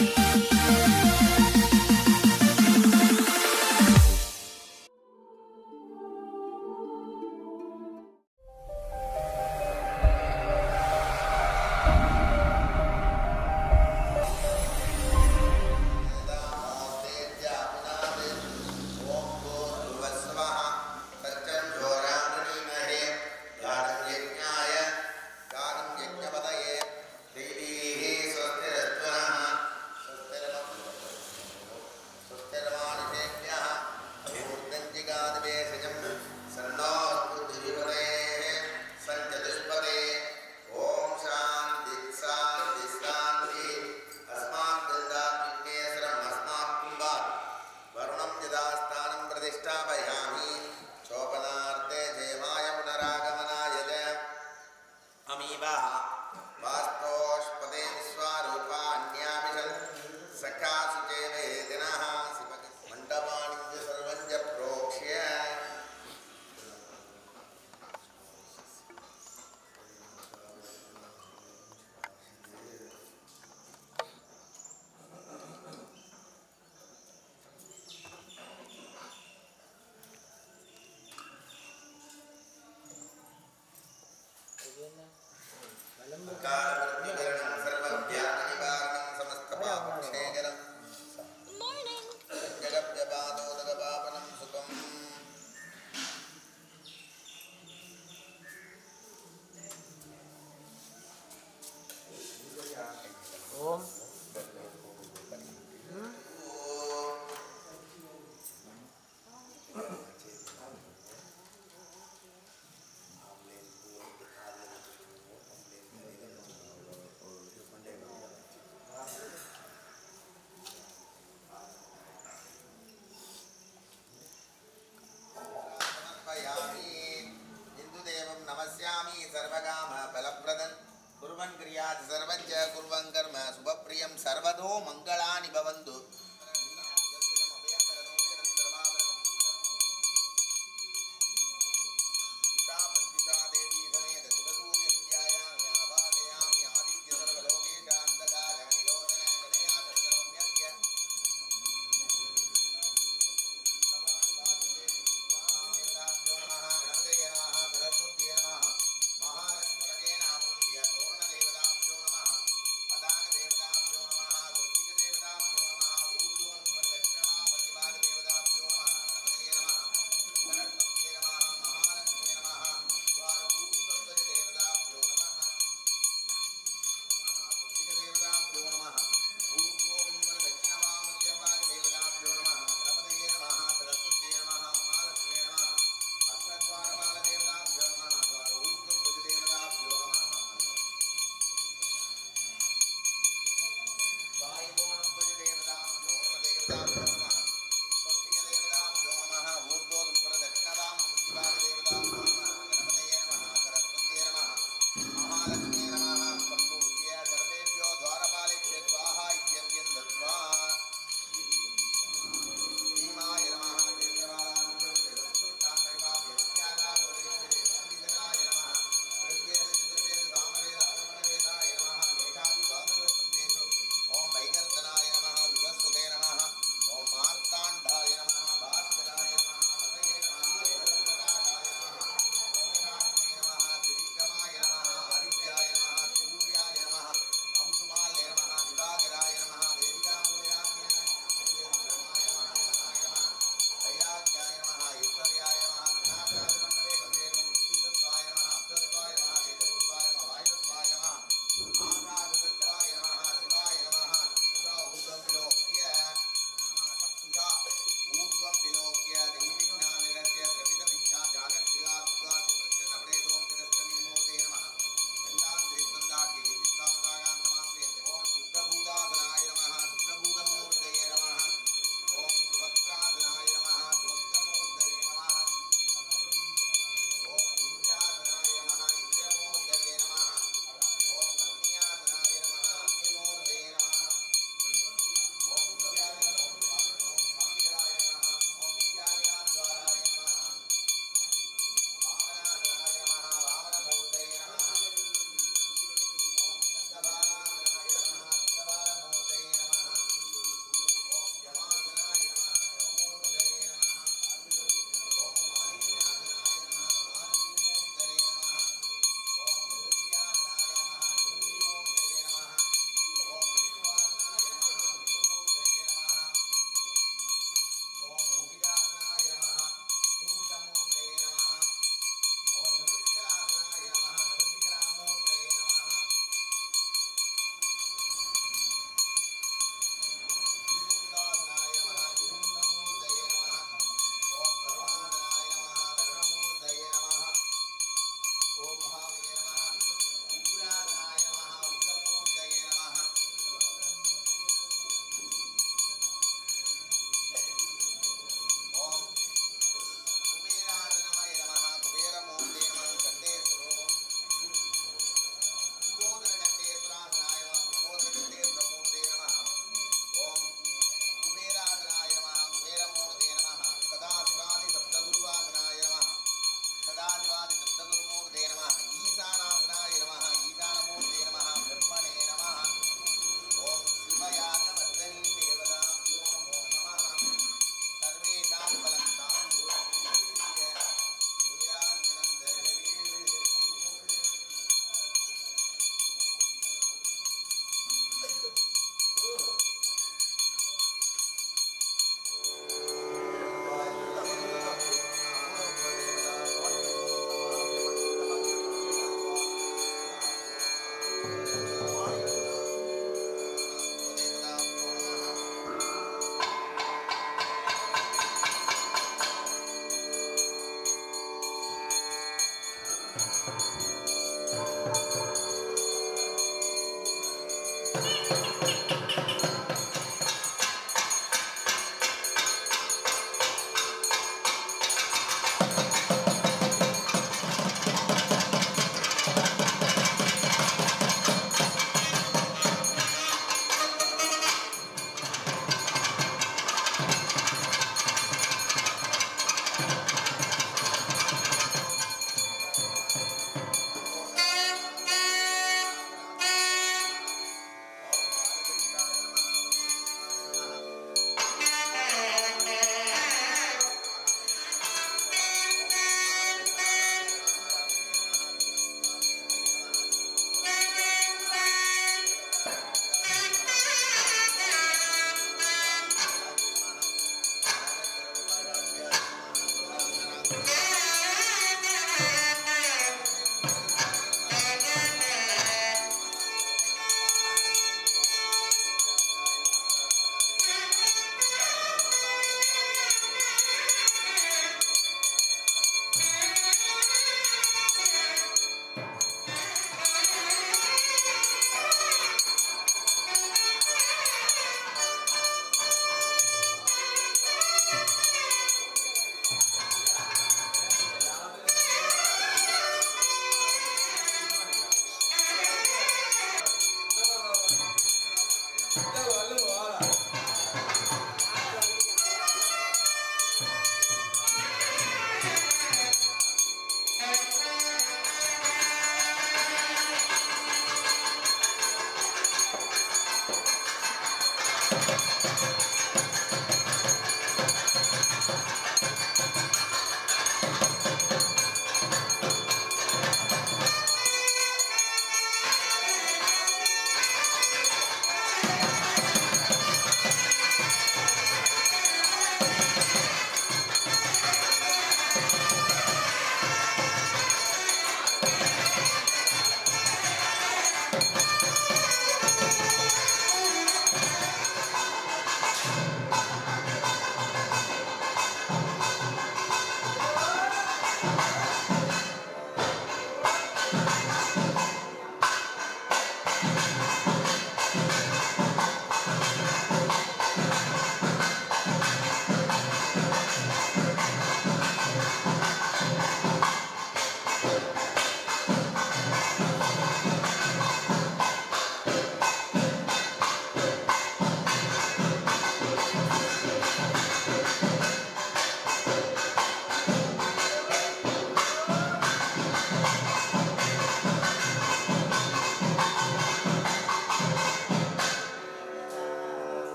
ஓம் சாந்தி சாந்தி சாந்தி अस्मात् दन्दात् विघ्नेश्वरम् अस्मात् कुम्भात् वरुणं यदा स्थानं प्रतिष्ठापयामि शोभनार्थे जयमाय पुनरागमनाय च अमीवः वास्तोष्पदे विश्वारूपान्यामिषन् सखासु चेवेदिनः मण्डपाणि च सर्वं च प्रोक्ष्य कालवृत्तिकरणं सर्वव्याधिनिवारणं समस्तपापक्षेकरं जगद्यपादोदकपावनं सुखम् ஓம் समर्पयामि हिन्दुदेवं नमस्यामि सर्वकामफलप्रदन् कुर्वन् क्रियात् सर्वं च कुर्वन् कर्म शुभप्रियं सर्वतो मङ्गलानि भवन्तु देवी समेत शिवसूर्यं ध्यायामि आवाहयामि आदित्य सर्वलोकेश अन्धकार निरोधन गणया चन्द्रमम्यर्घ्य महालक्ष्मी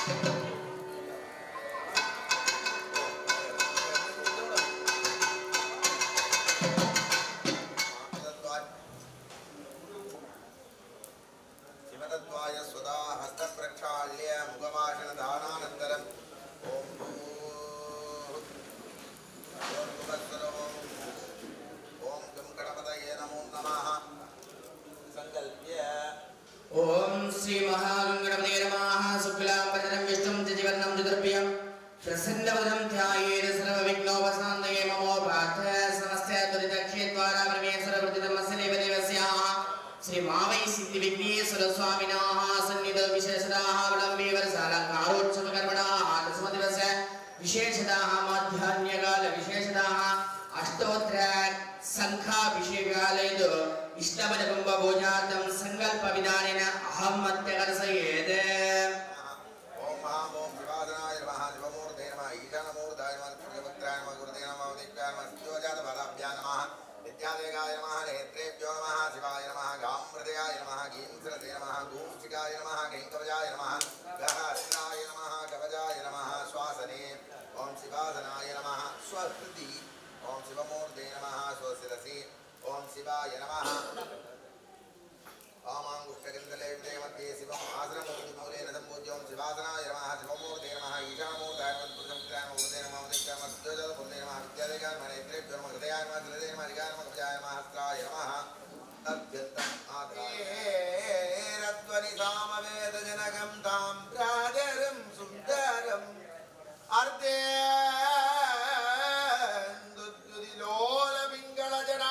शिवतत्त्वाय स्वदा हस्तप्रक्षाल्य मुखभाषणदानानन्तरम् ॐ ॐ गं गणपतये नमो नमः सङ्कल्प्य ఓం శ్రీ మహాగంగణపతే నమః శుక్లాంబరధరం విష్ణుం త్రివర్ణం చతుర్భుజం ప్రసన్నవదనం ధ్యాయేన సర్వవిఘ్నోపశాంతయే మమో పార్థ సమస్త దురితక్షేత్వారా పరమేశ్వర వృత్తిధర్మస్య దేవదేవస్యాః శ్రీ మావై సిద్ధి విఘ్నేశ్వర స్వామినాః సన్నిధ విశేషదాః విళంబే వరసాలంకారోత్సవ కర్మణాః దశమదివస్య విశేషదాః మాధ్యాన్యకాల విశేషదాః అష్టోత్తర సంఖ్యాభిషేకాలయదు ఇష్టమనుకుంభ భోజార్థం సంకల్ప విధానేన అహం మత్యకరసయేత్ ॐ महां ॐ शिवासनाय नमः शिवमूर्ते नमः ईशानमूर्ताय नमः सूर्यपुत्राय नमः गुरुते नमः उदित्याय नमः सिद्धोजातपादाभ्यां नमः विद्यादेगाय नमः नेत्रेभ्यो नमः शिवाय नमः गामृदयाय नमः गींसरते नमः गूंसिकाय नमः गैङ्कवजाय नमः गहस्राय नमः कवचाय नमः श्वासने ॐ शिवासनाय नमः स्वहृदि ॐ शिवमूर्ते नमः स्वशिरसि ॐ शिवाय नमः आमाङ्गुष्ठगन्धले विजयमध्ये शिवम् आसनमूर्तिमूलेन सम्पूज्यं शिवासनाय नमः शिवमूर्ते नमः ईशानमूर्ताय नमः पुरुषमुद्राय नमः उदय नमः उदित्याय नमः सिद्धोजातमूर्ते नमः विद्यादेगाय नमः नेत्रेभ्यो नमः हृदयाय नमः जलदे नमः अधिकाय नमः कवचाय नमः हस्त्राय नमः अत्यन्तम् आधारध्वनिसामवेदजनकं तां प्रादरं सुन्दरम् अर्धेन्दुद्युदिलोलपिङ्गळजना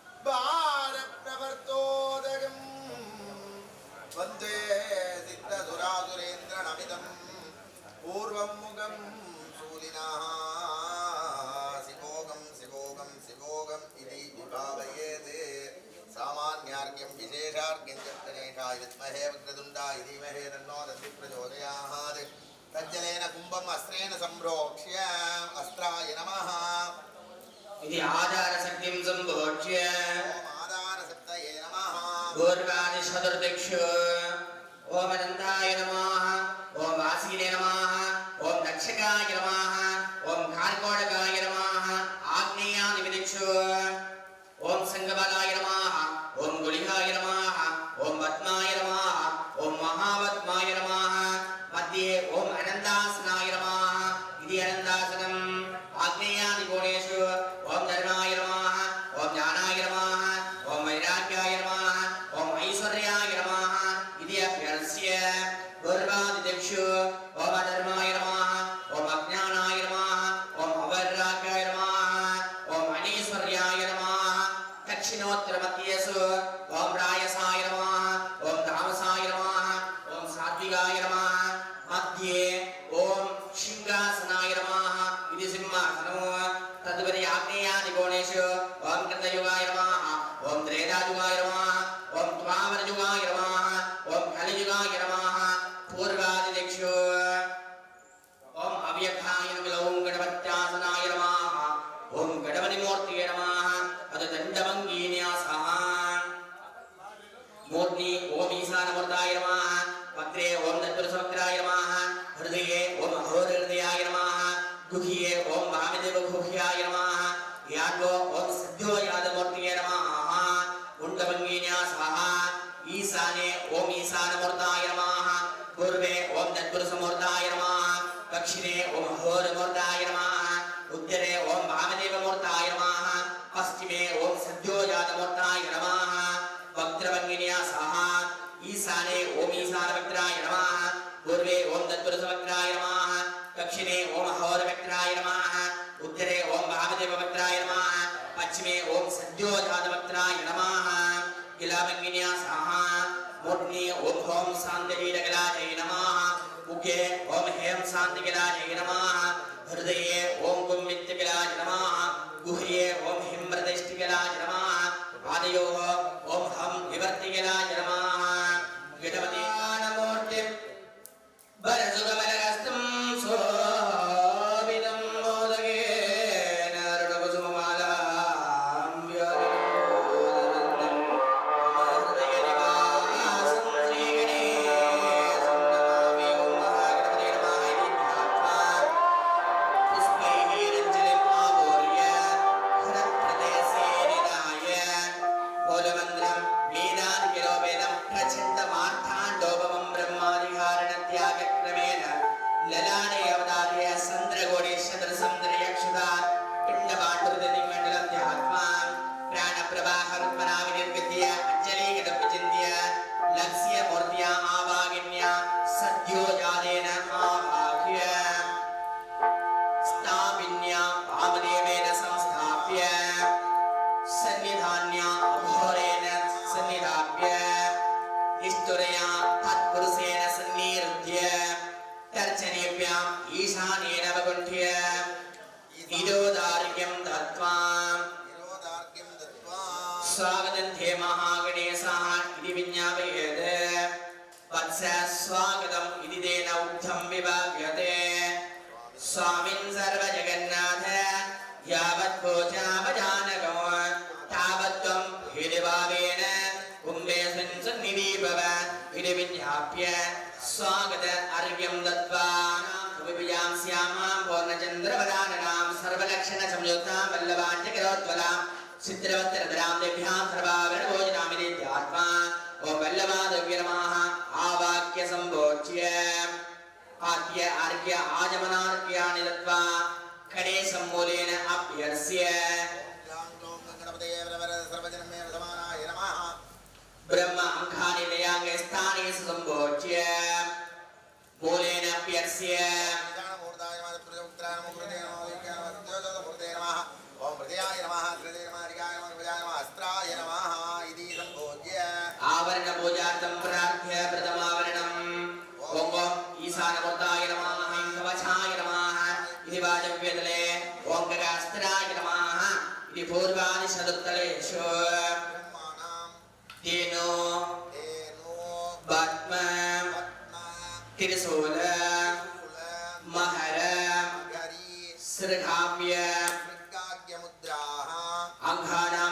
भारप्रवर्तोदकम् वन्दे सिद्धसुरासुरेन्द्रनमिदं पूर्वं मुखं शूलिनः शिवोगं शिवोगं शिवोगम् इति विभावयेत् सामान्यार्घ्यं विशेषार्घ्यं च गणेशाय विद्महे वक्रतुण्डाय धीमहे तन्नो दन्ति प्रचोदयात् तज्जलेन कुम्भम् अस्त्रेण सम्प्रोक्ष्य अस्त्राय नमः ఇది ఆధార శక్తిం సంభోజ్య ॐ आधारसप्तये नमः పూర్వాది చతుర్దిక్షు ఓం అనంతాయ నమః ఓం వాసీనే నమः ఓం దక్షకాయ నమః ఓం కార్కోటకాయ నమః ఆగ్నేయాది విదిక్షు ఓం సంగబలాయ నమః ఓం గుళిహాయ నమః ఓం పద్మాయ నమః ఓం మహాపద్మాయ నమః మధ్యే ఓం అనంతాసనాయ నమః ఇది అనంతాసనం ఆగ్నేయాది కోణేషు ఓం ధర్మాయ నమః ఓం జ్ఞానాయ నమః ఓం వైరాగ్యాయ నమః ఓం ఐశ్వర్యాయ నమః ఇది అభ్యర్స్య పూర్వాదిదిక్షు ఓం అధర్మాయ నమః ఓం అజ్ఞానాయ నమః ఓం అవైరాగ్యాయ నమః ఓం అనీశ్వర్యాయ నమః దక్షిణోత్తర మధ్యేషు ఓం రాయసాయ నమః ఓం తామసాయ నమః ఓం సాత్వికాయ నమః మధ్యే ఓం శృంగాసనాయ నమః ఇది సింహాసనము తదుపరి ఆగ్నేయాది కోణేషు ఓం కృతయుగాయ నమః ఓం త్రేతాయుగాయ నమః ఓం ద్వాపరయుగాయ నమః ఓం కలియుగాయ నమః పూర్వాది దిక్షు ఓం అవ్యర్థాయ నమః ఓం గణపత్యాసనాయ నమః ఓం గణపతి మూర్తియే నమః అదు దండభంగీన్యాసః మూర్తి ఓం ఈశానమూర్తాయ నమః వక్రే ఓం దత్పురుషవక్రాయ నమః హృదయే ఓం అహోరహృదయాయ నమః గుహ్యే ఓం వామదేవగుహ్యాయ నమః యాన్వో ఓం సద్యో యాదమూర్తియే నమః కుండభంగీన్యాసః ఈశానే ఓం ఈశానమూర్తాయ నమః పూర్వే ఓం దత్పురుషమూర్తాయ నమః దక్షిణే ఓం అహోరమూర్తాయ నమః ఉత్తరే ఓం వామదేవమూర్తాయ నమః పశ్చిమే ఓం సద్యోజాతమూర్తాయ నమః వక్రభంగిన్యాసః ఈశానే ఓం ఈశానవక్రాయ నమః పూర్వే ఓం దత్పురుషవక్రాయ నమః దక్షిణే ఓం అహోరవక్రాయ నమః ఉత్తరే ఓం వామదేవవక్రాయ నమః పశ్చిమే ఓం సద్యోజాతవక్రాయ నమః కిలాభంగిన్యాసః మూర్ధ్ని ఓం హోం శాంతివీరకలాజై నమః ముఖే ఓం హేం శాంతికలాజై నమః హృదయే ఓం గుమ్మిత్తికలాజ నమః గుహ్యే ఓం హిమ్రదిష్టికలాజ నమః ఆదయోః ఓం హం వివర్తికలాజ నమః గణపతి మూర్తి బలసుగమలగస్తం శోభితం మోదగేన రుణకుసుమమాలాం వ్యాధినం హృదయనివాసం శ్రీగణేశం నమామి ఓం మహాగణపతే ललाटे अवतार्य चन्द्रगोडेशतरसमुद्रयक्षुधा पिण्डपाण्डुरदिमण्डलं ध्यात्वा प्राणप्रवाहरुत्मना विनिर्गत्य अञ्जलीगतं विचिन्त्य लक्ष्य मूर्त्या आवागिन्या सद्यो जातेन आवाह्य स्थापिन्या वामदेवेन संस्थाप्य सन्निधान्या अघोरेण सन्निधाप्य निष्ठुरया तत्पुरुषेण सन्निरुध्य तर्जनेभ्याम् ईशानेन वकुण्ठ्य इदोदार्घ्यं दत्त्वा विरोधार्घ्यं दत्त्वा स्वागतन्ध्ये महागणेशः इति विज्ञापयेत् वत्स स्वागतम् इति तेन उक्तं विभाव्यते स्वामिन् सर्वजगन्नाथ यावत् भोजावजानको तावत् त्वं हृदिभावेन कुम्भेऽस्मिन् सन्निधीभव इति विज्ञाप्य स्वागत अर्घ्यं दत्त्वा विभुजां श्यामां पूर्णचन्द्रवदाननां सर्वलक्षणसंयुक्तां वल्लभाञ्चकरोत्वलां चित्रवत्तरधरां देभ्यां सर्वाभरणभोजनामिति ध्यात्मा ॐ वल्लभादव्यरमाः आवाक्यसम्भोच्य आद्य अर्घ्य आजमनार्घ्यानि दत्त्वा खडे सम्मूलेन अभ्यर्स्य ॐ गणपतये वरवरद सर्वजनमेव समानाय नमः ब्रह्म अङ्कानि लयाङ्गे स्थाने सम्भोच्य मूलेन अभ्यर्स्य ईशानमूर्ताय नमः प्रजपुत्राय नमः गुरुदे नमः वैज्ञाय नमः सत्यवतमूर्ते नमः ॐ हृदयाय नमः हृदये नमः हरिकाय नमः हृदयाय नमः अस्त्राय नमः इति सम्भोज्य आवरणपूजार्थं प्रार्थ्य प्रथमावरणम् ॐ ॐ ईशानमूर्ताय नमः कवचाय नमः इति वाजव्यदले ॐ गगास्त्राय नमः इति पूर्वादिशदुत्तलेषु ब्रह्माणां तेनो धेनो पद्म पद्म त्रिशूल शूल महर गरी सृगाव्य मृगाग्यमुद्राः अङ्घानां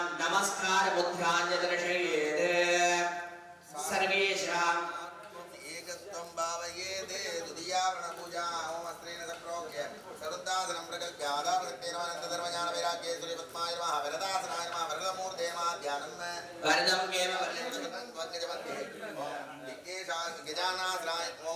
नमस्कारमुद्राञ्जदर्शयेत् सर्वेषाम् एकत्वं भावयेते द्वितीयावरणपूजा होमस्त्रेण सम्प्रोक्ष्य सरुद्दासनं प्रकल्प्य आधारशक्तेन अनन्तधर्मज्ञानवैराग्ये सूर्यपद्माय नमः वरदासनाय नमः वरदमूर्ते नमः ध्यानं वरदं केम वर्णं ध्वजमध्ये दिग्गेशा गजानासनाय ॐ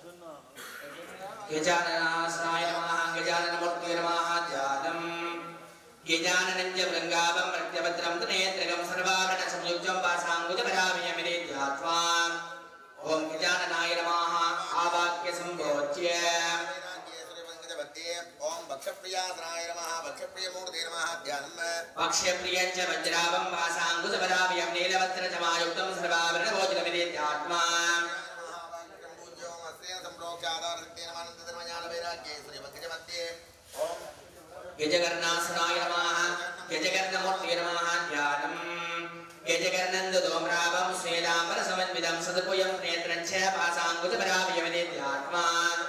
गजाननासनाय नमः गजाननमूर्ते नमः ध्यानम् गजाननं च वृङ्गावं प्रत्यभद्रं तु नेत्रगं सर्वाभरणसंयुक्तं पासाङ्गुजपरामयमिति ध्यात्वा ॐ गजाननाय नमः आवाक्यसम्भोच्य वैराग्ये सूर्यपङ्कजमध्ये ॐ भक्षप्रियासनाय नमः भक्षप्रियमूर्ते नमः ध्यानं पक्ष्यप्रियं च वज्रावं पासाङ्गुजपरामयं नीलवस्त्रचमायुक्तं सर्वाभरणभोजनमिति ध्यात्वा गजकर्णासनाय नमः गजकर्णमूर्ते नमः ध्यानम् गजकर्णन्दोम्रावं श्वेदाम्बरसमन्वितं सदपुयं नेत्रं च पासाङ्गुजपरामयमिति ध्यात्वा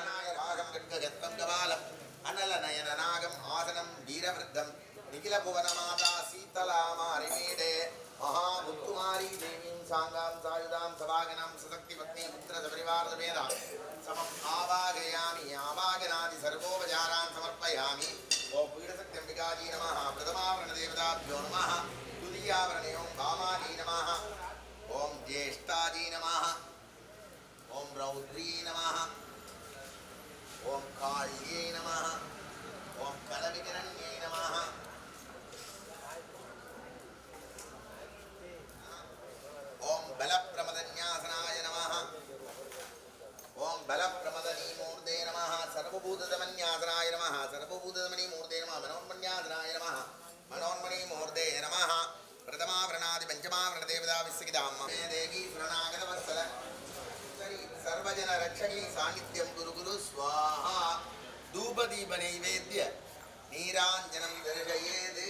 महामुत्कुमारी देवीं साङ्गां सायुधां सभागनां सशक्तिपत्नी पुत्रसपरिवारसमेतां समम् आवागयामि आवागनादि सर्वोपचारान् समर्पयामि ॐ पीडशक्त्यम्बिकाजी नमः प्रथमावरणदेवताभ्यो नमः द्वितीयावरणे ॐ भामाजी नमः ॐ ज्येष्ठाजी नमः ॐ रौद्री नमः ॐ काल्ये नमः ॐ कलविकरण्ये नमः ॐ बलप्रमदन्यासनाय नमः ॐ बलप्रमदनीमूर्ते नमः सर्वभूतदमन्यासनाय नमः सर्वभूतदमनीमूर्ते नमः मनोन्मन्यासनाय नमः मनोन्मणीमूर्ते नमः प्रथमावरणादि पञ्चमावरणदेवता विस्सगितां मे देवी शरणागतवत्सल सर्वजनरक्षणी सान्निध्यं गुरु गुरु स्वाहा धूपदीपनैवेद्य नीराञ्जनं दर्शयेत्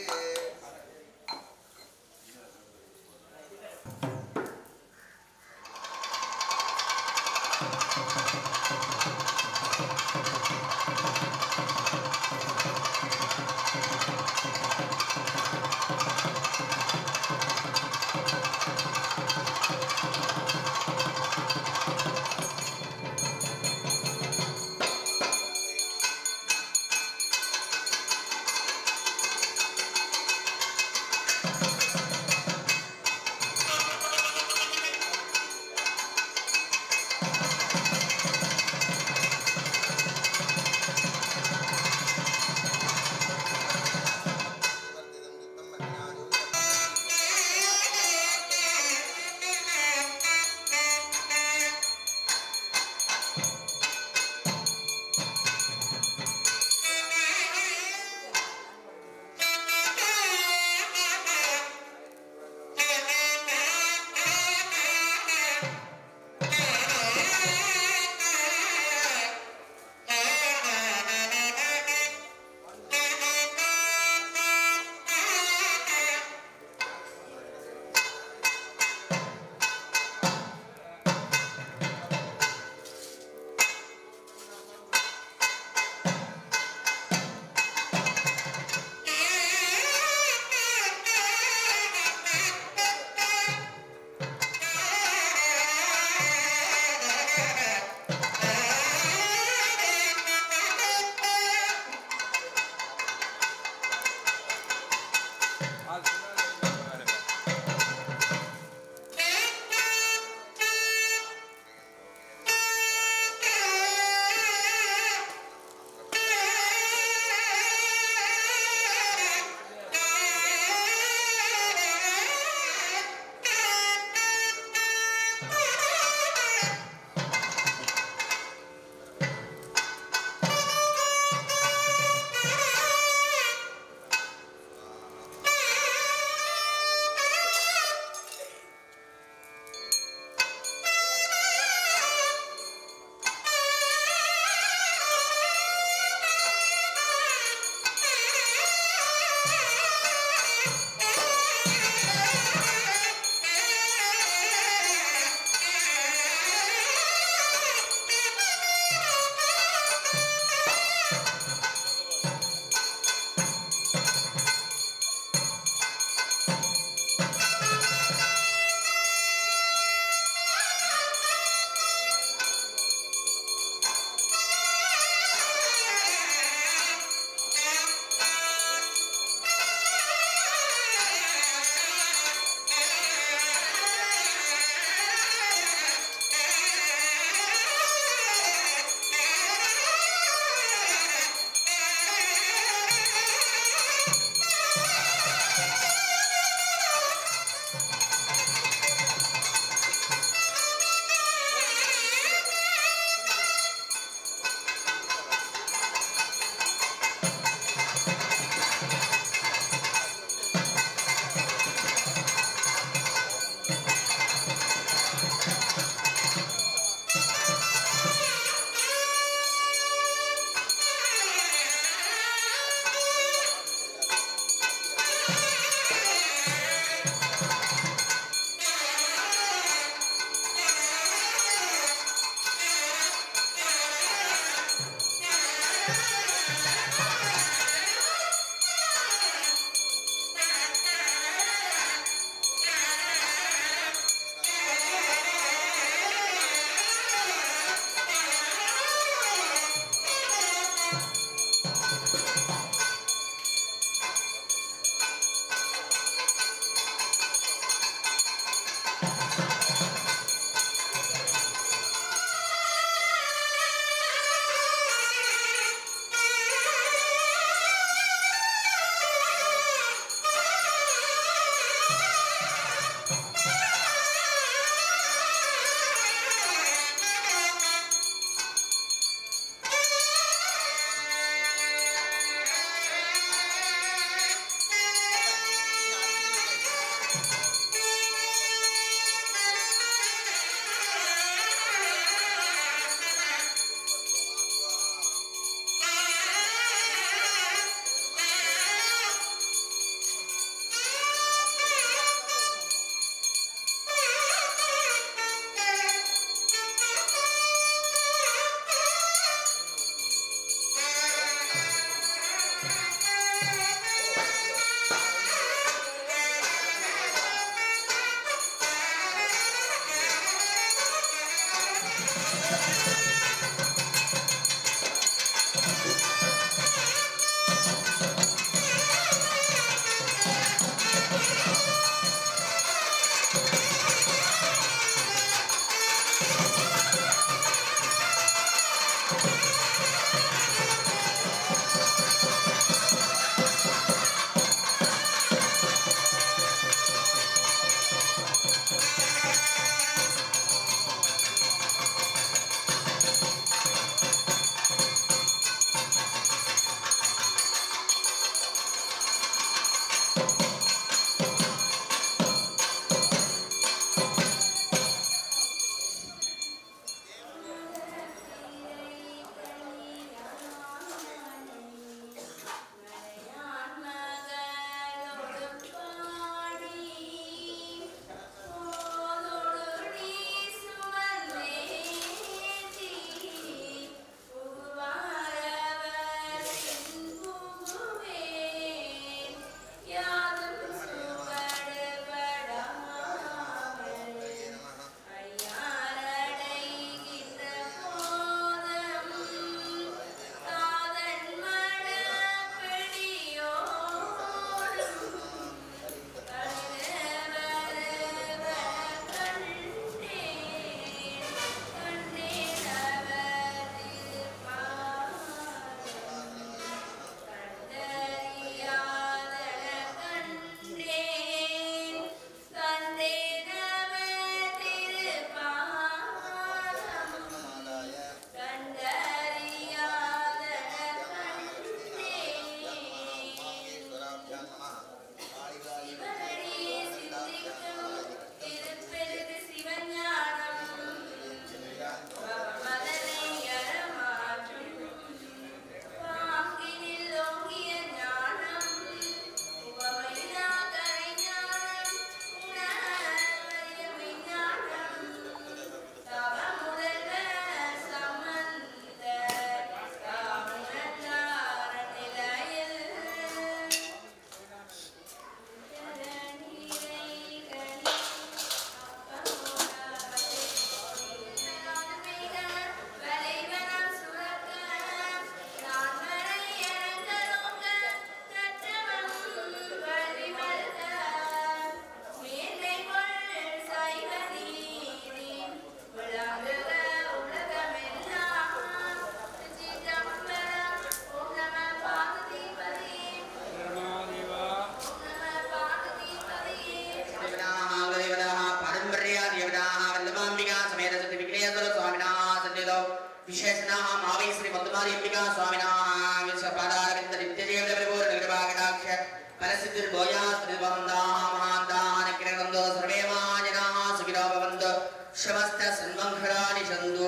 विशेषणाः मावै श्री मधुमार्यम्बिका स्वामिनाः विश्वपादारविन्द नित्यजीवन परिपूर्ण निर्वागणाक्ष फलसिद्धिर्भूया श्रीभवन्दाः महान्ताः निकिरणन्दो सर्वे महाजनाः सुखिनो भवन्तु श्रमस्त सन्मङ्गलानि सन्तु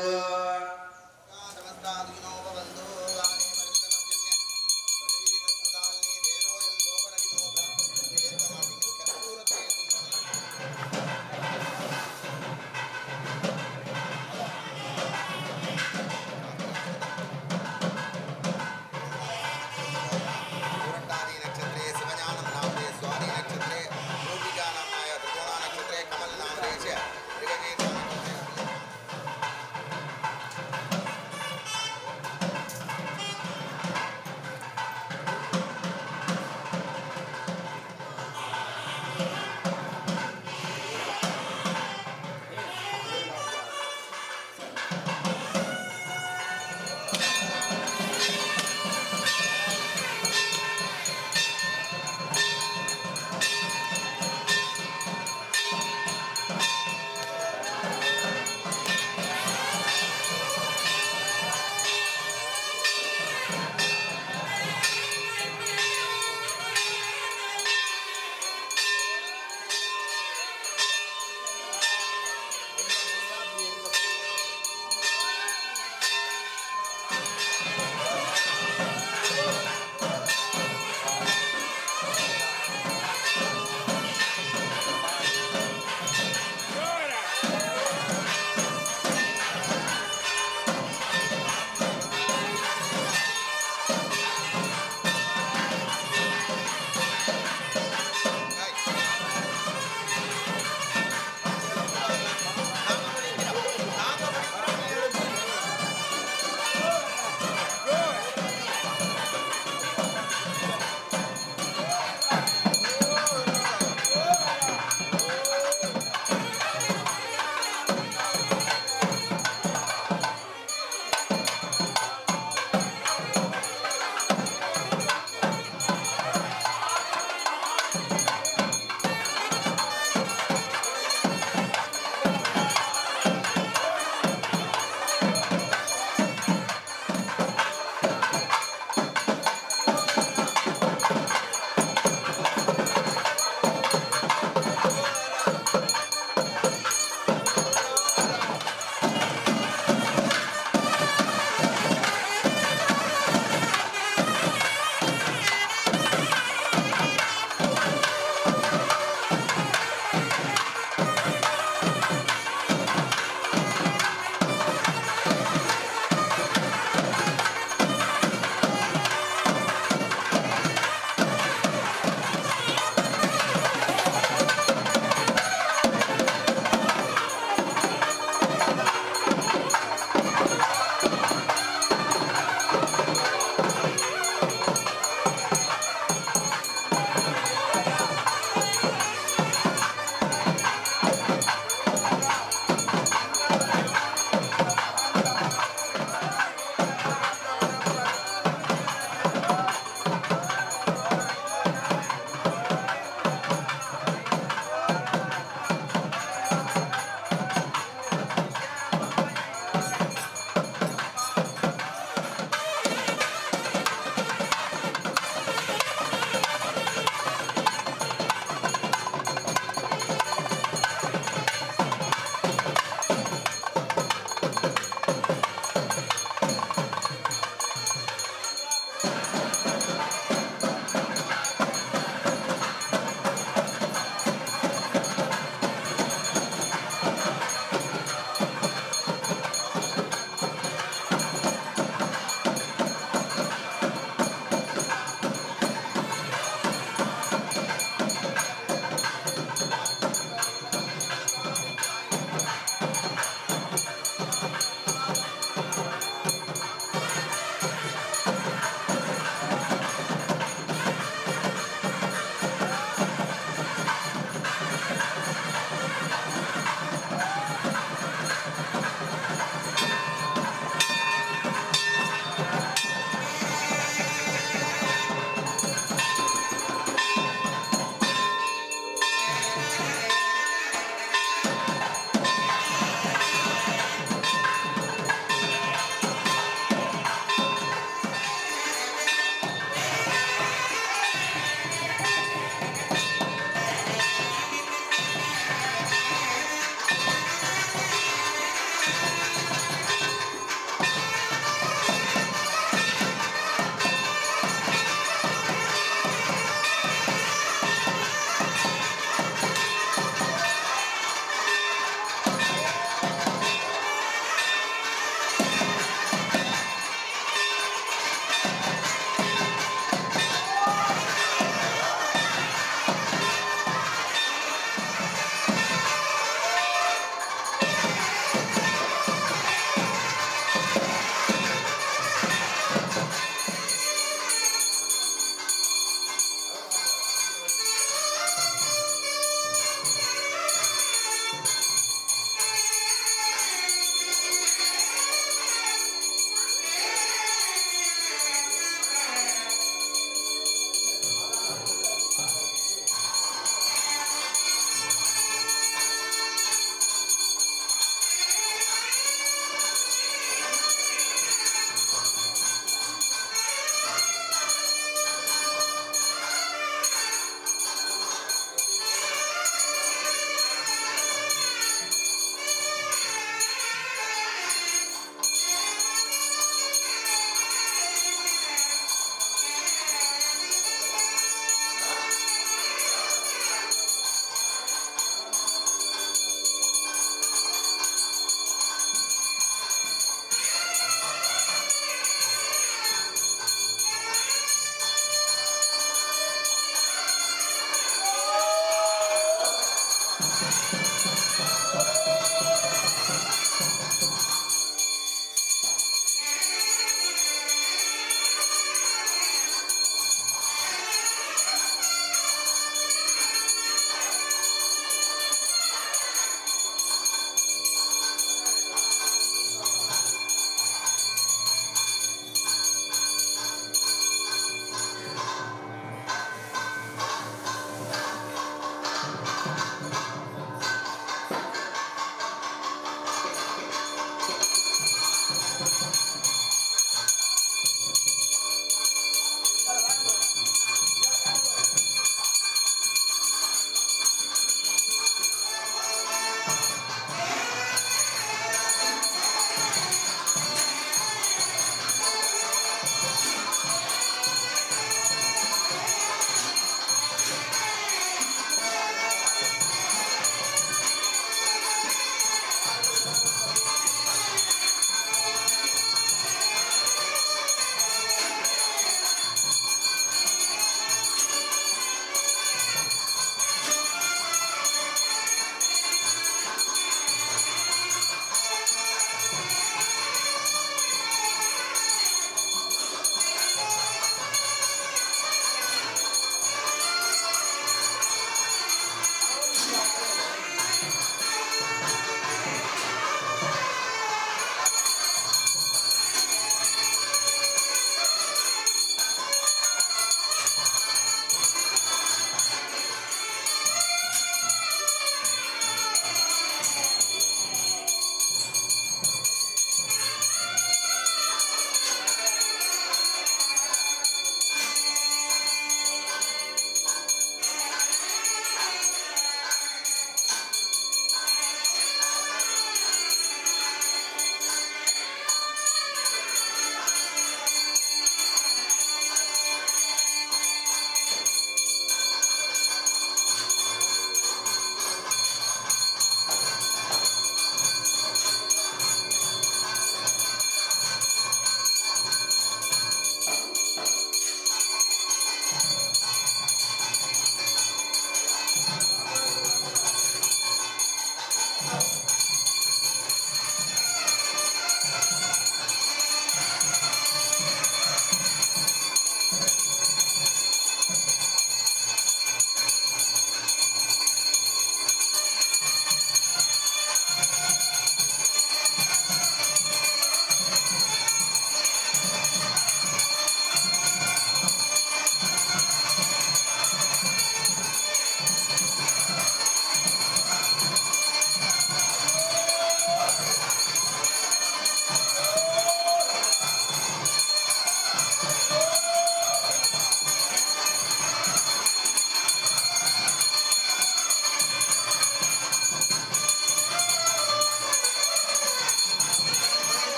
नक्षत्रे शिवज्ञानं नामदे स्वाति नक्षत्रे रोटिका नामाय त्रिकोणा नक्षत्रे कमल नामदे च मृगजीत नक्षत्रे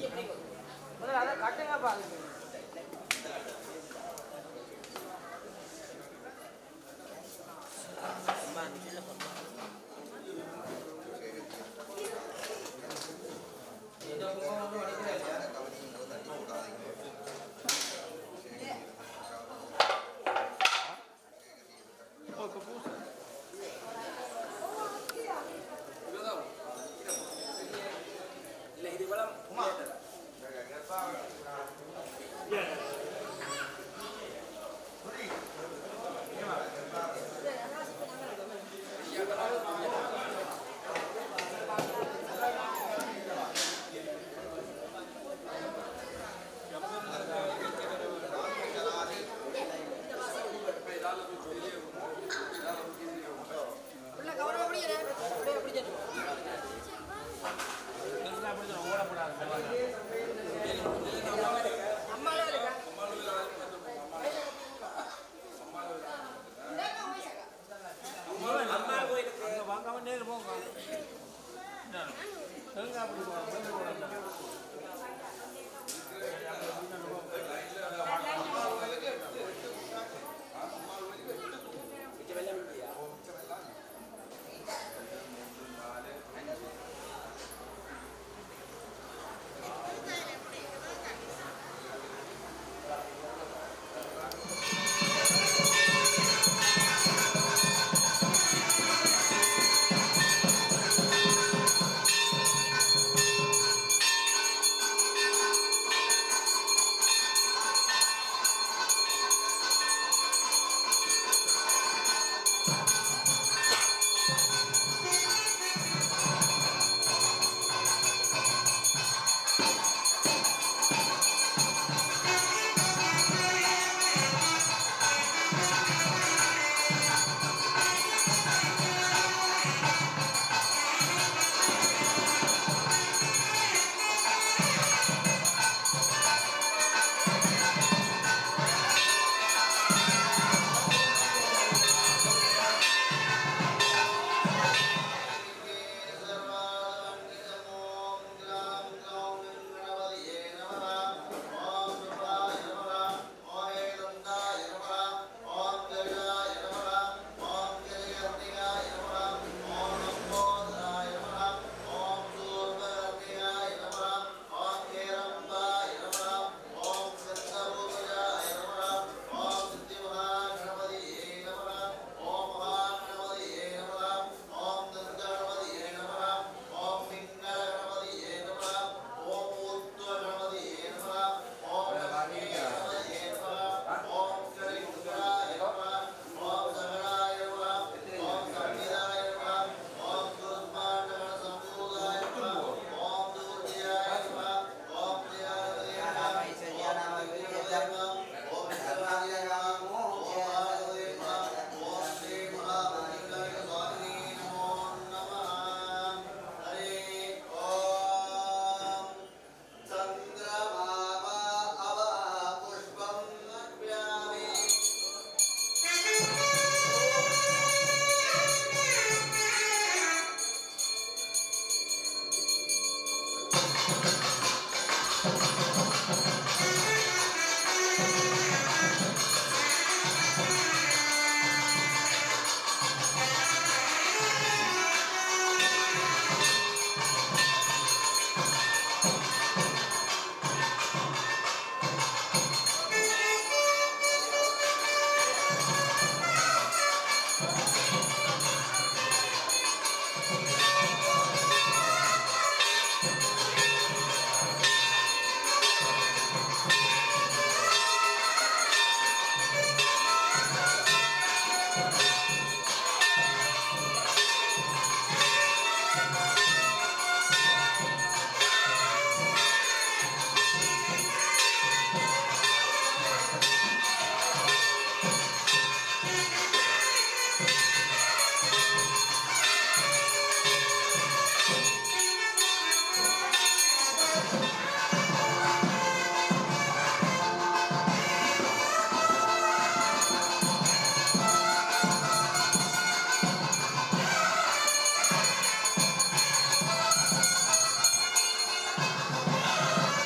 முதல்ல அதை கட்டுங்கப்பா அதுக்கு ஆ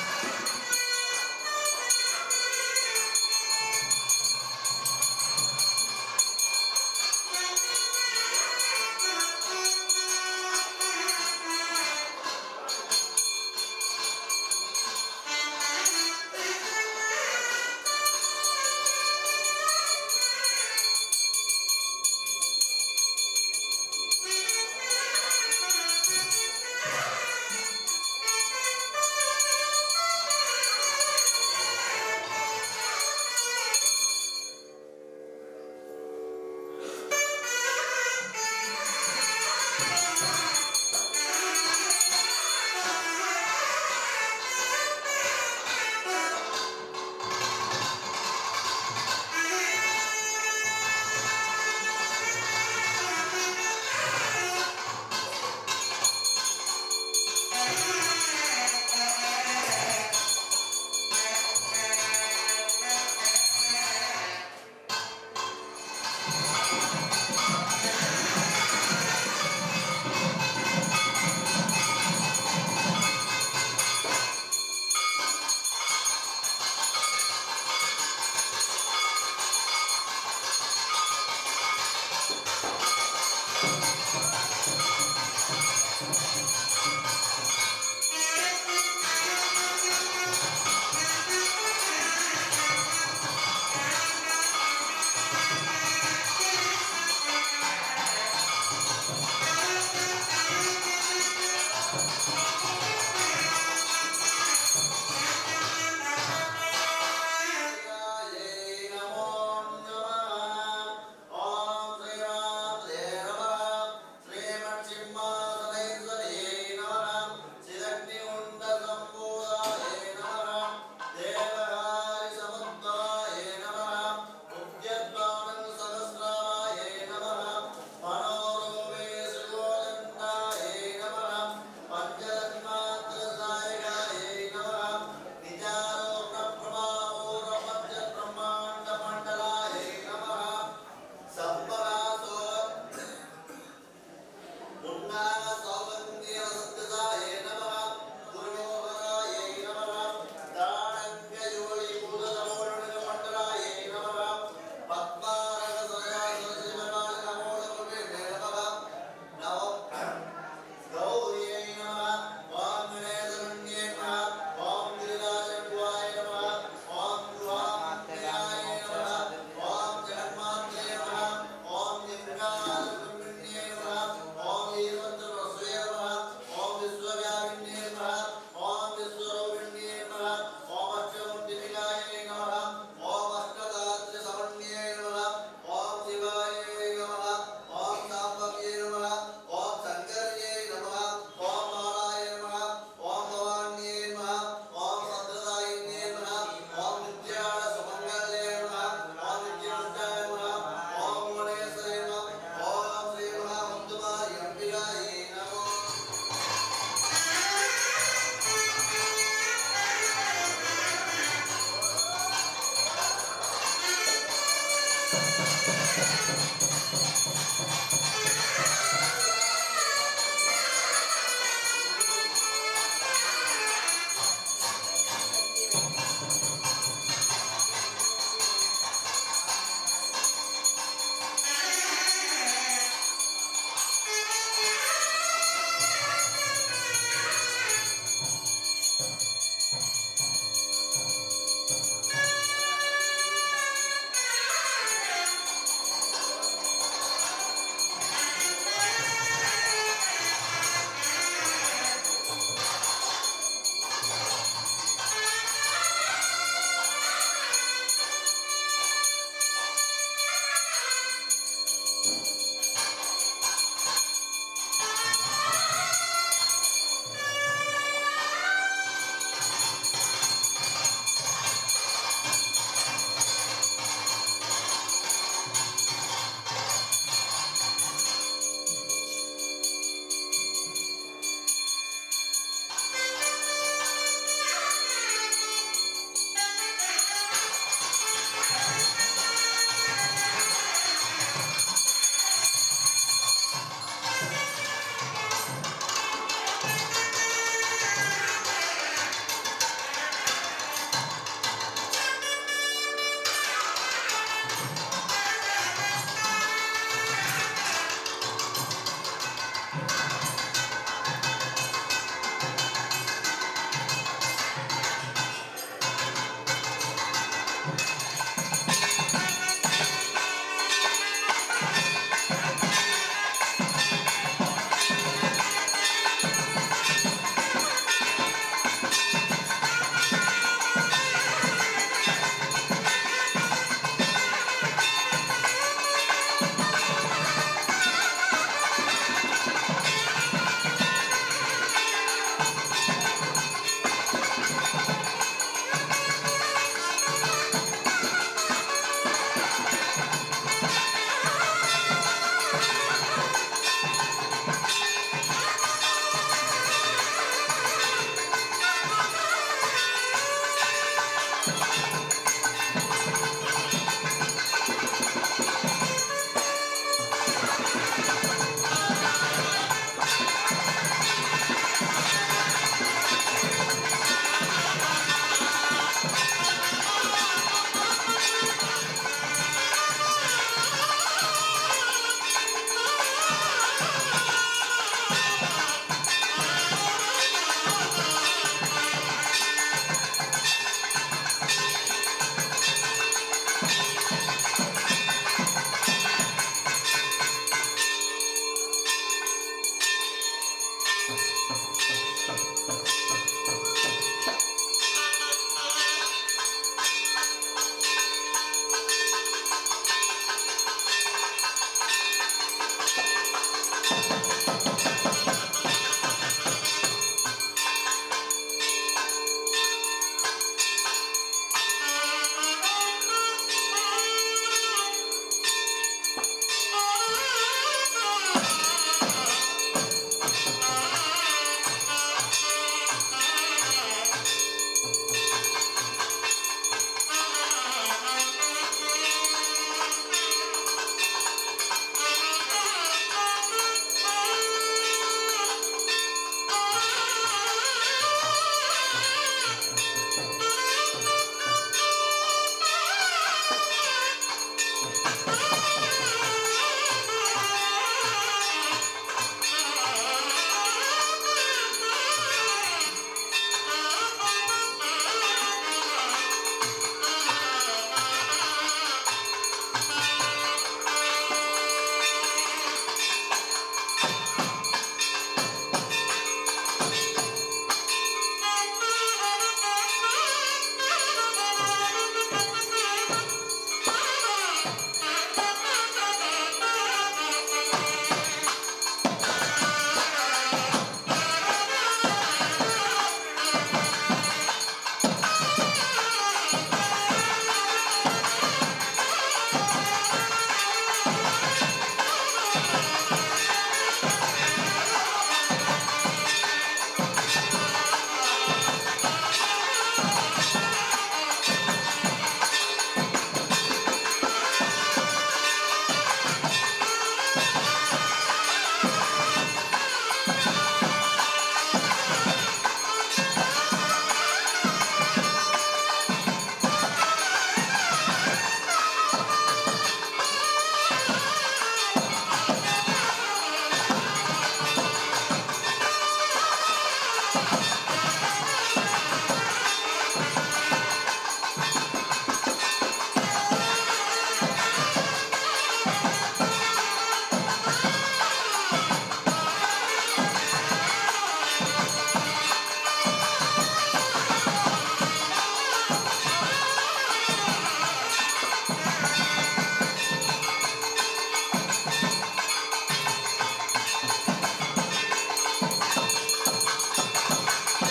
ஆ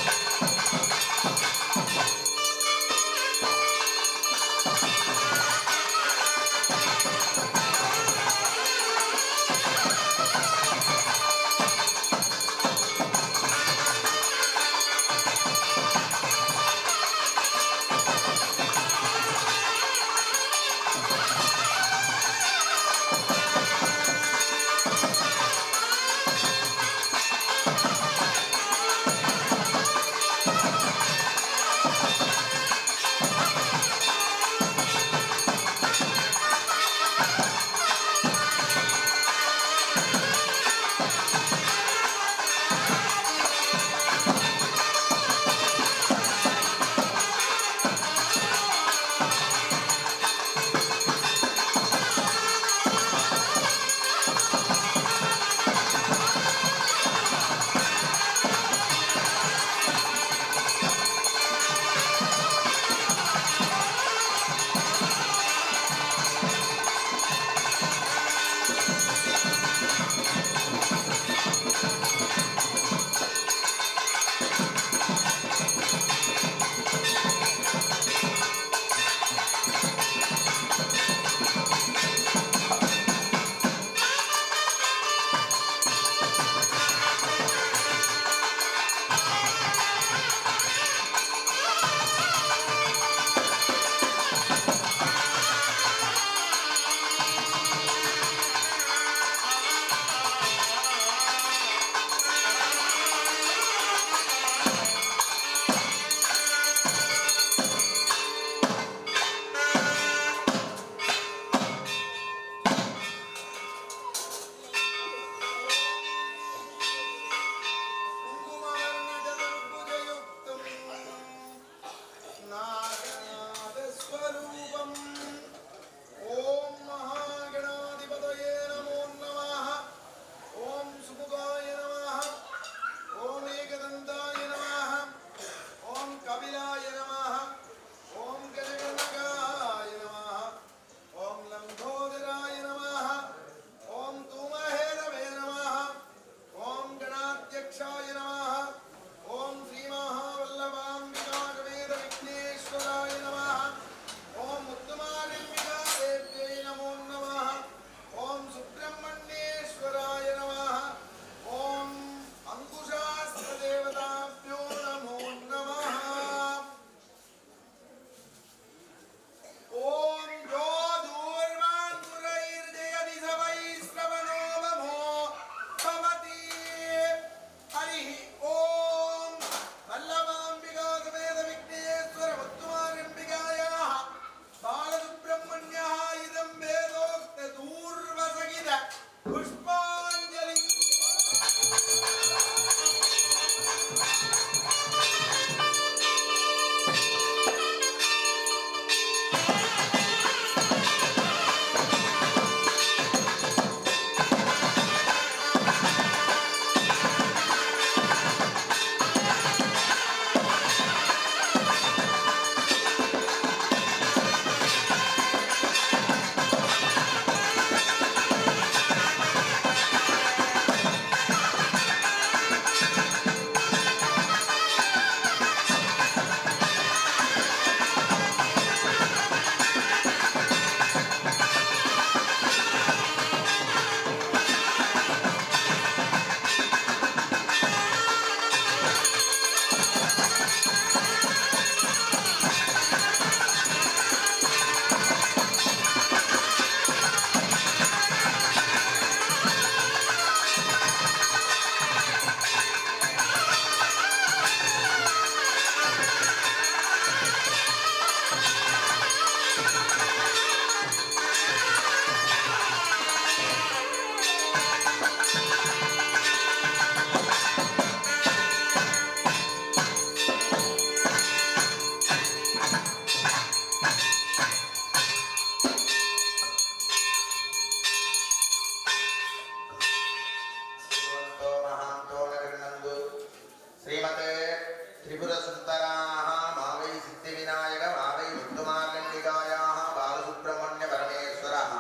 त्रिपुरसुन्दराः मा वै सिद्धिविनायक मा वै मुक्तुमार्गण्डिकायाः बालसुब्रह्मण्यपरमेश्वरः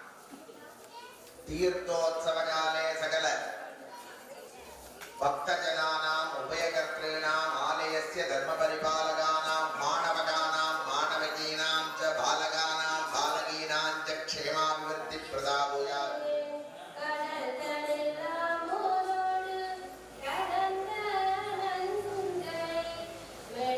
तीर्थोत्सवकाले सकल भक्तजनानाम् उभयकर्तॄणाम् आलयस्य धर्मपरिपालकानां माणवकानां माणवकीनां च बालकानां बालकीनां च क्षेमाभिवृद्धिप्रदा भूयात् கடந்தெல்லாம் ஓரோடு கடந்த நன்சுந்தரை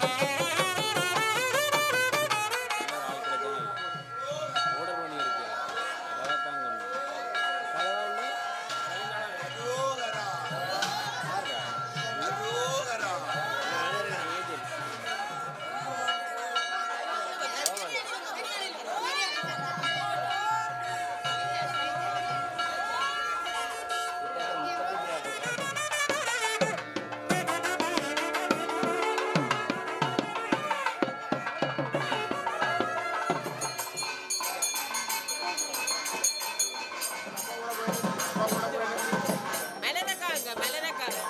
மெலனக்காரங்க மெலனக்காரங்க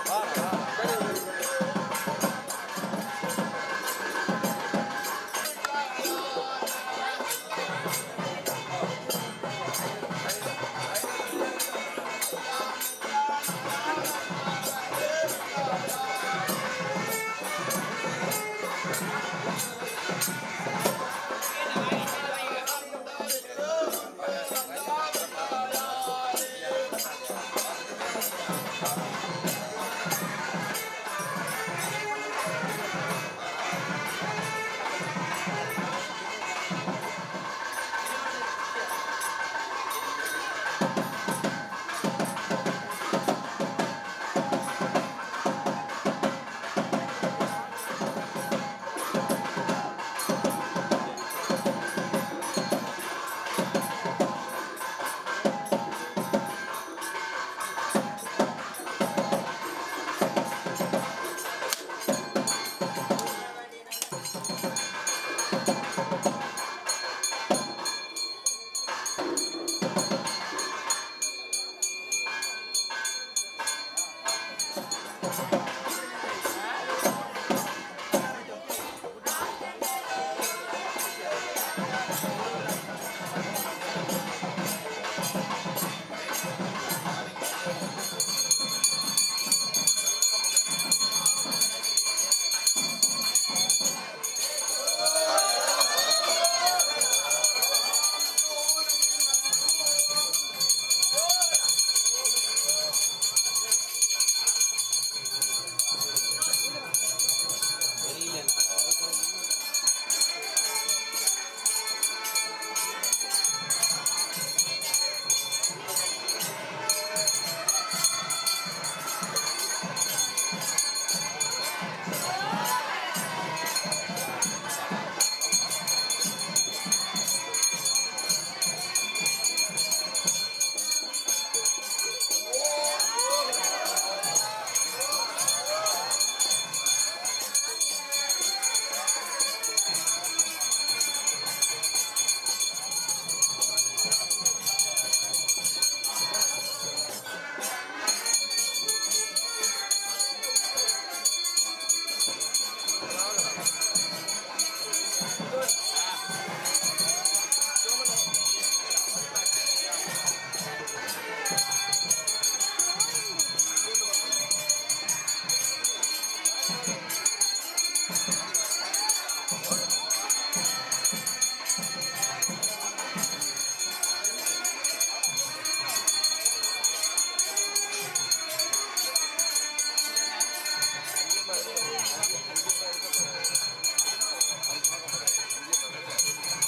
ஆ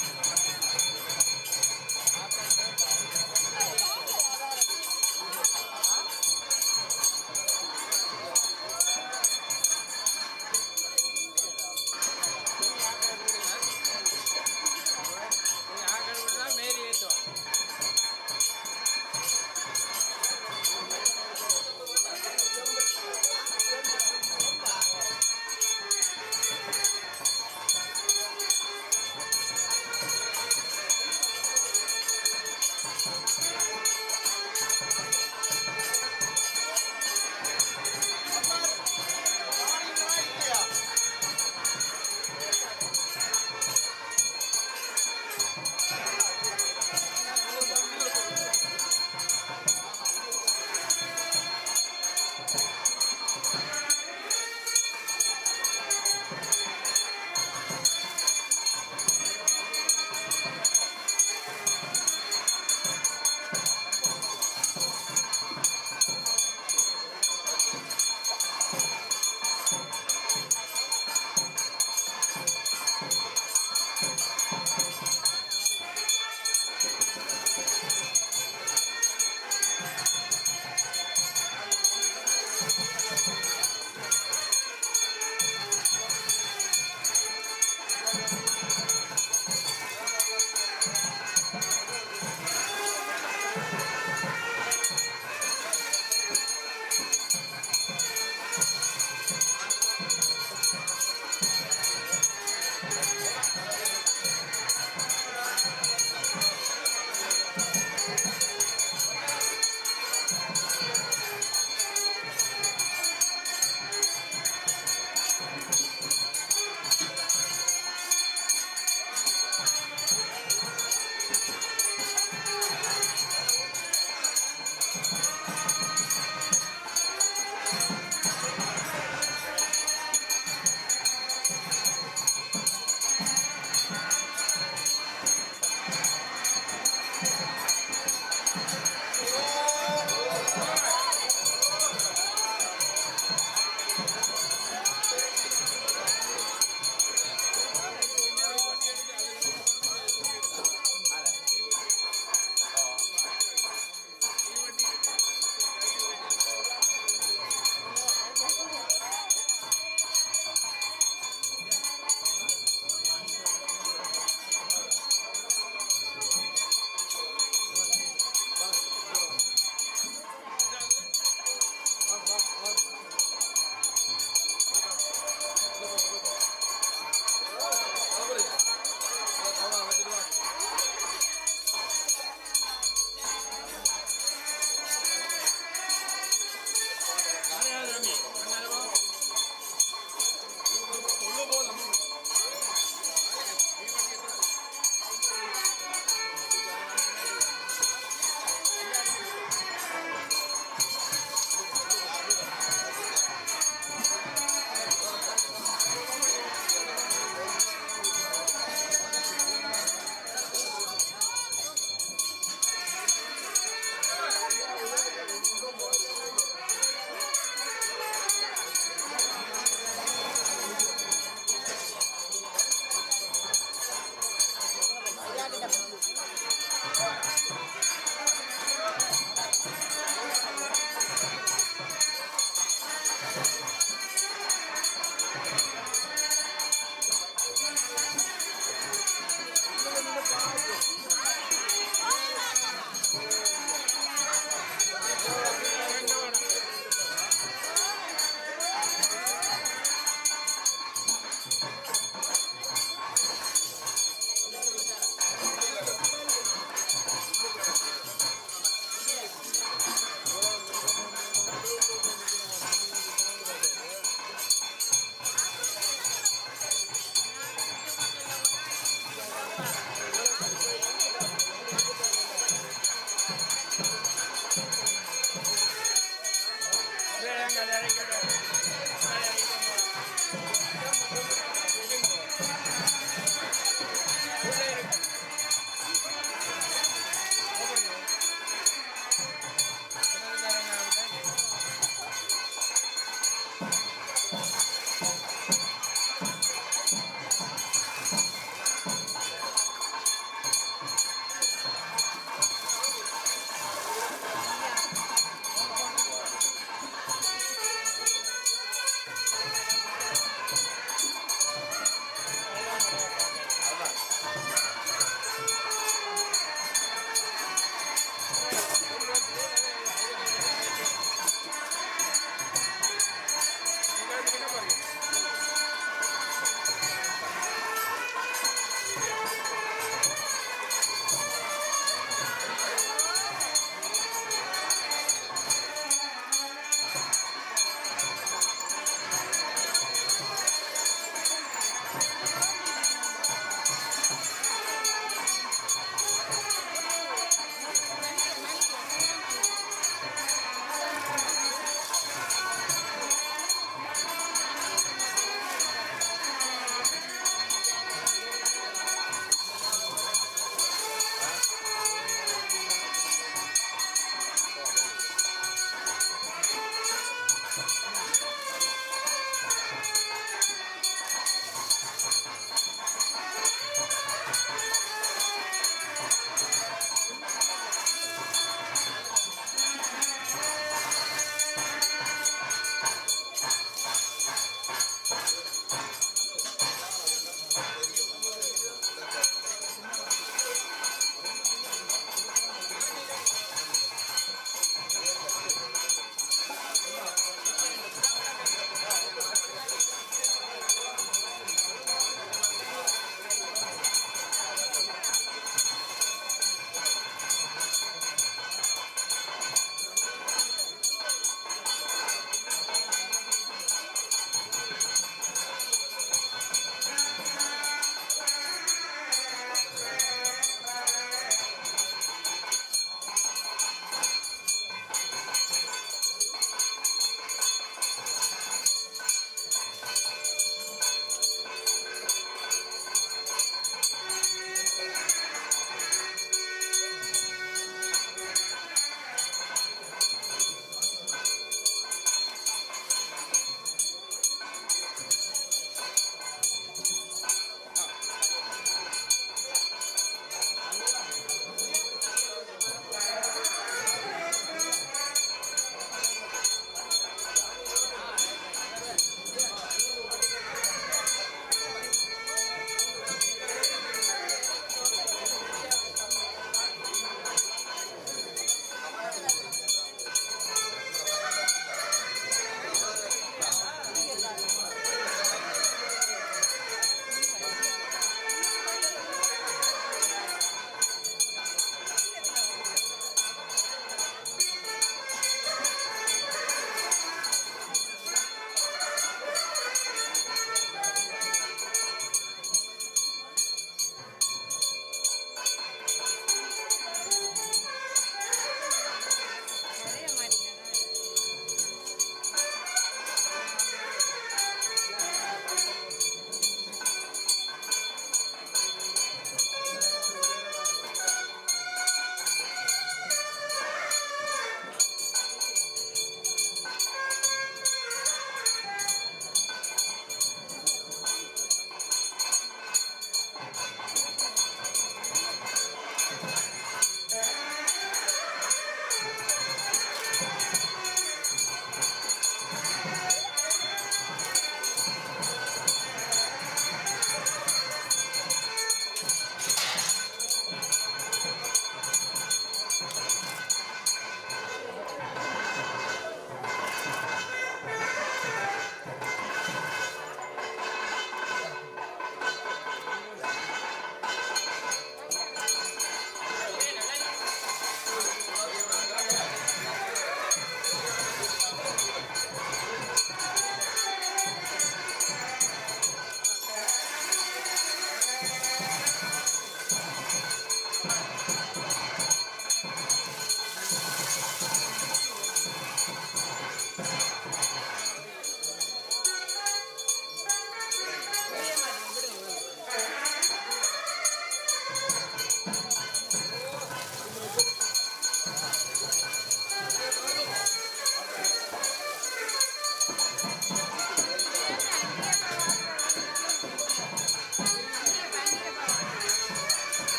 ஆ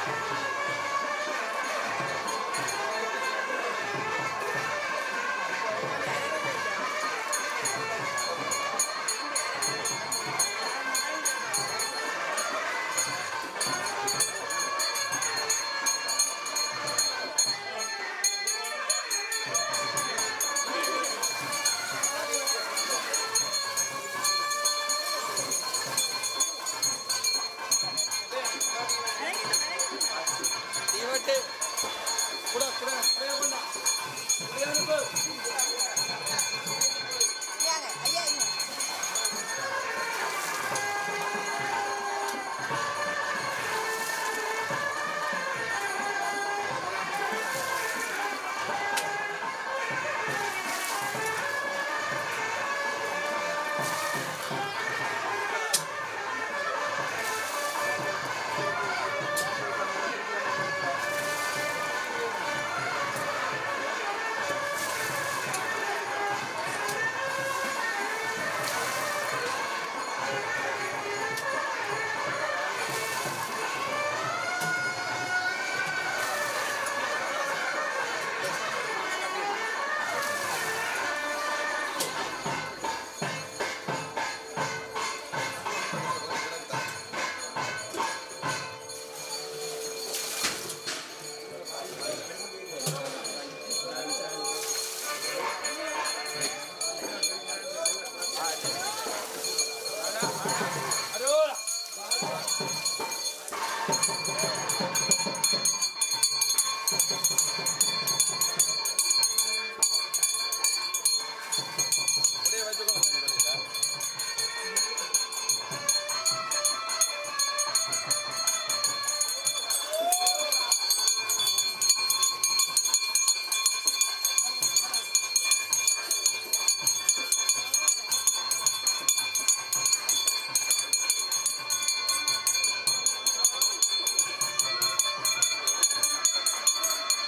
ஆ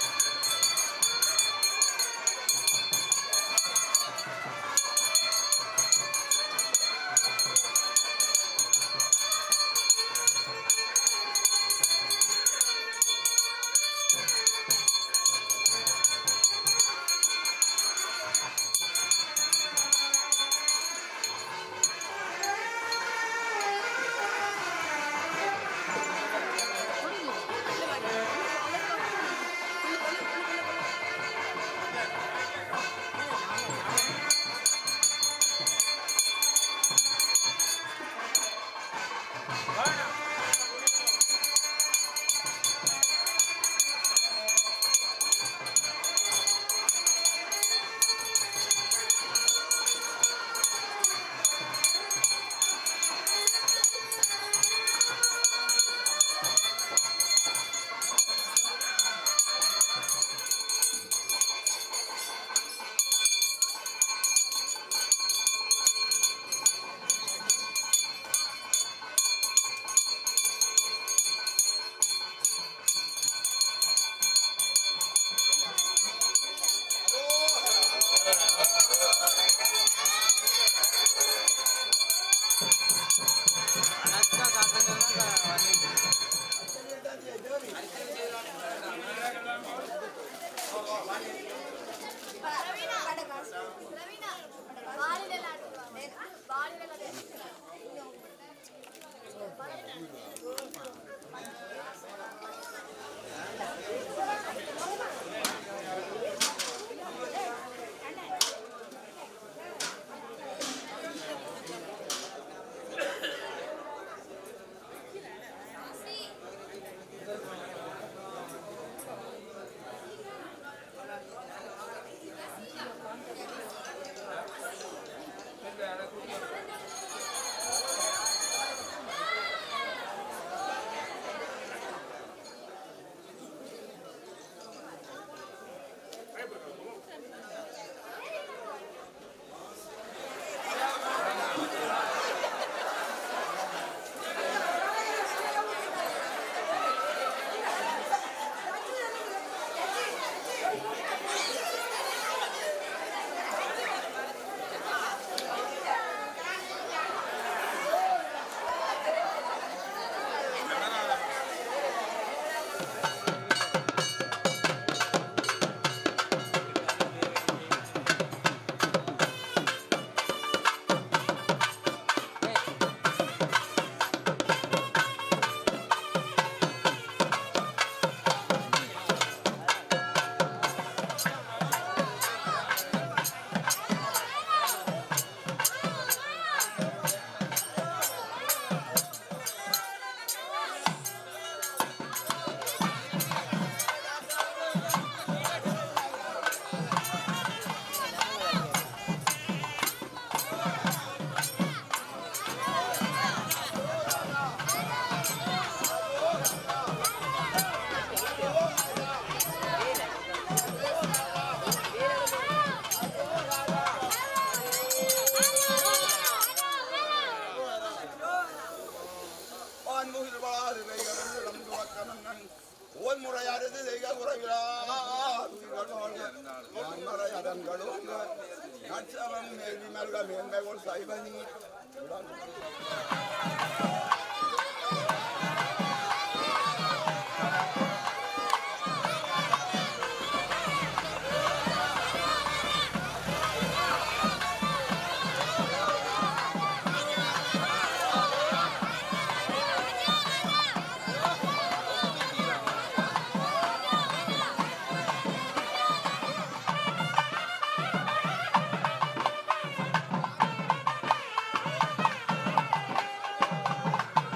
வான்முகில் வளாது வைகடந்து நம்புவக்கணங்கன் ஓன் முறையானது செய்க உறவிலார் உயிர்கள் வாழ்க. வான்மறை அதன்களும் நற்சவம் மேல்வி மல்க மேன்மைகள் சைவனி உடன் ஆ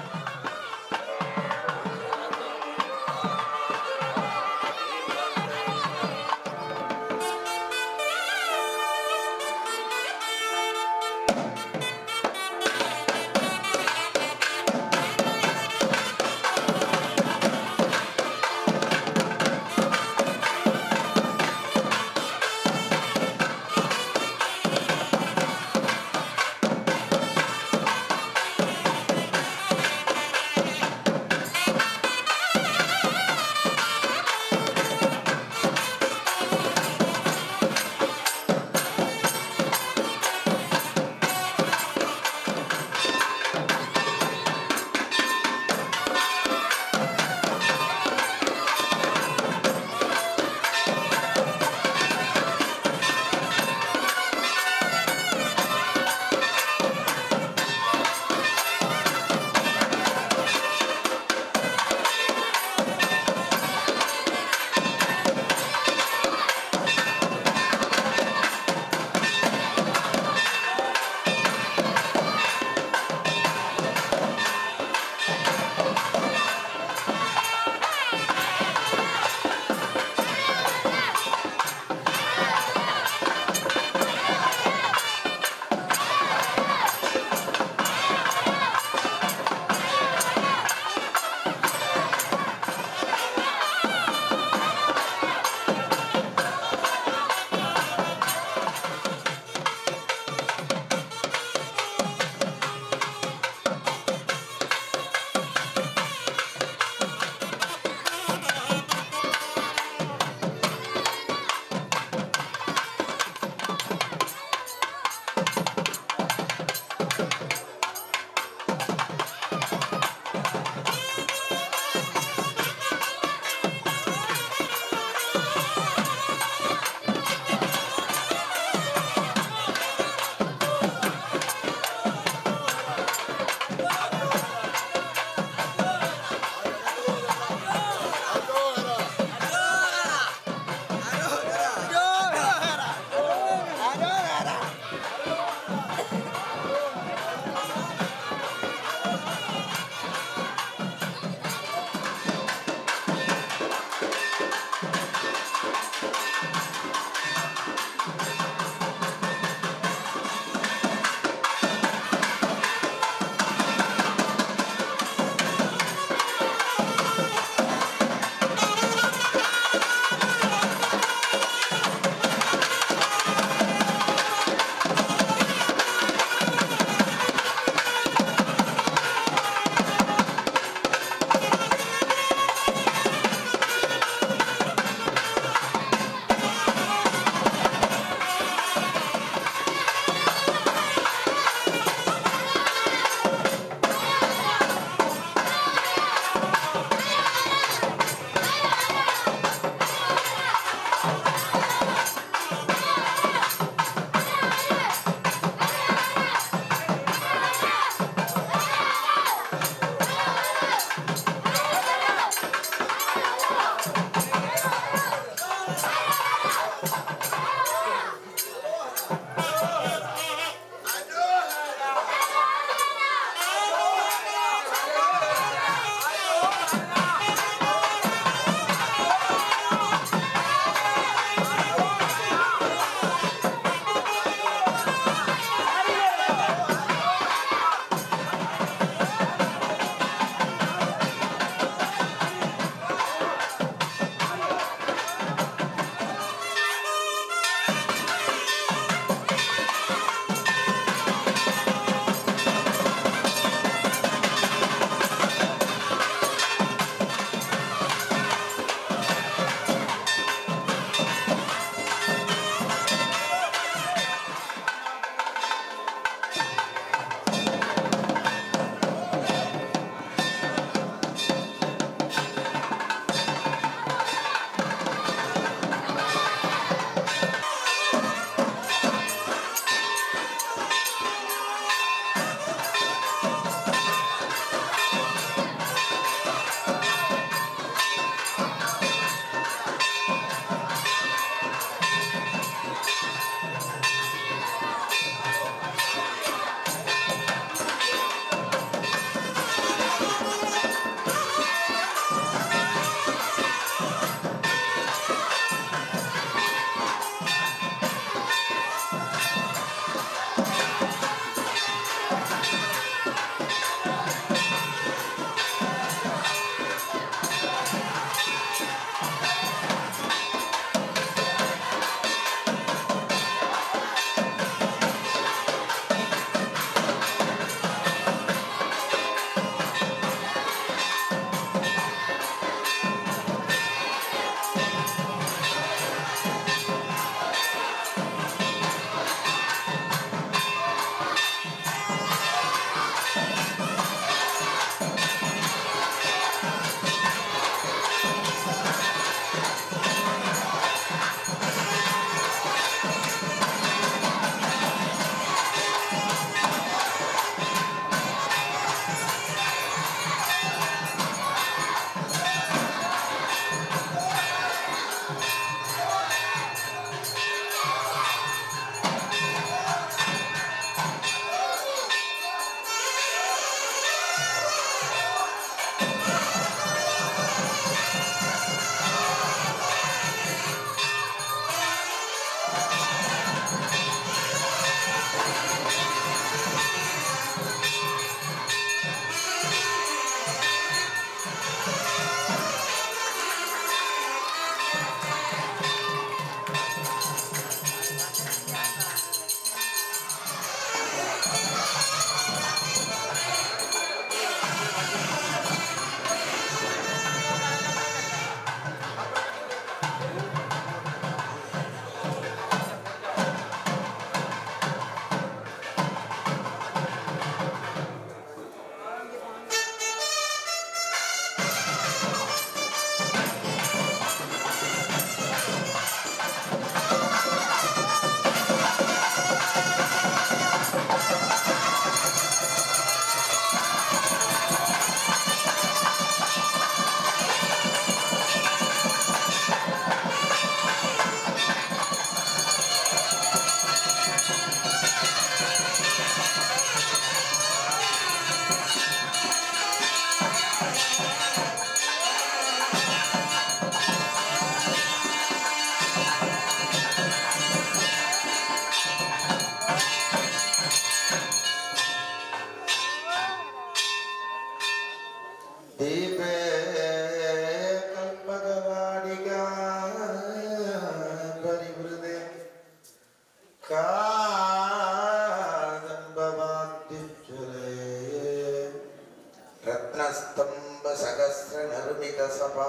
सभा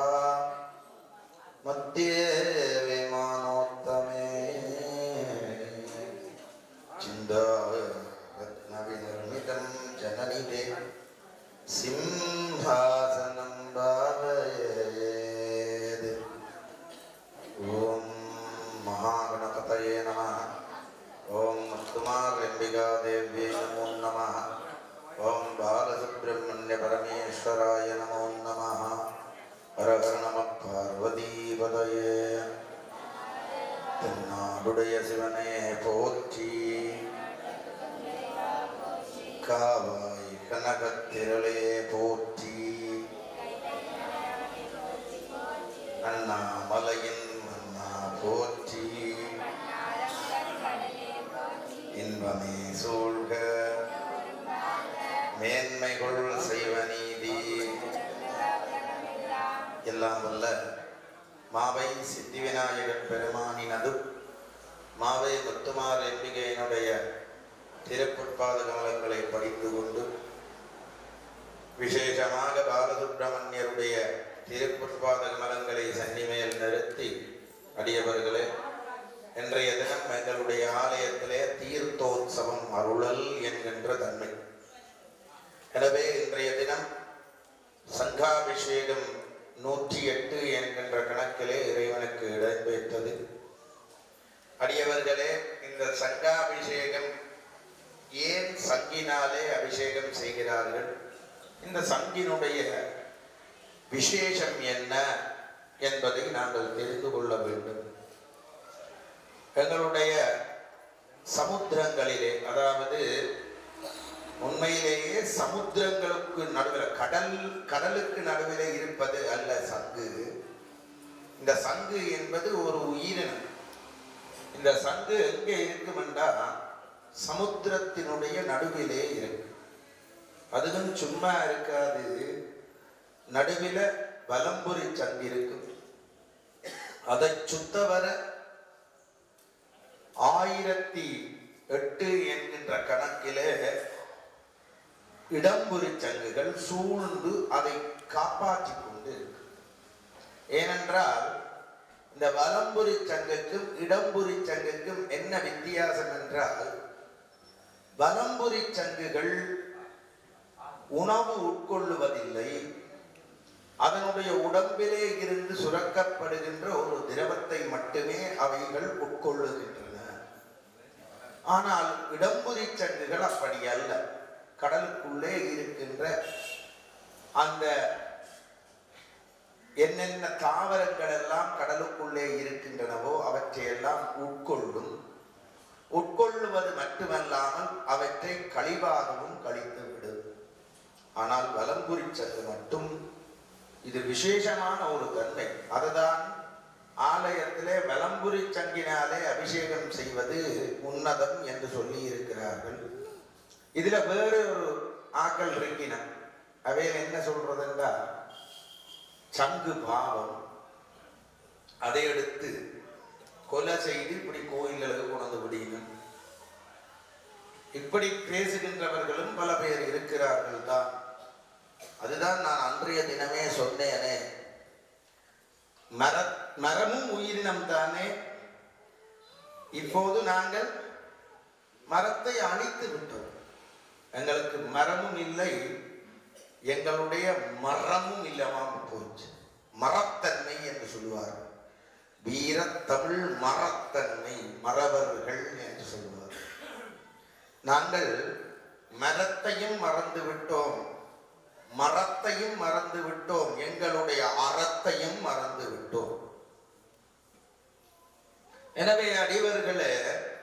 मध्ये विमानोत्तमे चिन्दारत्नविनिर्मितं जननिधे सिंहासनं भावयेत् ॐ महागणपतये नमः ॐ मुत्तुमार्यम्बिकादेव्यै नमो नमः ॐ बालसुब्रह्मण्यपरमेश्वराय नमो नमः हर हर नमः பார்வதீபதயே தென்னாடுடைய சிவனே போற்றி காவாய் கனகத்திரளே போற்றி அண்ணாமலையின் மன்னா போற்றி இன்பமே சூழ்க மேன்மைகள் செய்வ நீதி எல்லாம் வல்ல மாவை சித்தி விநாயகர் பெருமானினது மாவை முத்துமார் எம்பிகையினுடைய திருப்புட்பாத கமலங்களை படித்து கொண்டு விசேஷமாக பாலசுப்பிரமணியருடைய திருப்புட்பாத கமலங்களை சன்னிமேல் நிறுத்தி அடியவர்களே இன்றைய தினம் எங்களுடைய ஆலயத்திலே தீர்த்தோத்சவம் அருளல் என்கின்ற தன்மை எனவே இன்றைய தினம் சங்காபிஷேகம் நூற்றி எட்டு என்கின்ற கணக்கிலே இறைவனுக்கு இடம்பெற்றது அடியவர்களே இந்த சங்காபிஷேகம் ஏன் சங்கினாலே அபிஷேகம் செய்கிறார்கள் இந்த சங்கினுடைய விசேஷம் என்ன என்பதை நாங்கள் தெரிந்து கொள்ள வேண்டும் எங்களுடைய சமுத்திரங்களிலே அதாவது உண்மையிலேயே சமுத்திரங்களுக்கு நடுவில் கடல் கடலுக்கு நடுவிலே இருப்பது அல்ல சங்கு இந்த சங்கு என்பது ஒரு உயிரினம் இந்த சங்கு எங்கே இருக்கும் என்றால் சமுத்திரத்தினுடைய நடுவிலே இருக்கு அதுவும் சும்மா இருக்காது நடுவில வலம்புரி சங்கு இருக்கும் அதை சுத்த வர ஆயிரத்தி எட்டு என்கின்ற கணக்கிலே இடம்புரி சங்குகள் சூழ்ந்து அதை காப்பாற்றிக் கொண்டு இருக்கு ஏனென்றால் இந்த வலம்புரி சங்குக்கும் இடம்புரி சங்குக்கும் என்ன வித்தியாசம் என்றால் வலம்புரி சங்குகள் உணவு உட்கொள்ளுவதில்லை அதனுடைய உடம்பிலே இருந்து சுரக்கப்படுகின்ற ஒரு திரவத்தை மட்டுமே அவைகள் உட்கொள்ளுகின்றன ஆனால் இடம்புரி சங்குகள் அப்படி அல்ல கடலுக்குள்ளே இருக்கின்ற அந்த என்னென்ன தாவரங்கள் எல்லாம் கடலுக்குள்ளே இருக்கின்றனவோ அவற்றையெல்லாம் உட்கொள்ளும் உட்கொள்ளுவது மட்டுமல்லாமல் அவற்றை கழிவாகவும் கழித்து விடும் ஆனால் வலம்புரி சங்கு மட்டும் இது விசேஷமான ஒரு தன்மை அதுதான் ஆலயத்திலே வலம்புரி சங்கினாலே அபிஷேகம் செய்வது உன்னதம் என்று சொல்லி இருக்கிறார்கள் இதுல வேறு ஒரு ஆக்கள் இருக்கின அவையில் என்ன சொல்றதுன்னா சங்கு பாவம் அதை எடுத்து கொலை செய்து இப்படி கோயில்களுக்கு கொண்டு விடியணும் இப்படி பேசுகின்றவர்களும் பல பேர் இருக்கிறார்கள் தான் அதுதான் நான் அன்றைய தினமே சொன்னேனே மர மரமும் உயிரினம் தானே இப்போது நாங்கள் மரத்தை அழித்து விட்டோம் எங்களுக்கு மரமும் இல்லை எங்களுடைய மரமும் இல்லாம போச்சு மரத்தன்மை என்று சொல்லுவார் வீரத்தமிழ் மரத்தன்மை மறவர்கள் என்று சொல்லுவார் நாங்கள் மரத்தையும் மறந்து விட்டோம் மரத்தையும் மறந்து விட்டோம் எங்களுடைய அறத்தையும் மறந்து விட்டோம் எனவே அடிவர்களே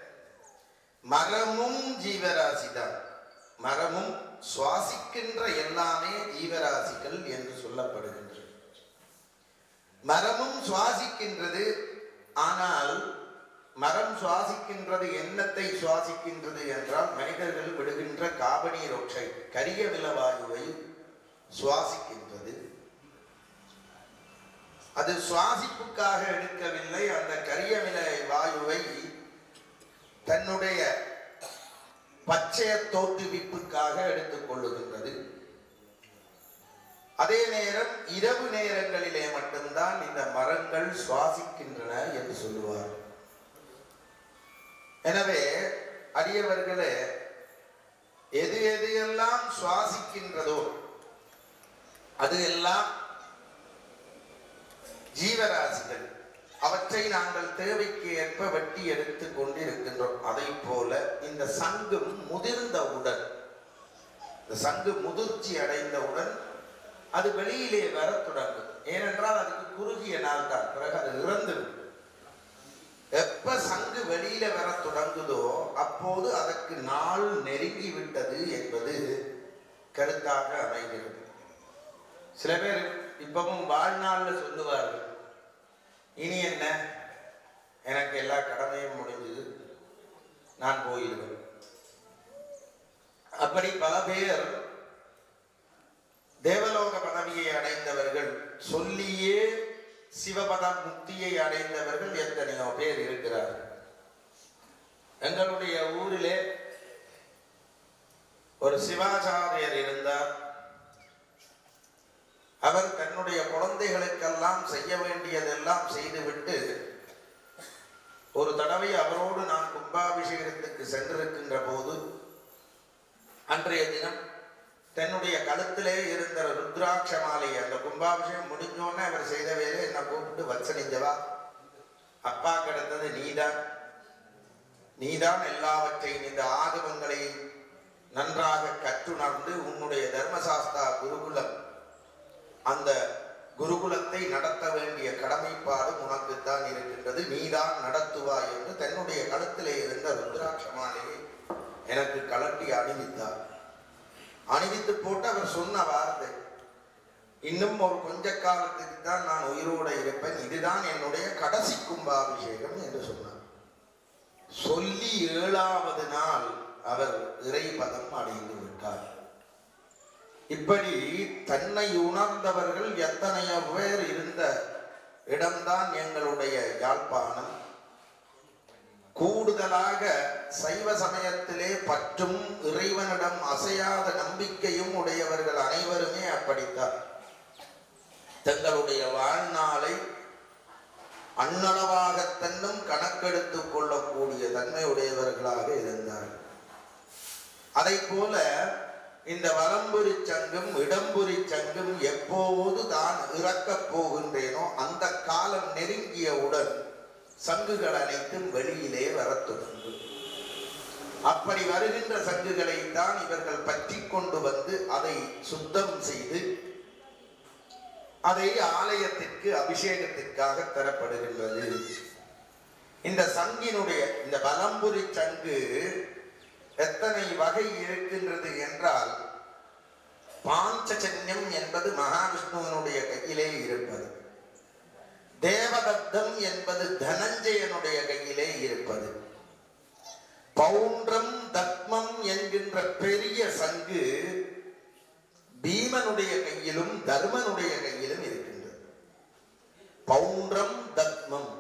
மரமும் ஜீவராசிதான் மரமும் சுவாசிக்கின்ற எல்லாமே ஜீவராசிகள் என்று சொல்லப்படுகின்றது மரமும் சுவாசிக்கின்றது ஆனால் மரம் சுவாசிக்கின்றது எண்ணத்தை சுவாசிக்கின்றது என்றால் மனிதர்கள் விடுகின்ற காபனீர் ஒக்சைட் கரிய விலவாயுவை சுவாசிக்கின்றது அது சுவாசிப்புக்காக எடுக்கவில்லை அந்த கரிய விலை வாயுவை தன்னுடைய பச்சைய தோற்றுவிப்புக்காக எடுத்துக் கொள்ளுகின்றது அதே நேரம் இரவு நேரங்களிலே மட்டும்தான் இந்த மரங்கள் சுவாசிக்கின்றன என்று சொல்லுவார் எனவே அரியவர்களே எது எது எல்லாம் சுவாசிக்கின்றதோ அது எல்லாம் ஜீவராசிகள் அவற்றை நாங்கள் தேவைக்கு ஏற்ப வெட்டி எடுத்து கொண்டிருக்கின்றோம் அதை போல இந்த சங்கும் முதிர்ந்தவுடன் இந்த சங்கு முதிர்ச்சி அடைந்தவுடன் அது வெளியிலே வரத் தொடங்கும் ஏனென்றால் அதுக்கு குறுகிய நாள் தான் பிறகு அது இறந்துவிடும் எப்ப சங்கு வெளியில வர தொடங்குதோ அப்போது அதற்கு நாள் நெருங்கி விட்டது என்பது கருத்தாக அமைகிறது சில பேர் இப்பவும் வாழ்நாள்ல சொல்லுவார்கள் இனி என்ன எனக்கு எல்லா கடமையும் முடிஞ்சது நான் போயிடுவேன் அப்படி பல பேர் தேவலோக பதவியை அடைந்தவர்கள் சொல்லியே சிவபத முக்தியை அடைந்தவர்கள் எத்தனையோ பேர் இருக்கிறார்கள் எங்களுடைய ஊரிலே ஒரு சிவாச்சாரியர் இருந்தார் அவர் தன்னுடைய குழந்தைகளுக்கெல்லாம் செய்ய வேண்டியதெல்லாம் செய்துவிட்டு ஒரு தடவை அவரோடு நான் கும்பாபிஷேகத்துக்கு சென்றிருக்கின்ற போது அன்றைய தினம் தன்னுடைய கழுத்திலே இருந்த ருத்ராட்ச மாலை அந்த கும்பாபிஷேகம் முடிஞ்சோடனே அவர் செய்த வேலை என்ன கூப்பிட்டு வச்சனிஞ்சவா அப்பா கிடைத்தது நீதான் நீதான் எல்லாவற்றையும் இந்த ஆகமங்களை நன்றாக கற்றுணர்ந்து உன்னுடைய தர்மசாஸ்தா குருகுலம் அந்த குருகுலத்தை நடத்த வேண்டிய கடமைப்பாடு உனக்குத்தான் இருக்கின்றது நீதான் நடத்துவாய் என்று தன்னுடைய கழுத்திலே இருந்த ருத்ராட்ச மாலையை எனக்கு கலட்டி அணிவித்தார் அணிவித்து போட்டு அவர் சொன்ன வார்த்தை இன்னும் ஒரு கொஞ்ச காலத்துக்கு தான் நான் உயிரோடு இருப்பேன் இதுதான் என்னுடைய கடைசி கும்பாபிஷேகம் என்று சொன்னார் சொல்லி ஏழாவது நாள் அவர் இறைபதம் அடைந்து விட்டார் இப்படி தன்னை உணர்ந்தவர்கள் எத்தனையோ பேர் இருந்த இடம்தான் எங்களுடைய யாழ்ப்பாணம் கூடுதலாக சைவ சமயத்திலே பற்றும் இறைவனிடம் அசையாத நம்பிக்கையும் உடையவர்கள் அனைவருமே அப்படித்தான் தங்களுடைய வாழ்நாளை அன்னளவாக தன்னும் கணக்கெடுத்துக் கொள்ளக்கூடிய தன்மை உடையவர்களாக இருந்தார்கள் அதை போல இந்த வலம்புரி சங்கும் இடம்புரி சங்கும் எப்போது தான் இறக்கப் போகின்றேனோ அந்த காலம் நெருங்கியவுடன் சங்குகள் அனைத்தும் வெளியிலே வரத் தொடங்கும் அப்படி வருகின்ற சங்குகளை தான் இவர்கள் பற்றி கொண்டு வந்து அதை சுத்தம் செய்து அதை ஆலயத்திற்கு அபிஷேகத்திற்காக தரப்படுகின்றது இந்த சங்கினுடைய இந்த வலம்புரி சங்கு எத்தனை வகை இருக்கின்றது என்றால் பாஞ்சஜன்யம் என்பது மகாவிஷ்ணுவனுடைய கையிலே இருப்பது தேவதத்தம் என்பது தனஞ்சயனுடைய கையிலே இருப்பது பவுன்றம் தத்மம் என்கின்ற பெரிய சங்கு பீமனுடைய கையிலும் தர்மனுடைய கையிலும் இருக்கின்றது பவுன்றம் தத்மம்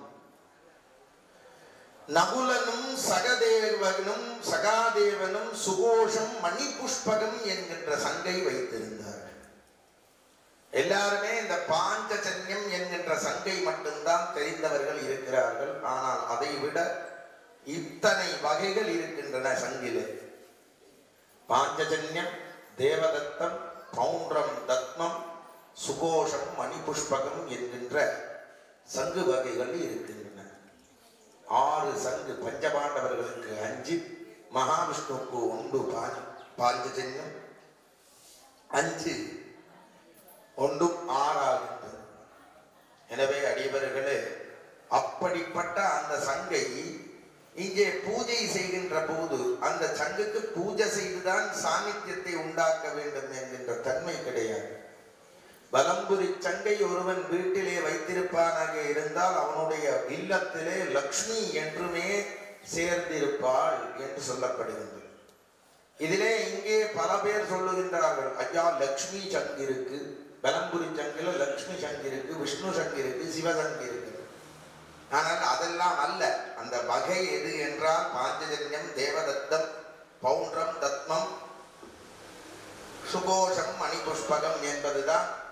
நகுலனும் சகதேவனும் சகாதேவனும் சுகோஷம் மணிபுஷ்பகம் என்கின்ற சங்கை வைத்திருந்தார்கள் எல்லாருமே இந்த பாஞ்சஜன்யம் என்கின்ற சங்கை மட்டும்தான் தெரிந்தவர்கள் இருக்கிறார்கள் ஆனால் அதை விட இத்தனை வகைகள் இருக்கின்றன சங்கிலே பாஞ்சஜன்யம் தேவதத்தம் பவுன்றம் தத்மம் சுகோஷம் மணிபுஷ்பகம் என்கின்ற சங்கு வகைகள் இருக்கின்றன ஆறு சங்கு பஞ்சபாண்டவர்களுக்கு அஞ்சு மகாவிஷ்ணுவுக்கு ஒன்று பாஞ்ச பாஞ்சஜன்யம் அஞ்சு ஒன்றும் ஆறாகின்றது எனவே அடியவர்களே அப்படிப்பட்ட அந்த சங்கை இங்கே பூஜை செய்கின்ற போது அந்த சங்குக்கு பூஜை செய்துதான் சாநித்தியத்தை உண்டாக்க வேண்டும் என்கின்ற தன்மை கிடையாது வலம்புரி சங்கை ஒருவன் வீட்டிலே வைத்திருப்பானாக இருந்தால் அவனுடைய இல்லத்திலே லக்ஷ்மி என்றுமே சேர்ந்திருப்பாள் என்று சொல்லப்படுகின்றது இதிலே இங்கே பல பேர் சொல்லுகின்றார்கள் ஐயா லக்ஷ்மி சங்கு இருக்கு பலம்புரி சங்குல லக்ஷ்மி சங்கு இருக்கு விஷ்ணு சங்கு இருக்கு சிவசங்கு இருக்கு ஆனால் அதெல்லாம் அல்ல அந்த வகை எது என்றால் பாஞ்சஜன்யம் தேவதத்தம் பவுன்றம் தத்மம் சுகோஷம் மணிபுஷ்பகம் என்பதுதான்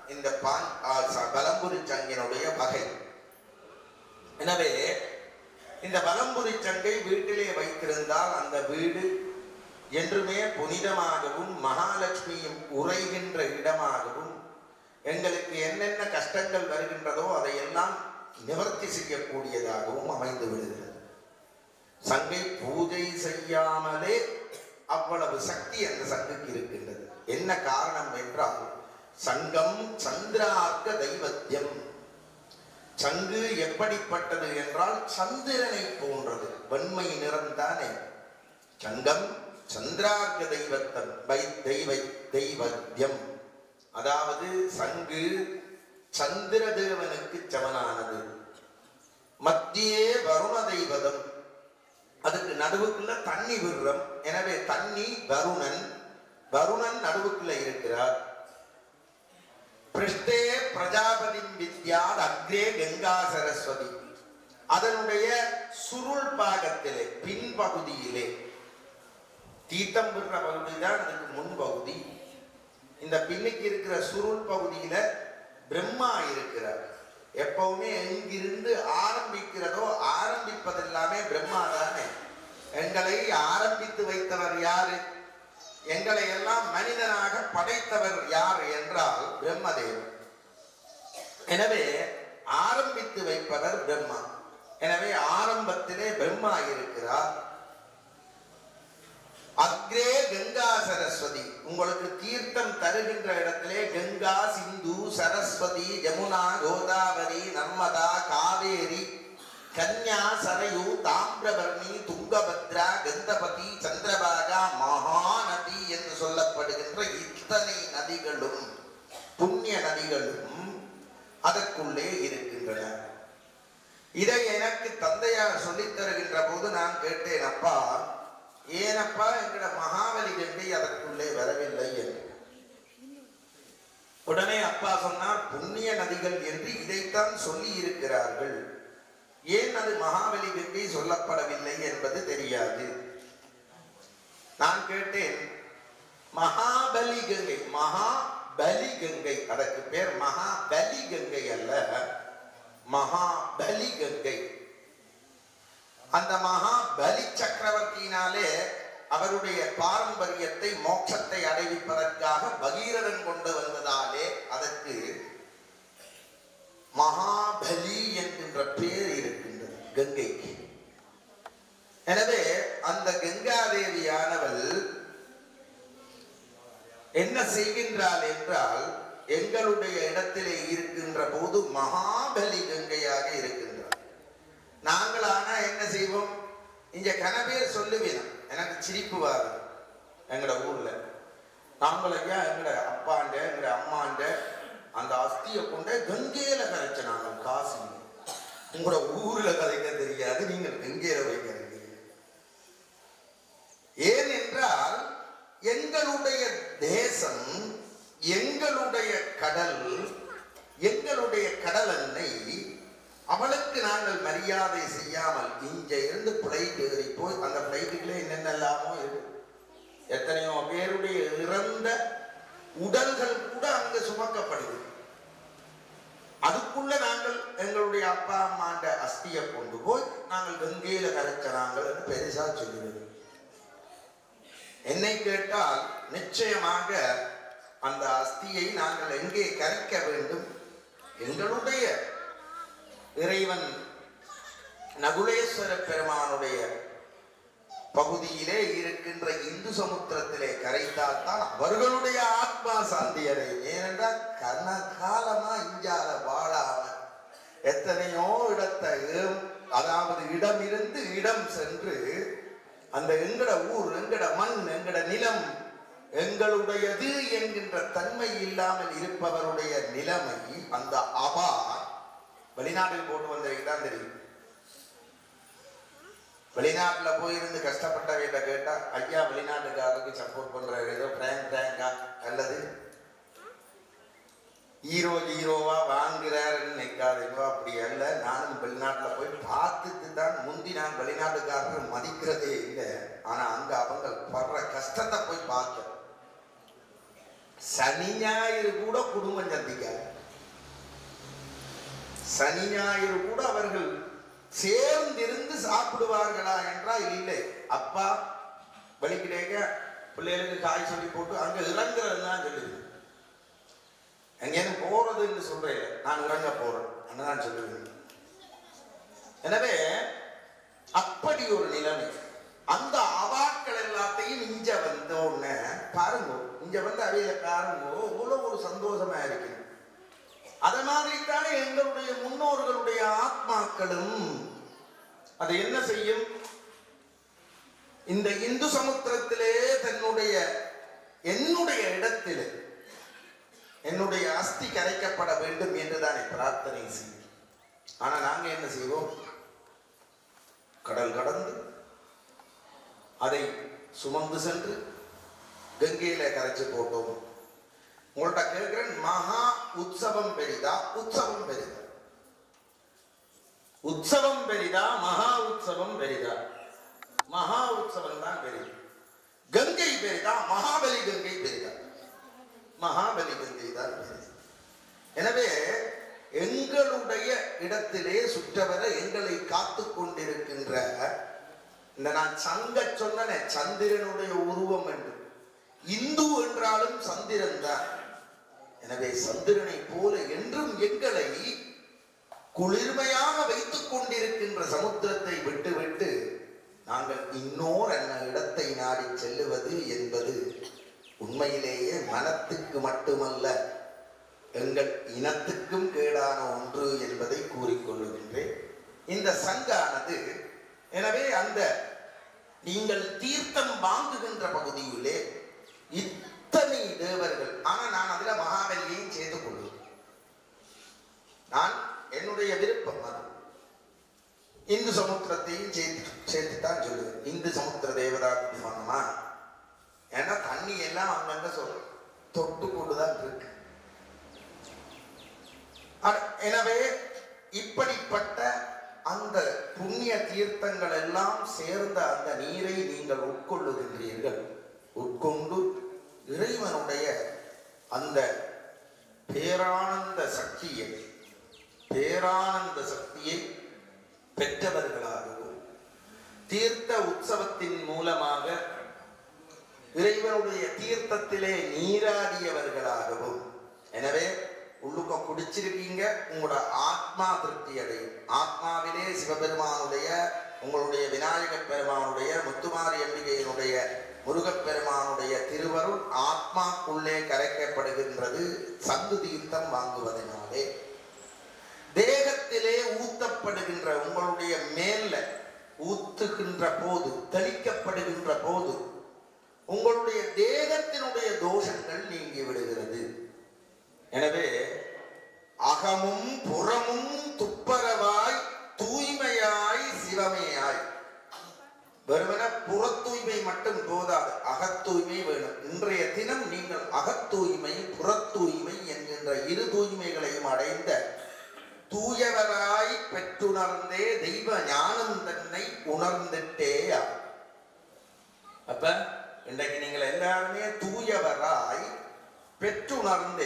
இந்த பான் ஆ, ச- பலம்புரி சங்கினுடைய வகை எனவே இந்த பலம்புரி சங்கை வீட்டிலே வைத்திருந்தால் அந்த வீடு என்றுமே புனிதமாகவும் மகாலட்சுமியும் உறைகின்ற இடமாகவும் எங்களுக்கு என்னென்ன கஷ்டங்கள் வருகின்றதோ அதையெல்லாம் நிவர்த்தி செய்யக்கூடியதாகவும் அமைந்து விடுகிறது சங்கை பூஜை செய்யாமலே அவ்வளவு சக்தி அந்த சங்குக்கு இருக்கின்றது என்ன காரணம் என்றால் சங்கம் சந்திரார்க்க தெய்வத்தியம் சங்கு எப்படிப்பட்டது என்றால் சந்திரனை போன்றது வெண்மை நிறம் தானே சங்கம் சந்திரார்க்க தெய்வத்தம் வை தெய்வ தெய்வத்தியம் அதாவது சங்கு சந்திர தேவனுக்கு சமனானது மத்தியே வருண தெய்வதம் அதுக்கு நடுவுக்குள்ள தண்ணி விடுறோம் எனவே தண்ணி வருணன் வருணன் நடுவுக்குள்ள இருக்கிறார் பிருஷ்டே பிரஜாபதி வித்யாத் அக்ரே கங்கா சரஸ்வதி அதனுடைய சுருள் பாகத்திலே பின்பகுதியிலே தீர்த்தம் விடுற பகுதி தான் அதுக்கு முன்பகுதி இந்த பின்னுக்கு இருக்கிற சுருள் பகுதியில பிரம்மா இருக்கிறார் எப்பவுமே எங்கிருந்து ஆரம்பிக்கிறதோ ஆரம்பிப்பதெல்லாமே பிரம்மா தானே எங்களை ஆரம்பித்து வைத்தவர் யாரு எங்களை எல்லாம் மனிதனாக படைத்தவர் யார் என்றால் பிரம்மதேவன் எனவே ஆரம்பித்து வைப்பவர் பிரம்மா எனவே ஆரம்பத்திலே பிரம்மா இருக்கிறார் அக்ரே கங்கா சரஸ்வதி உங்களுக்கு தீர்த்தம் தருகின்ற இடத்திலே கங்கா சிந்து சரஸ்வதி யமுனா கோதாவரி நர்மதா காவேரி கன்யா சரயு தாமிரபரணி துங்கபத்ரா கந்தபதி சந்திரபாகா மகாநதி என்று சொல்லப்படுகின்ற இத்தனை நதிகளும் புண்ணிய நதிகளும் அதற்குள்ளே இருக்கின்றன இதை எனக்கு தந்தையார் சொல்லித் தருகின்ற போது நான் கேட்டேன் அப்பா ஏனப்பா எங்கட மகாபலி கங்கை அதற்குள்ளே வரவில்லை என்று உடனே அப்பா சொன்னார் புண்ணிய நதிகள் என்று இதைத்தான் சொல்லி இருக்கிறார்கள் ஏன் அது மகாபலி கங்கை சொல்லப்படவில்லை என்பது தெரியாது நான் கேட்டேன் மகாபலி கங்கை மகாபலி கங்கை அதற்கு பேர் மகாபலி கங்கை அல்ல மகாபலி கங்கை அந்த மகா பலி சக்கரவர்த்தியினாலே அவருடைய பாரம்பரியத்தை மோட்சத்தை அடைவிப்பதற்காக பகீரதன் கொண்டு வந்ததாலே அதற்கு மகாபலி என்கின்ற பெயர் இருக்கின்றது கங்கைக்கு எனவே அந்த கங்காதேவியானவள் என்ன செய்கின்றாள் என்றால் எங்களுடைய இடத்திலே இருக்கின்ற போது மகாபலி கங்கையாக இருக்கின்றார் நாங்கள் ஆனா என்ன செய்வோம் இங்க கனபேர் சொல்லுவீங்க எனக்கு சிரிப்பு வருது எங்கட ஊர்ல நாங்கள் ஐயா எங்கட அப்பாண்ட எங்கட அம்மாண்ட அந்த அஸ்தியை கொண்டு கங்கையில கரைச்ச நாங்கள் காசு உங்களோட ஊர்ல கதைக்க தெரியாது நீங்கள் கங்கையில வைக்கிறீங்க ஏன் என்றால் எங்களுடைய தேசம் எங்களுடைய கடல் எங்களுடைய கடல் அன்னை அவளுக்கு நாங்கள் மரியாதை செய்யாமல் இங்க இருந்து பிளைட் ஏறி போய் அந்த பிளைட்டுக்குள்ள என்னென்னலாமோ இருக்கு எத்தனையோ பேருடைய இறந்த உடல்கள் கூட அங்க சுமக்கப்படுது அதுக்குள்ள நாங்கள் எங்களுடைய அப்பா அம்மாண்ட அஸ்தியை கொண்டு போய் நாங்கள் கங்கையில கரைச்ச நாங்கள் என்று பெருசா சொல்லுவது என்னை கேட்டால் நிச்சயமாக அந்த அஸ்தியை நாங்கள் எங்கே கரைக்க வேண்டும் எங்களுடைய இறைவன் நகுலேஸ்வர பெருமானுடைய பகுதியிலே இருக்கின்ற இந்து சமுத்திரத்திலே கரைத்தால் தான் அவர்களுடைய ஆத்மா சாந்தி அடையும் ஏனென்றால் கன காலமா இஞ்சால வாழாம எத்தனையோ இடத்தை அதாவது இடம் இருந்து இடம் சென்று அந்த எங்கட ஊர் எங்கட மண் எங்கட நிலம் எங்களுடையது என்கின்ற தன்மை இல்லாமல் இருப்பவருடைய நிலைமை அந்த அபா வெளிநாட்டில் போட்டு வந்தவங்க தான் தெரியும் வெளிநாட்டுல போயிருந்து கஷ்டப்பட்டவங்க கேட்டா ஐயா வெளிநாட்டுக்காரருக்கு சப்போர்ட் பண்றாரு ஏதோ பிராங்க் பிராங்கா அல்லது ஹீரோ ஹீரோவா வாங்குறாருன்னு நினைக்காதீங்க அப்படி அல்ல நானும் வெளிநாட்டுல போய் பார்த்துட்டு தான் முந்தி நான் வெளிநாட்டுக்காரர் மதிக்கிறதே இல்லை ஆனா அங்க அவங்க படுற கஷ்டத்தை போய் பார்த்தேன் சனி ஞாயிறு கூட குடும்பம் சந்திக்காது சனி ஞாயிறு கூட அவர்கள் சேர்ந்திருந்து சாப்பிடுவார்களா என்றால் இல்லை அப்பா வலிக்கிட்டேங்க பிள்ளைகளுக்கு காய் சொல்லி போட்டு அங்க இறங்குறது தான் சொல்லுது எங்கேயும் போறதுன்னு சொல்றேன் நான் இறங்க போறேன் நான் சொல்லுவேன் எனவே அப்படி ஒரு நிலைமை அந்த அவாக்கள் எல்லாத்தையும் இங்க வந்த உடனே பாருங்க இங்க வந்து அவையில பாருங்க இவ்வளவு ஒரு சந்தோஷமா இருக்கு அத மாதிரி தானே எங்களுடைய முன்னோர்களுடைய ஆத்மாக்களும் அது என்ன செய்யும் இந்த இந்து சமுத்திரத்திலே தன்னுடைய என்னுடைய இடத்திலே என்னுடைய அஸ்தி கரைக்கப்பட வேண்டும் என்று தானே பிரார்த்தனை செய்யும் ஆனா நாங்க என்ன செய்வோம் கடல் கடந்து அதை சுமந்து சென்று கங்கையில கரைச்சு போட்டோம் உங்கள்ட்ட கேட்கிறேன் மகா உற்சவம் பெரிதா உற்சவம் பெரிதா உற்சவம் பெரிதா மகா உற்சவம் பெரிதா மகா உற்சவம் தான் பெரிது கங்கை பெரிதா மகாபலி கங்கை பெரிதா மகாபலி கங்கை தான் பெரிது எனவே எங்களுடைய இடத்திலே சுற்றவர எங்களை காத்து கொண்டிருக்கின்ற இந்த நான் சங்க சொன்னனே சந்திரனுடைய உருவம் என்று இந்து என்றாலும் சந்திரன் தான் எனவே சந்திரனை போல என்றும் எங்களை குளிர்மையாக வைத்துக் கொண்டிருக்கின்ற சமுத்திரத்தை விட்டுவிட்டு நாங்கள் இன்னோர் என்ன இடத்தை நாடி செல்லுவது என்பது உண்மையிலேயே மனத்துக்கு மட்டுமல்ல எங்கள் இனத்துக்கும் கேடான ஒன்று என்பதை கூறிக்கொள்ளுகின்றேன் இந்த சங்கானது எனவே அந்த நீங்கள் தீர்த்தம் வாங்குகின்ற பகுதியிலே இத்தனை தேவர்கள் ஆனா நான் அதுல மகாபலியையும் சேர்த்து கொள்ளுவேன் நான் என்னுடைய விருப்பம் அது இந்து சமுத்திரத்தையும் சேர்த்து சேர்த்து தான் சொல்லுவேன் இந்து சமுத்திர தேவதா சொன்னமா ஏன்னா தண்ணி எல்லாம் அங்கங்க சொல்லும் தொட்டு கொண்டுதான் இருக்கு அட- எனவே இப்படிப்பட்ட அந்த புண்ணிய தீர்த்தங்கள் எல்லாம் சேர்ந்த அந்த நீரை நீங்கள் உட்கொள்ளுகின்றீர்கள் உட்கொண்டு இறைவனுடைய அந்த பேரானந்த சக்தியை பேரானந்த சக்தியை பெற்றவர்களாகவும் தீர்த்த உற்சவத்தின் மூலமாக இறைவனுடைய தீர்த்தத்திலே நீராடியவர்களாகவும் எனவே உள்ளுக்க குடிச்சிருக்கீங்க உங்களோட ஆத்மா திருப்தி அடையும் ஆத்மாவிலே சிவபெருமானுடைய உங்களுடைய விநாயகப் பெருமானுடைய முத்துமாரி அம்பிகையினுடைய முருகப் பெருமானுடைய திருவருள் ஆத்மாக்குள்ளே கரைக்கப்படுகின்றது சங்கு தீர்த்தம் வாங்குவதனாலே தேகத்திலே ஊத்தப்படுகின்ற உங்களுடைய மேல்ல ஊத்துகின்ற போது தெளிக்கப்படுகின்ற போது உங்களுடைய தேகத்தினுடைய தோஷங்கள் நீங்கி விடுகிறது எனவே அகமும் புறமும் துப்பரவாய் தூய்மையாய் சிவமேயாய் வெறுமன புற தூய்மை மட்டும் போதாது அகத்தூய்மை வேணும் இன்றைய தினம் நீங்கள் அகத்தூய்மை புறத்தூய்மை என்கின்ற இரு தூய்மைகளையும் அடைந்த தூயவராய் பெற்றுணர்ந்தே தெய்வ ஞானம் தன்னை உணர்ந்துட்டேயா அப்ப இன்றைக்கு நீங்கள் எல்லாருமே தூயவராய் பெற்றுணர்ந்து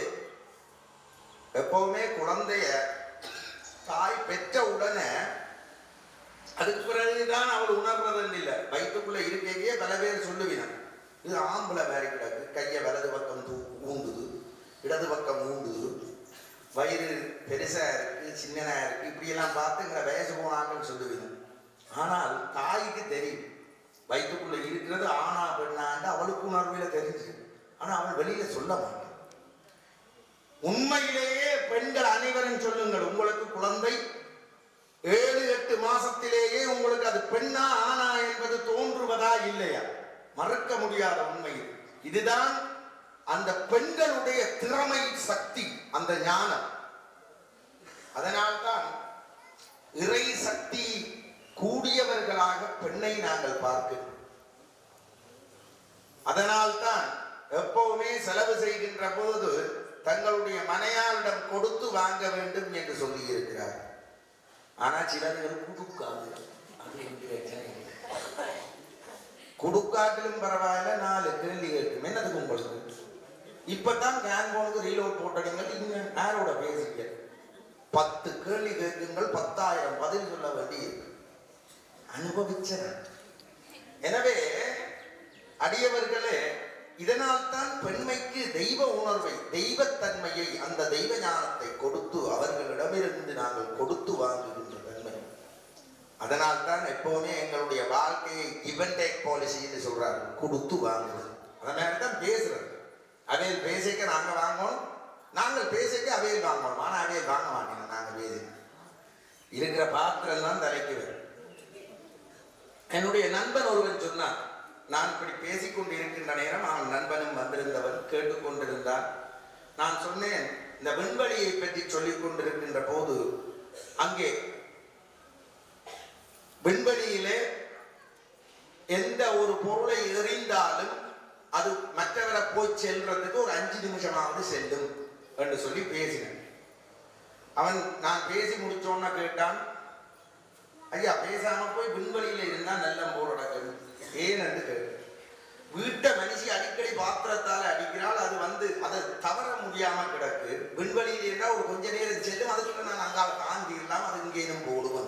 எப்பவுமே குழந்தைய தாய் பெற்ற உடனே அதுக்கு பிறகுதான் அவள் உணர்றது இல்லை வயிற்றுக்குள்ள இருக்கையே பல பேர் சொல்லுவினான் இது ஆம்பளை மாதிரி கிடக்கு கையை வலது பக்கம் தூ ஊண்டுது இடது பக்கம் ஊண்டுது வயிறு பெருசா இருக்கு சின்னனா இருக்கு இப்படியெல்லாம் பார்த்துங்கிற வயசு போனாங்கன்னு சொல்லுவினான் ஆனால் தாய்க்கு தெரியும் வயிற்றுக்குள்ள இருக்கிறது ஆனா பெண்ணாண்டு அவளுக்கு உணர்வுல தெரிஞ்சு ஆனா அவள் வெளியில சொல்ல மாட்டான் உண்மையிலேயே பெண்கள் அனைவரும் சொல்லுங்கள் உங்களுக்கு குழந்தை ஏழு எட்டு மாசத்திலேயே உங்களுக்கு அது பெண்ணா ஆனா என்பது தோன்றுவதா இல்லையா மறக்க முடியாத உண்மை இது. இதுதான் அந்த பெண்களுடைய திறமை சக்தி அந்த ஞானம் அதனால்தான் இறை சக்தி கூடியவர்களாக பெண்ணை நாங்கள் பார்க்கிறோம் அதனால்தான் எப்பவுமே செலவு செய்கின்ற போது தங்களுடைய மனையாளிடம் கொடுத்து வாங்க வேண்டும் என்று சொல்லி இருக்கிறார் ஆனா சிலர்கள் கொடுக்காது அது என்கிற ஜனம். கொடுக்காட்டிலும் பரவாயில்ல நாலு கேள்வி கேட்கும் என்னதுக்கு உங்களுக்கு இப்பதான் கேன் போனுக்கு ரீலோட் போட்டீங்க இங்க யாரோட பேசுறீங்க பத்து கேள்வி கேட்குங்கள் பத்தாயிரம் பதில் சொல்ல வேண்டியிருக்கு அனுபவிச்சேன் எனவே அடியவர்களே இதனால் தான் பெண்மைக்கு தெய்வ உணர்வை தெய்வத்தன்மையை அந்த தெய்வ ஞானத்தை கொடுத்து அவர்களிடமிருந்து நாங்கள் கொடுத்து வாங்குகின்ற தன்மை அதனால் தான் எப்பவுமே எங்களுடைய வாழ்க்கையை கிவன் டேக் பாலிசின்னு சொல்றாரு கொடுத்து வாங்குது அதனால தான் பேசுறது அவையில் பேசிக்க நாங்க வாங்கணும் நாங்கள் பேசிக்க அவையில் வாங்கணும் ஆனா அவையில் வாங்க மாட்டேங்க நாங்க பேசி இருக்கிற பாத்திரம் தான் தலைக்கு வரும் என்னுடைய நண்பன் ஒருவன் சொன்னான் நான் இப்படி பேசிக்கொண்டு இருக்கின்ற நேரம் அவன் நண்பனும் வந்திருந்தவன் கேட்டுக்கொண்டிருந்தான் நான் சொன்னேன் இந்த விண்வெளியை பற்றி சொல்லிக் கொண்டிருக்கின்ற போது அங்கே விண்வெளியிலே எந்த ஒரு பொருளை எறிந்தாலும் அது மற்றவரை போய் செல்றதுக்கு ஒரு அஞ்சு நிமிஷமாவது செல்லும் என்று சொல்லி பேசினேன் அவன் நான் பேசி முடிச்சோன்னா கேட்டான் ஐயா பேசாம போய் விண்வெளியில இருந்தா நல்ல போர் நடக்கும் ஏன் என்று கேட்டேன் வீட்டை மனுஷி அடிக்கடி பாத்திரத்தால அடிக்கிறாள் அது வந்து அதை தவற முடியாம கிடக்கு விண்வெளியில இருந்தா ஒரு கொஞ்ச நேரம் செல்லும் அதுக்குள்ள நான் அங்கால தாண்டிடலாம் அது இங்கேயும் போடுவேன்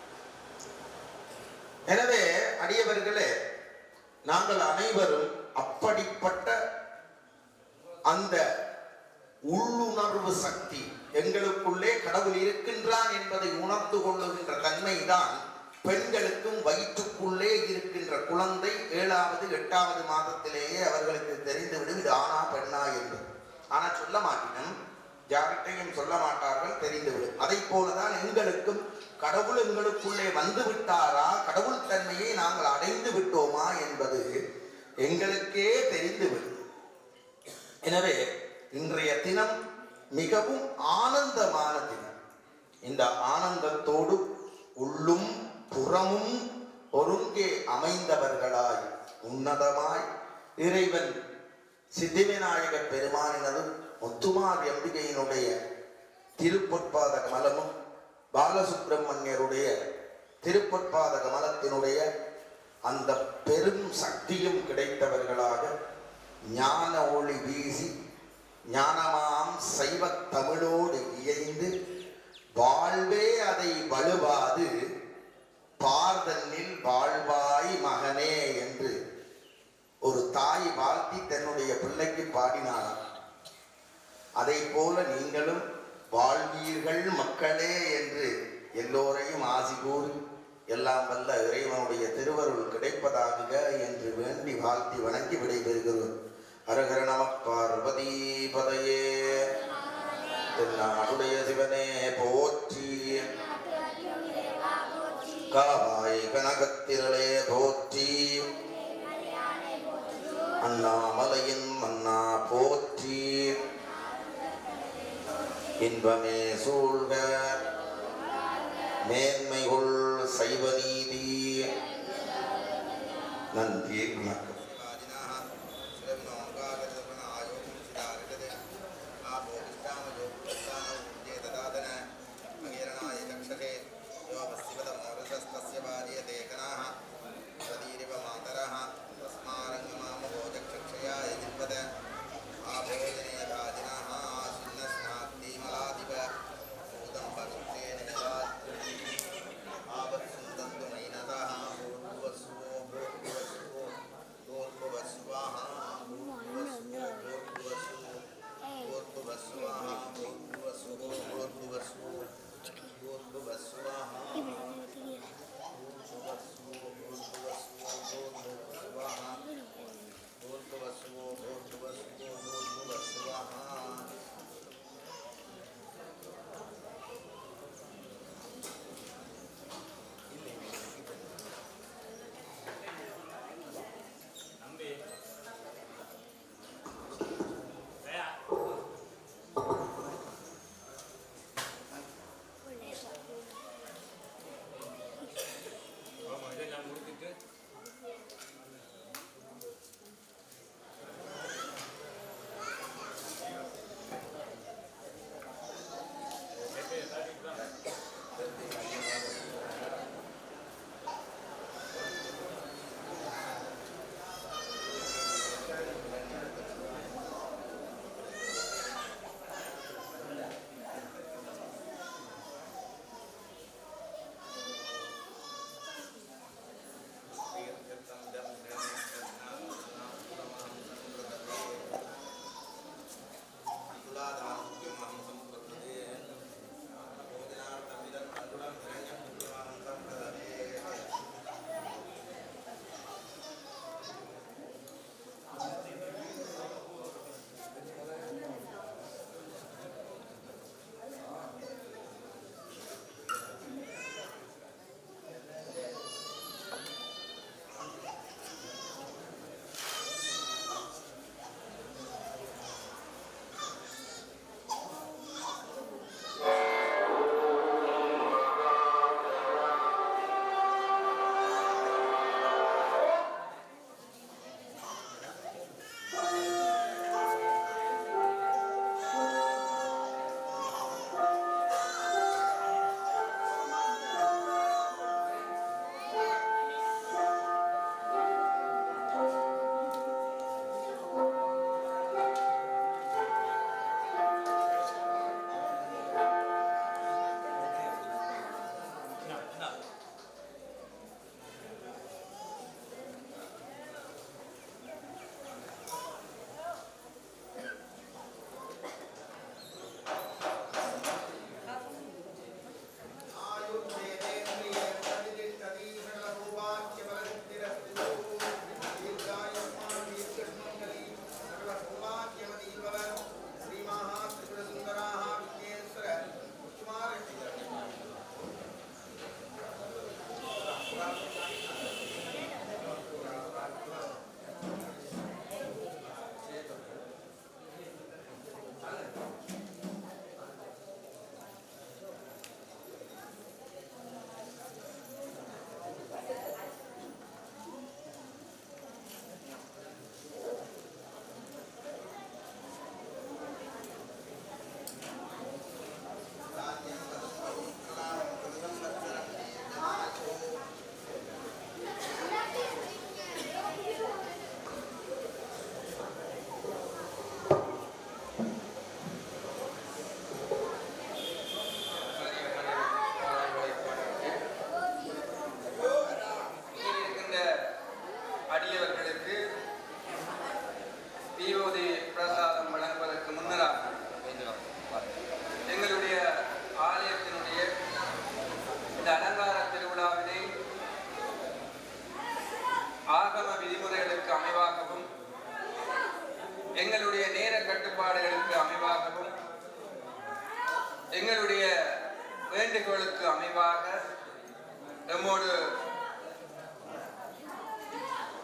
எனவே அடியவர்களே நாங்கள் அனைவரும் அப்படிப்பட்ட அந்த உள்ளுணர்வு சக்தி எங்களுக்குள்ளே கடவுள் இருக்கின்றான் என்பதை உணர்ந்து கொள்ளுகின்ற தன்மைதான் பெண்களுக்கும் வயிற்றுக்குள்ளே இருக்கின்ற குழந்தை ஏழாவது எட்டாவது மாதத்திலேயே அவர்களுக்கு தெரிந்துவிடும் இது ஆனா பெண்ணா என்று ஆனா சொல்ல மாட்டினும் யார்கிட்டையும் சொல்ல மாட்டார்கள் தெரிந்துவிடும் அதை போலதான் எங்களுக்கும் கடவுள் எங்களுக்குள்ளே வந்து விட்டாரா கடவுள் தன்மையை நாங்கள் அடைந்து விட்டோமா என்பது எங்களுக்கே தெரிந்துவிடும் எனவே இன்றைய தினம் மிகவும் ஆனந்தமான தினம் இந்த ஆனந்தத்தோடு உள்ளும் புறமும் ஒருங்கே அமைந்தவர்களாய் உன்னதமாய் இறைவன் சித்திவிநாயக பெருமானினதும் முத்துமார் எம்பிகையினுடைய திருப்பொற்பாத கமலமும் பாலசுப்பிரமணியருடைய திருப்பொற்பாத கமலத்தினுடைய அந்த பெரும் சக்தியும் கிடைத்தவர்களாக ஞான ஒளி வீசி ஞானமாம் சைவ தமிழோடு இயைந்து வாழ்வே அதை வலுவாது பார்தன்னில் வாழ்வாய் மகனே என்று ஒரு தாய் வாழ்த்தி தன்னுடைய பிள்ளைக்கு பாடினாளாம் அதை போல நீங்களும் வாழ்வீர்கள் மக்களே என்று எல்லோரையும் ஆசி கூறி எல்லாம் வல்ல இறைவனுடைய திருவருள் கிடைப்பதாக என்று வேண்டி வாழ்த்தி வணங்கி விடைபெறுகிறோம் அரகர நம பார்வதி பதையே தென்னாடுடைய சிவனே போற்றி காவாய் கனகத்திரளே போற்றி அண்ணாமலையின் மன்னா போற்றி இன்பமே சூழ்க மேன்மைகுள் சைவ நீதி நன்றி வணக்கம் ஆபத்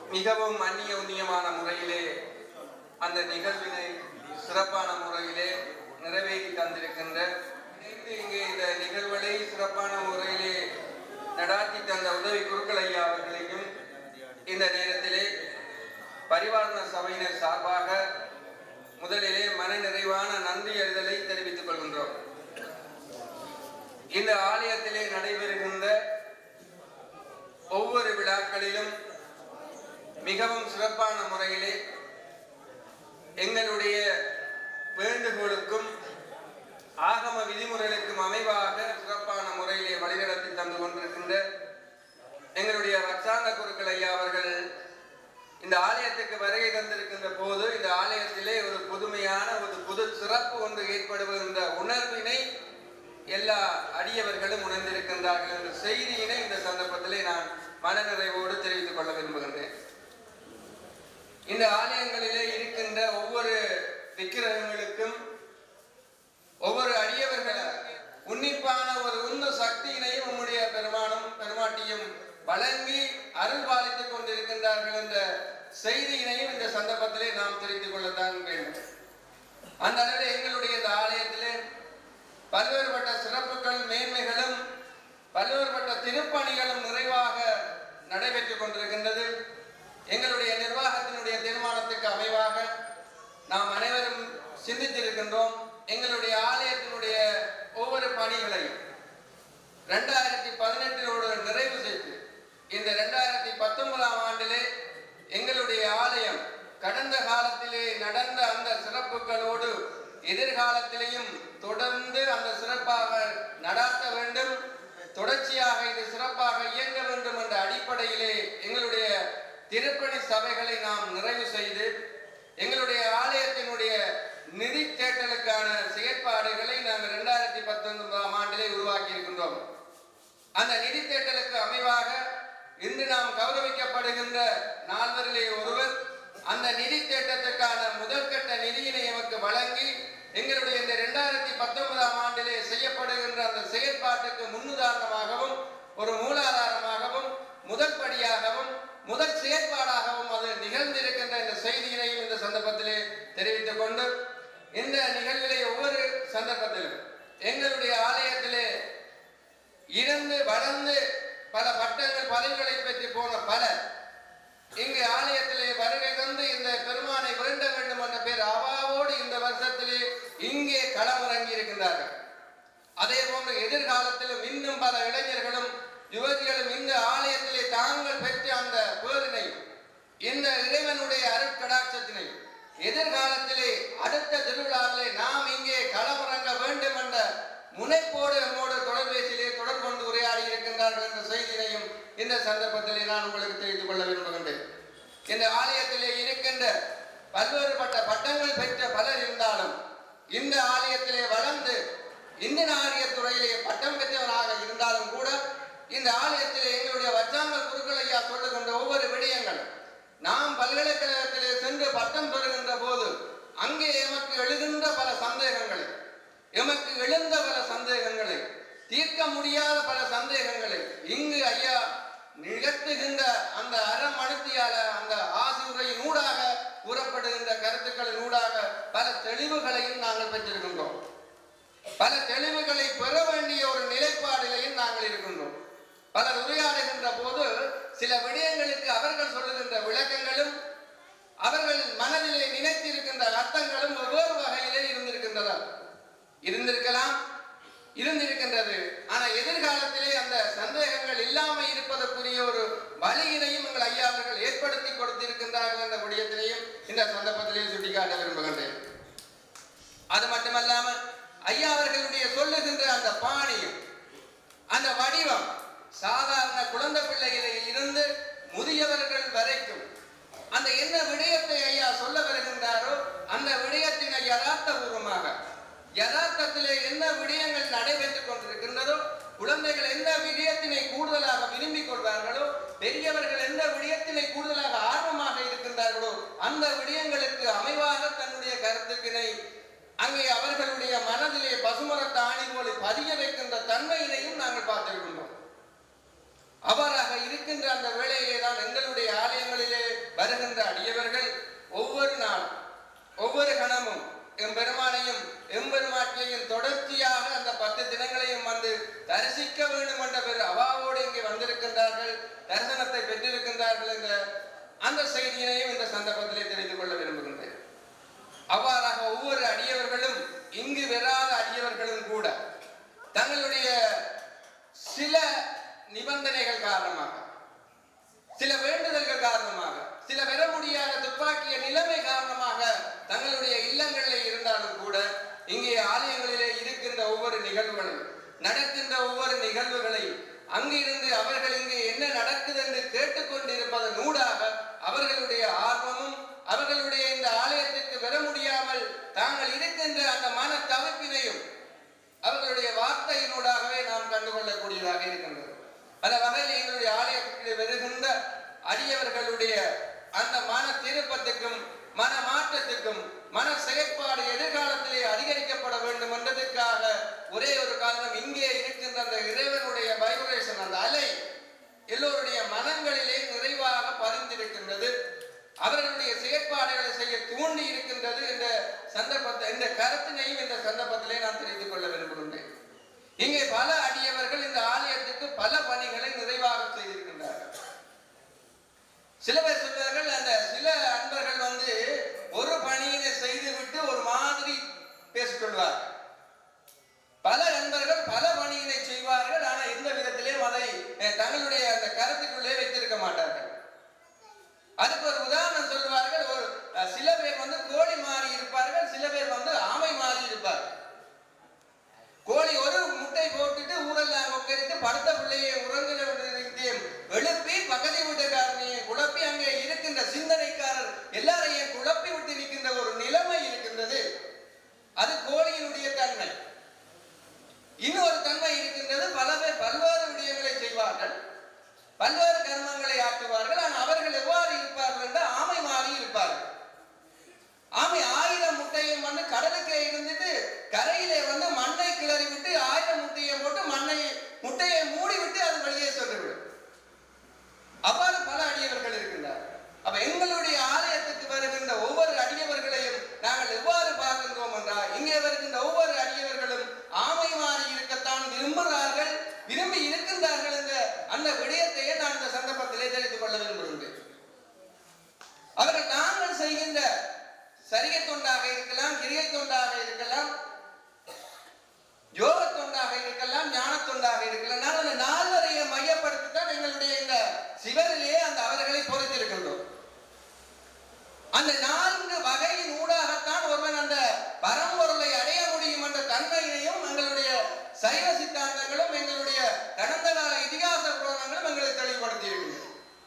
மிகவும் அந்நியோன்யமான முறையிலே அந்த நிகழ்வினை சிறப்பான முறையிலே நிறைவேற்றி தந்திருக்கின்ற இணைந்து இங்கே இந்த நிகழ்வுகளை சிறப்பான முறையிலே நடாத்தி தந்த உதவி குருக்கள் ஐயா அவர்களையும் இந்த நேரத்திலே பரிவாரண சபையினர் சார்பாக முதலிலே மன நிறைவான நன்றி அறிதலை தெரிவித்துக் கொள்கின்றோம் இந்த ஆலயத்திலே நடைபெறுகின்ற ஒவ்வொரு விழாக்களிலும் மிகவும் சிறப்பான முறையிலே எங்களுடைய வேண்டுகோளுக்கும் ஆகம விதிமுறைகளுக்கும் அமைவாக சிறப்பான முறையிலே வழிநடத்தி தந்து கொண்டிருக்கின்ற எங்களுடைய வச்சாங்க குருக்கள் ஐயா அவர்கள் இந்த ஆலயத்துக்கு வருகை தந்திருக்கின்ற போது இந்த ஆலயத்திலே ஒரு புதுமையான ஒரு புது சிறப்பு ஒன்று ஏற்படுகின்ற உணர்வினை எல்லா அடியவர்களும் உணர்ந்திருக்கின்றார்கள் என்ற செய்தியினை இந்த சந்தர்ப்பத்திலே நான் மனநிறைவோடு தெரிவித்துக் கொள்ள விரும்புகின்றேன் இந்த ஆலயங்களிலே இருக்கின்ற ஒவ்வொரு விக்கிரகங்களுக்கும் ஒவ்வொரு அடியவர்கள் உன்னிப்பான ஒரு உந்த சக்தியினையும் உம்முடைய பெருமானும் பெருமாட்டியும் வழங்கி அருள் பாலித்துக் கொண்டிருக்கின்றார்கள் என்ற செய்தியினையும் இந்த சந்தர்ப்பத்திலே நாம் தெரிந்து கொள்ளத்தான் வேண்டும் அந்த அளவில் எங்களுடைய இந்த ஆலயத்திலே பல்வேறுபட்ட சிறப்புகள் மேன்மைகளும் பல்வேறுபட்ட திருப்பணிகளும் நிறைவாக நடைபெற்றுக் கொண்டிருக்கின்றது எங்களுடைய நிர்வாகத்தினுடைய தீர்மானத்துக்கு அமைவாக நாம் அனைவரும் சிந்தித்திருக்கின்றோம் எங்களுடைய ஆலயத்தினுடைய ஒவ்வொரு பணிகளையும் ரெண்டாயிரத்தி பதினெட்டினோடு நிறைவு செய்து இந்த ரெண்டாயிரத்தி பத்தொன்பதாம் ஆண்டிலே எங்களுடைய ஆலயம் கடந்த காலத்திலே நடந்த அந்த சிறப்புகளோடு எதிர்காலத்திலேயும் தொடர்ந்து அந்த சிறப்பாக நடாத்த வேண்டும் தொடர்ச்சியாக இது சிறப்பாக இயங்க வேண்டும் என்ற அடிப்படையிலே எங்களுடைய திருப்பணி சபைகளை நாம் நிறைவு செய்து எங்களுடைய ஆலயத்தினுடைய நிதி தேட்டலுக்கான செயற்பாடுகளை நாங்கள் இரண்டாயிரத்தி பத்தொன்பதாம் ஆண்டிலே உருவாக்கி இருக்கின்றோம் அந்த நிதி தேட்டலுக்கு அமைவாக இன்று நாம் கௌரவிக்கப்படுகின்ற நால்வரிலே ஒருவர் அந்த நிதி தேட்டத்துக்கான முதல் கட்ட நிதியினை எமக்கு வழங்கி எங்களுடைய இந்த இரண்டாயிரத்தி பத்தொன்பதாம் ஆண்டிலே செய்யப்படுகின்ற அந்த செயற்பாட்டுக்கு முன்னுதாரணமாகவும் ஒரு மூலாதாரமாகவும் முதல் படியாகவும் முதல் செயற்பாடாகவும் அது நிகழ்ந்திருக்கின்ற இந்த செய்தியினையும் இந்த சந்தர்ப்பத்திலே தெரிவித்துக் கொண்டு இந்த நிகழ்விலே ஒவ்வொரு சந்தர்ப்பத்திலும் எங்களுடைய ஆலயத்திலே இருந்து வளர்ந்து பல பட்டங்கள் பதவிகளை பெற்று போன பலர் இங்கு ஆலயத்திலே வருகை தந்து இந்த பெருமானை வேண்ட வேண்டும் என்ற பேர் அவாவோடு இந்த வருஷத்திலே இங்கே களமிறங்கி இருக்கின்றார்கள் அதே போன்று எதிர்காலத்திலும் இன்னும் பல இளைஞர்களும் யுவதிகளும் இந்த ஆலயத்திலே தாங்கள் பெற்ற அந்த பேரினை இந்த இறைவனுடைய அருட்கடாட்சத்தினை எதிர்காலத்திலே அடுத்த திருவிழாவிலே நாம் இங்கே களமிறங்க வேண்டும் என்ற முனைப்போடு நம்மோடு தொலைபேசியிலே தொடர்பு கொண்டு உரையாடி இருக்கின்றார்கள் என்ற செய்தியினையும் இந்த சந்தர்ப்பத்திலே நான் உங்களுக்கு தெரிவித்துக் கொள்ள விரும்புகின்றேன் இந்த ஆலயத்திலே இருக்கின்ற பல்வேறுபட்ட பட்டங்கள் பெற்ற பலர் இருந்தாலும் இந்த ஆலயத்திலே வளர்ந்து இந்தியன் ஆரிய துறையிலே பட்டம் பெற்றவராக இருந்தாலும் கூட இந்த ஆலயத்திலே எங்களுடைய வச்சாங்க குருக்கள் ஐயா சொல்லுகின்ற ஒவ்வொரு விடயங்களும் நாம் பல்கலைக்கழகத்திலே சென்று பட்டம் பெறுகின்ற போது அங்கே எமக்கு எழுகின்ற பல சந்தேகங்களை எமக்கு எழுந்த பல சந்தேகங்களை தீர்க்க முடியாத பல சந்தேகங்களை இங்கு ஐயா நிகழ்த்துகின்ற அந்த அறமணித்தியால அந்த ஆசிரியரின் ஊடாக கூறப்படுகின்ற கருத்துக்களின் ஊடாக பல தெளிவுகளையும் நாங்கள் பெற்றிருக்கின்றோம் பல தெளிவுகளை பெற வேண்டிய ஒரு நிலைப்பாடிலையும் நாங்கள் இருக்கின்றோம் பலர் உரையாடுகின்ற போது சில விடயங்களுக்கு அவர்கள் சொல்லுகின்ற விளக்கங்களும் அவர்கள் மனதிலே நினைத்திருக்கின்ற அர்த்தங்களும் வெவ்வேறு வகையிலே இருந்திருக்கின்றன இருந்திருக்கலாம் இருந்திருக்கின்றது ஆனா எதிர்காலத்திலே அந்த சந்தேகங்கள் இல்லாம இருப்பதற்குரிய ஒரு வழியினையும் எங்கள் ஐயா அவர்கள் ஏற்படுத்தி கொடுத்திருக்கின்றார்கள் என்ற விடயத்தினையும் இந்த சந்தர்ப்பத்திலே சுட்டிக்காட்ட விரும்புகின்றேன் அது மட்டுமல்லாம ஐயா அவர்களுடைய சொல்லுகின்ற அந்த பாணியும் அந்த வடிவம் சாதாரண குழந்தை பிள்ளைகளில் இருந்து முதியவர்கள் வரைக்கும் அந்த என்ன விடயத்தை ஐயா சொல்ல வருகின்றாரோ அந்த விடயத்தினை யதார்த்தபூர்வமாக யதார்த்தத்திலே என்ன விடயங்கள் நடைபெற்றுக் கொண்டிருக்கின்றதோ குழந்தைகள் எந்த விடயத்தினை கூடுதலாக விரும்பிக் கொள்வார்களோ பெரியவர்கள் எந்த விடயத்தினை கூடுதலாக ஆர்வமாக இருக்கின்றார்களோ அந்த விடயங்களுக்கு அமைவாக தன்னுடைய கருத்துக்கினை அங்கே அவர்களுடைய மனதிலே பசுமரத்த ஆணி போல பதிய வைக்கின்ற தன்மையினையும் நாங்கள் பார்த்திருக்கின்றோம் அவ்வாறாக இருக்கின்ற அந்த வேளையிலே தான் எங்களுடைய ஆலயங்களிலே இருக்கின்றார்கள் என்ற அந்த செய்தியினையும் இந்த சந்தர்ப்பத்திலே தெரிந்து கொள்ள விரும்புகின்றேன் அவ்வாறாக ஒவ்வொரு அடியவர்களும் இங்கு வராத அடியவர்களும் கூட தங்களுடைய சில நிபந்தனைகள் காரணமாக சில வேண்டுதல்கள் காரணமாக சில பெற முடியாத துப்பாக்கிய நிலைமை காரணமாக தங்களுடைய இல்லங்களிலே இருந்தாலும் கூட இங்கே ஆலயங்களிலே இருக்கின்ற ஒவ்வொரு நிகழ்வுகளையும் நடக்கின்ற ஒவ்வொரு நிகழ்வுகளையும் அங்கிருந்து அவர்கள் இங்கே என்ன நடக்குது என்று கேட்டுக்கொண்டிருப்பதன் ஊடாக அவர்களுடைய ஆர்வமும் அவர்களுடைய இந்த ஆலயத்திற்கு வர முடியாமல் தாங்கள் இருக்கின்ற அந்த மன தவிப்பினையும் அவர்களுடைய வார்த்தையினூடாகவே நாம் கண்டுகொள்ளக்கூடியதாக இருக்கின்றது அந்த வகையில் எங்களுடைய ஆலயத்திற்கு வருகின்ற அடியவர்களுடைய அந்த மன திருப்பத்துக்கும் மன மாற்றத்துக்கும் மன செயற்பாடு எதிர்காலத்திலே அதிகரிக்கப்பட வேண்டும் என்பதற்காக ஒரே ஒரு காரணம் இங்கே இருக்கின்ற அந்த இறைவனுடைய வைப்ரேஷன் அந்த அலை எல்லோருடைய மனங்களிலே நிறைவாக பதிந்திருக்கின்றது அவர்களுடைய செயற்பாடுகளை செய்ய தூண்டி இருக்கின்றது என்ற சந்தர்ப்பத்தை இந்த கருத்தினையும் இந்த சந்தர்ப்பத்திலே நான் தெரிந்து கொள்ள விரும்புகின்றேன் இங்கே பல அடியவர்கள் இந்த ஆலயத்துக்கு பல பணிகளை நிறைவாக செய்திருக்கின்றார்கள் சில பேர் சொல்வார்கள் அந்த சில அன்பர்கள் வந்து ஒரு பணியினை செய்துவிட்டு ஒரு மாதிரி பேசிக் கொள்வார்கள் பல நண்பர்கள் பல பணியினை செய்வார்கள் ஆனால் எந்த விதத்திலேயும் அதை அஹ், தங்களுடைய அந்த கருத்துக்குள்ளே வைத்திருக்க மாட்டார்கள் அதுக்கு ஒரு உதாரணம் சொல்லுவார்கள் ஒரு அஹ், சில பேர் வந்து கோழி மாறி இருப்பார்கள் சில பேர் வந்து ஆமை மாறி இருப்பார்கள் கோழி ஒரு முட்டை போட்டுட்டு ஊரெல்லாம் உட்கரித்து படுத்த பிள்ளையை உறங்குற விடுதியையும் எழுப்பி பக்கத்து வீட்டுக்காரனையும் குழப்பி அங்கே இருக்கின்ற சிந்தனைக்காரர் எல்லாரையும் குழப்பி விட்டு இருக்கின்ற ஒரு நிலைமை இருக்கின்றது அது கோழியினுடைய தன்மை இன்னொரு தன்மை இருக்கின்றது பல பேர் பல்வேறு விடயங்களை செய்வார்கள் பல்வேறு கர்மங்களை ஆற்றுவார்கள் ஆனால் அவர்கள் எவ்வாறு இருப்பார்கள் என்றால் ஆமை மாறி இருப்பார்கள் ஆமை ஆயிரம் முட்டையும் வந்து கடலுக்கே இருந்துட்டு கரையிலே வந்து மண்ணை கிளறி விட்டு ஆயிரம் முட்டையை போட்டு மண்ணை முட்டையை மூடி விட்டு அது வெளியே சொல்லிவிடும் அவ்வாறு பல அடியவர்கள் இருக்கின்றார் அப்ப எங்களுடைய ஆலயத்துக்கு வருகின்ற ஒவ்வொரு அடியவர்களையும் நாங்கள் எவ்வாறு பார்க்கின்றோம் என்றால் இங்கே வருகின்ற ஒவ்வொரு அடியவர்களும் ஆமை மாறி இருக்கத்தான் விரும்புகிறார்கள் விரும்பி இருக்கின்றார்கள் என்ற அந்த விடயத்தையே நான் இந்த சந்தர்ப்பத்திலே தெரிந்து கொள்ள விரும்புகின்றேன் அவர்கள் நாங்கள் செய்கின்ற சரிகை தொண்டாக இருக்கலாம் கிரியை தொண்டாக இருக்கலாம் யோக தொண்டாக இருக்கலாம் ஞான தொண்டாக இருக்கலாம் நான் அந்த நால்வரையை மையப்படுத்தித்தான் எங்களுடைய இந்த சிவரிலே அந்த அவர்களை பொறுத்திருக்கின்றோம் அந்த நான்கு வகையின் ஊடாகத்தான் ஒருவன் அந்த பரம்பொருளை அடைய முடியும் என்ற தன்மையினையும் எங்களுடைய சைவ சித்தாந்தங்களும் எங்களுடைய கடந்த கால இதிகாச புராணங்களும் எங்களை தெளிவுபடுத்தி இருக்கின்றன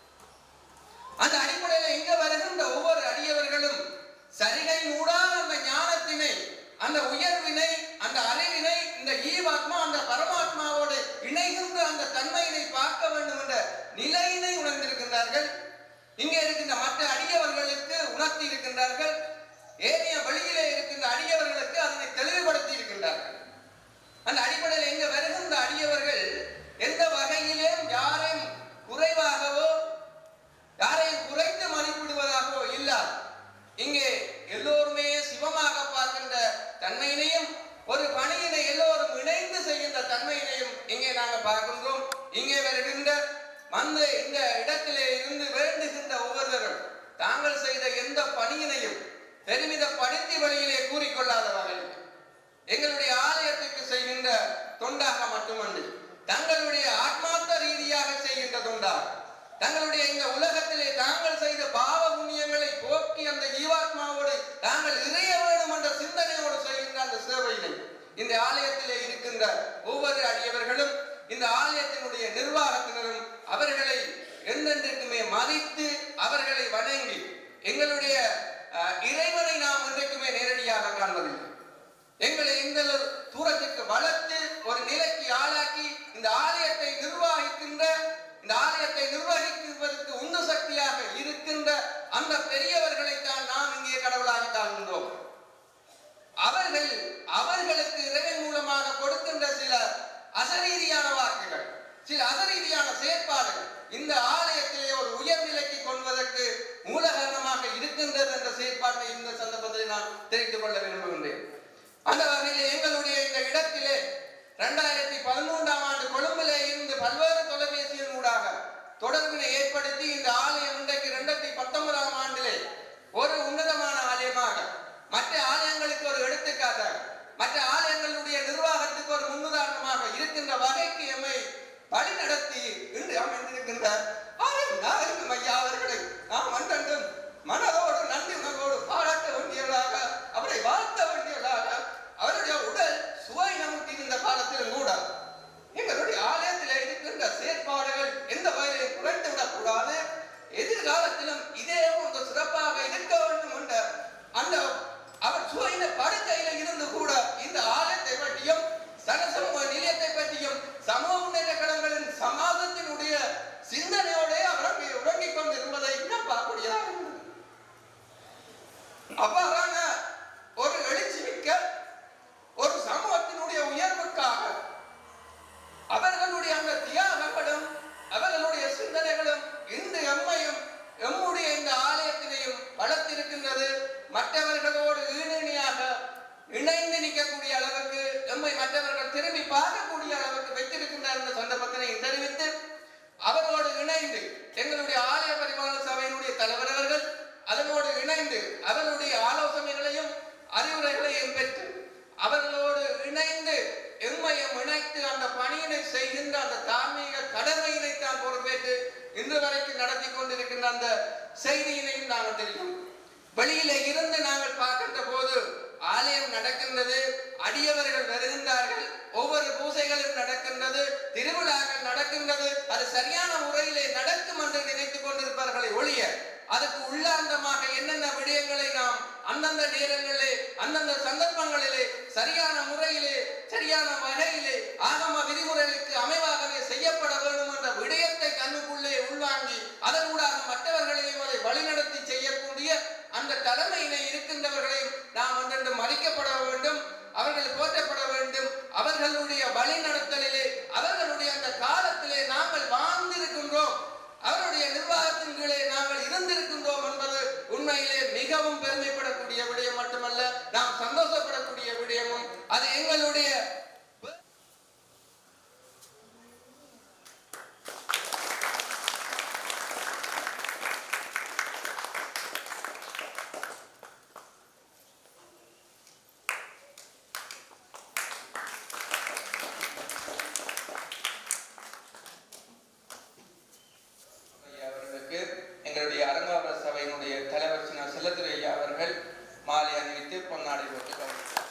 அந்த அடிப்படையில் இங்க வருகின்ற ஒவ்வொரு அடியவர்களும் சரிகை ஊடாக அந்த ஞானத்தினை அந்த உயர்வினை அந்த அறிவினை இந்த ஈவாத்மா அந்த பரமாத்மாவோடு இணைகின்ற அந்த தன்மையினை பார்க்க வேண்டும் என்ற நிலையினை உணர்ந்திருக்கின்றார்கள் இங்கே இருக்கின்ற மற்ற அடியவர்களுக்கு உணர்த்தி இருக்கின்றார்கள் ஏனைய வழியிலே இருக்கின்ற அடியவர்களுக்கு அதனை தெளிவுபடுத்தி இருக்கின்றார்கள் அந்த அடிப்படையில் இங்க வருகின்ற அடியவர்கள் எந்த வகையிலும் யாரையும் குறைவாகவோ யாரையும் குறைத்து மதிப்பிடுவதாகவோ இல்லாது இங்கே எல்லோருமே சிவமாக பார்க்கின்ற தன்மையினையும் ஒரு பணியினை எல்லோரும் இணைந்து செய்கின்ற தன்மையினையும் இங்கே நாங்கள் பார்க்கின்றோம் இங்கே வருகின்ற வந்து இந்த இடத்திலே இருந்து வேண்டுகின்ற ஒவ்வொருவரும் தாங்கள் செய்த எந்த பணியினையும் பெருமிதப்படுத்தி வழியிலே கூறிக்கொள்ளாத வகையில் எங்களுடைய ஆலயத்துக்கு செய்கின்ற தொண்டாக மட்டுமன்றி தங்களுடைய ஆத்மார்த்த ரீதியாக செய்கின்ற தொண்டாக தங்களுடைய இந்த உலகத்திலே தாங்கள் செய்த பாவ புண்ணியங்களை போக்கி அந்த ஜீவாத்மாவோடு தாங்கள் இறைய வேண்டும் என்ற சிந்தனையோடு செய்கின்ற அந்த சேவையினை இந்த ஆலயத்திலே இருக்கின்ற ஒவ்வொரு அடியவர்களும் இந்த ஆலயத்தினுடைய நிர்வாகத்தினரும் அவர்களை என்றென்றைக்குமே மதித்து அவர்களை வணங்கி எங்களுடைய அஹ், இறைவனை நாம் என்றைக்குமே நேரடியாக காண்பதில்லை எங்களை இந்த தூரத்துக்கு வளர்த்து ஒரு நிலைக்கு ஆளாக்கி இந்த ஆலயத்தை நிர்வகிக்கின்ற இந்த ஆலயத்தை நிர்வகிப்பதற்கு உந்து சக்தியாக இருக்கின்ற அந்த பெரியவர்களைத்தான் நாம் இங்கே கடவுளாக காண்கின்றோம் அவர்கள் அவர்களுக்கு இறைவன் மூலமாக கொடுக்கின்ற சில அசரீதியான வாக்குகள் சில அசரீதியான செயற்பாடுகள் இந்த ஆலயத்திலே ஒரு உயர்நிலைக்கு கொள்வதற்கு மூல காரணமாக இருக்கின்றது என்ற செயற்பாட்டை இந்த சந்தர்ப்பத்தில் நான் தெரிவித்துக் கொள்ள விரும்புகின்றேன் அந்த வகையில் எங்களுடைய இந்த இடத்திலே இரண்டாயிரத்தி பதிமூன்றாம் ஆண்டு கொழும்பிலே இருந்து பல்வேறு தொலைபேசியின் ஊடாக தொடர்பினை ஏற்படுத்தி இந்த ஆலய பத்தொன்பதாம் ஆண்டிலே ஒரு உன்னதமான ஆலயமாக மற்ற ஆலயங்களுக்கு ஒரு எடுத்துக்காட்டாக மற்ற ஆலயங்களுடைய நிர்வாகத்துக்கு ஒரு முன்னுதாரணமாக இருக்கின்ற வகைக்கு எம்மை வழி நடத்தி இன்று அமைந்திருக்கின்ற ஆலயம் நாகரிகம் ஐயா அவர்களை நாம் அன்றென்றும் மனதோடு நன்றி உணர்வோடு பாராட்ட வேண்டியவர்களாக அவரை வாழ்த்த வேண்டியவர்களாக அவருடைய உடல் சுவை நமக்கு இருந்த காலத்திலும் கூட எங்களுடைய ஆலயத்தில் இருக்கின்ற செயற்பாடுகள் எந்த வகையிலும் குறைந்து விடக்கூடாது எதிர்காலத்திலும் இதே போன்று சிறப்பாக இருக்க வேண்டும் என்ற அந்த அவர் சுவையின படுக்கையில இருந்து கூட இந்த ஆலயத்தை பற்றியும் சனசமூக நிலையத்தை பற்றியும் சமூக முன்னேற்ற கழகங்களின் சமாதத்தினுடைய சிந்தனையோட அவர் அங்கே உறங்கிக் கொண்டிருப்பதை நாம் பார்க்கக்கூடியதாக இருந்தது அவ்வாறான ஒரு எழுச்சி மிக்க ஒரு சமூகத்தினுடைய உயர்வுக்காக அவர்களுடைய அந்த தியாகங்களும் அவர்களுடைய சிந்தனைகளும் இன்று எம்மையும் எம்முடைய இந்த ஆலயத்தினையும் வளர்த்திருக்கின்றது மற்றவர்களோடு ஈணிணையாக இணைந்து நிற்கக்கூடிய அளவுக்கு எம்மை மற்றவர்கள் திரும்பி பார்க்கக்கூடிய அளவுக்கு வைத்திருக்கின்றார் என்ற சந்தர்ப்பத்தினை தெரிவித்து அவரோடு இணைந்து எங்களுடைய ஆலய பரிமாண சபையினுடைய தலைவர் அவர்கள் அதனோடு இணைந்து அவருடைய ஆலோசனைகளையும் அறிவுரைகளையும் பெற்று அவர்களோடு இணைந்து எம்மையும் இணைத்து அந்த பணியினை செய்கின்ற அந்த தார்மீக கடமையினை தான் பொறுப்பேற்று இன்று வரைக்கும் நடத்தி கொண்டிருக்கின்ற அந்த செய்தியினையும் நாங்கள் தெரியும் வெளியில இருந்து நாங்கள் பார்க்கின்ற போது ஆலயம் நடக்கின்றது அடியவர்கள் வருகின்றார்கள் ஒவ்வொரு பூசைகளும் நடக்கின்றது திருவிழாக்கள் நடக்கின்றது அது சரியான முறையிலே நடக்கும் என்று நினைத்துக் கொண்டிருப்பார்களை ஒழிய அதுக்கு உள்ளாந்தமாக என்னென்ன விடயங்களை நாம் அந்தந்த நேரங்களிலே அந்தந்த சந்தர்ப்பங்களிலே சரியான முறையிலே சரியான வகையிலே ஆகம விதிமுறைகளுக்கு அமைவாகவே செய்யப்பட வேண்டும் என்ற விடயத்தை கண்ணுக்குள்ளே உள்வாங்கி அதனூடாக மற்றவர்களையும் அதை வழிநடத்தி செய்யக்கூடிய அந்த தலைமையினை இருக்கின்றவர்களையும் நாம் ஒன்றென்று மதிக்கப்பட வேண்டும் அவர்கள் போற்றப்பட வேண்டும் அவர்களுடைய வழிநடத்தலிலே அவர்களுடைய அந்த காலத்திலே நாங்கள் வாழ்ந்திருக்கின்றோம் அவருடைய நிர்வாகத்தின் கீழே நாங்கள் இருந்திருக்கின்றோம் என்பது உண்மையிலே மிகவும் பெருமைப்படக்கூடிய விடயம் மட்டுமல்ல நாம் சந்தோஷப்படக்கூடிய விடயமும் அது எங்களுடைய ஐயா அவர்களுக்கு எங்களுடைய அரங்காவர சபையினுடைய தலைவர் சின்ன செல்லத்துறை ஐயா அவர்கள் மாலை அணிவித்து பொன்னாடை போட்டு கௌரவித்தார்.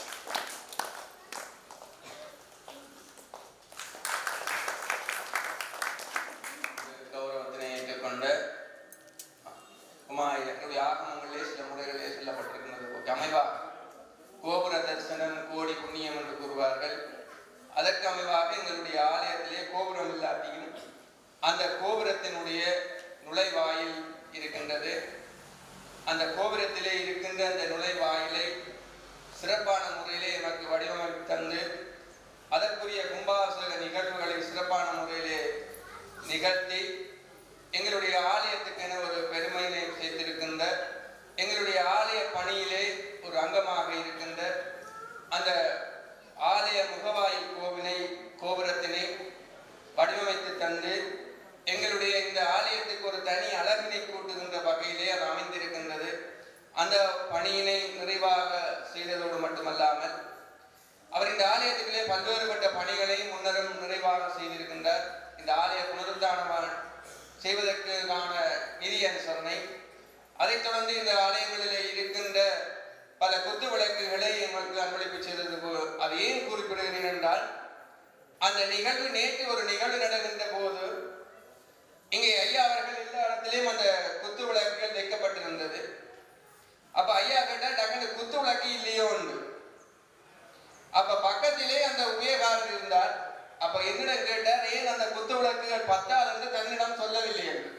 கௌரவத்தினை ஏற்றுக்கொண்ட உமா எங்களுடைய ஆகமங்களிலே சில முறைகளிலே சொல்லப்பட்டிருக்கின்றது அமைவாக கோபுர தரிசனம் கோடி புண்ணியம் என்று கூறுவார்கள் அதற்கு அமைவாக எங்களுடைய ஆலயத்திலே கோபுரம் இல்லாட்டியும் அந்த கோபுரத்தினுடைய நுழைவாயில் இருக்கின்றது அந்த கோபுரத்திலே இருக்கின்ற அந்த நுழைவாயிலை சிறப்பான முறையிலே எனக்கு வடிவமைத்து தந்து அதற்குரிய கும்பாசக நிகழ்வுகளை சிறப்பான முறையிலே நிகழ்த்தி எங்களுடைய ஆலயத்துக்கென ஒரு பெருமையினை சேர்த்திருக்கின்ற எங்களுடைய ஆலய பணியிலே ஒரு அங்கமாக இருக்கின்ற அந்த ஆலய முகவாயில் கோவினை கோபுரத்தினை வடிவமைத்து தந்து எங்களுடைய இந்த ஆலயத்துக்கு ஒரு தனி அழகினை கூட்டுகின்ற வகையிலே அது அமைந்திருக்கின்றது அந்த பணியினை நிறைவாக செய்ததோடு மட்டுமல்லாமல் அவர் இந்த ஆலயத்துக்குள்ளே பல்வேறுபட்ட பணிகளை முன்னரும் நிறைவாக செய்திருக்கின்றார் இந்த ஆலய புனருத்தானமான செய்வதற்கான நிதி அனுசரணை அதைத் தொடர்ந்து இந்த ஆலயங்களிலே இருக்கின்ற பல குத்து விளக்குகளை எங்களுக்கு அன்பளிப்பு செய்தது போ- அது ஏன் குறிப்பிடுகிறேன் என்றால் அந்த நிகழ்வு நேற்று ஒரு நிகழ்வு நடக்கின்ற போது இங்கே ஐயா அவர்கள் எல்லா இடத்திலையும் அந்த குத்து விளக்குகள் வைக்கப்பட்டிருந்தது அப்ப ஐயா கேட்டா டக்குனு குத்து விளக்கு இல்லையோ உண்டு அப்ப பக்கத்திலே அந்த உபயகாரர் இருந்தார் அப்ப என்னிடம் கேட்டார் ஏன் அந்த குத்து விளக்குகள் பத்தாது என்று தன்னிடம் சொல்லவில்லை என்று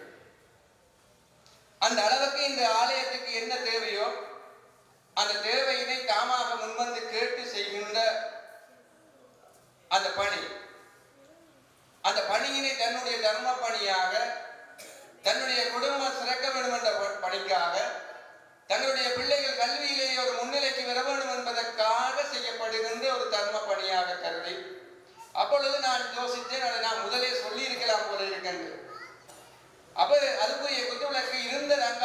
அந்த அளவுக்கு இந்த ஆலயத்துக்கு என்ன தேவையோ அந்த தேவையினை தாமாக முன்வந்து கேட்டு செய்கின்ற அந்த பணி அந்த பணியினை தன்னுடைய தர்ம பணியாக தன்னுடைய குடும்பம் சிறக்க வேண்டும் என்ற ப- பணிக்காக தங்களுடைய பிள்ளைகள் கல்வியிலேயே ஒரு முன்னிலைக்கு வர வேண்டும் என்பதற்காக செய்யப்படுகின்ற ஒரு தர்ம பணியாக கருதி அப்பொழுது நான் யோசித்தேன் அதை நான் முதலே சொல்லி இருக்கலாம் போல இருக்கின்றேன் அப்ப அதுக்குரிய குத்துவிளக்கு இருந்தது அங்க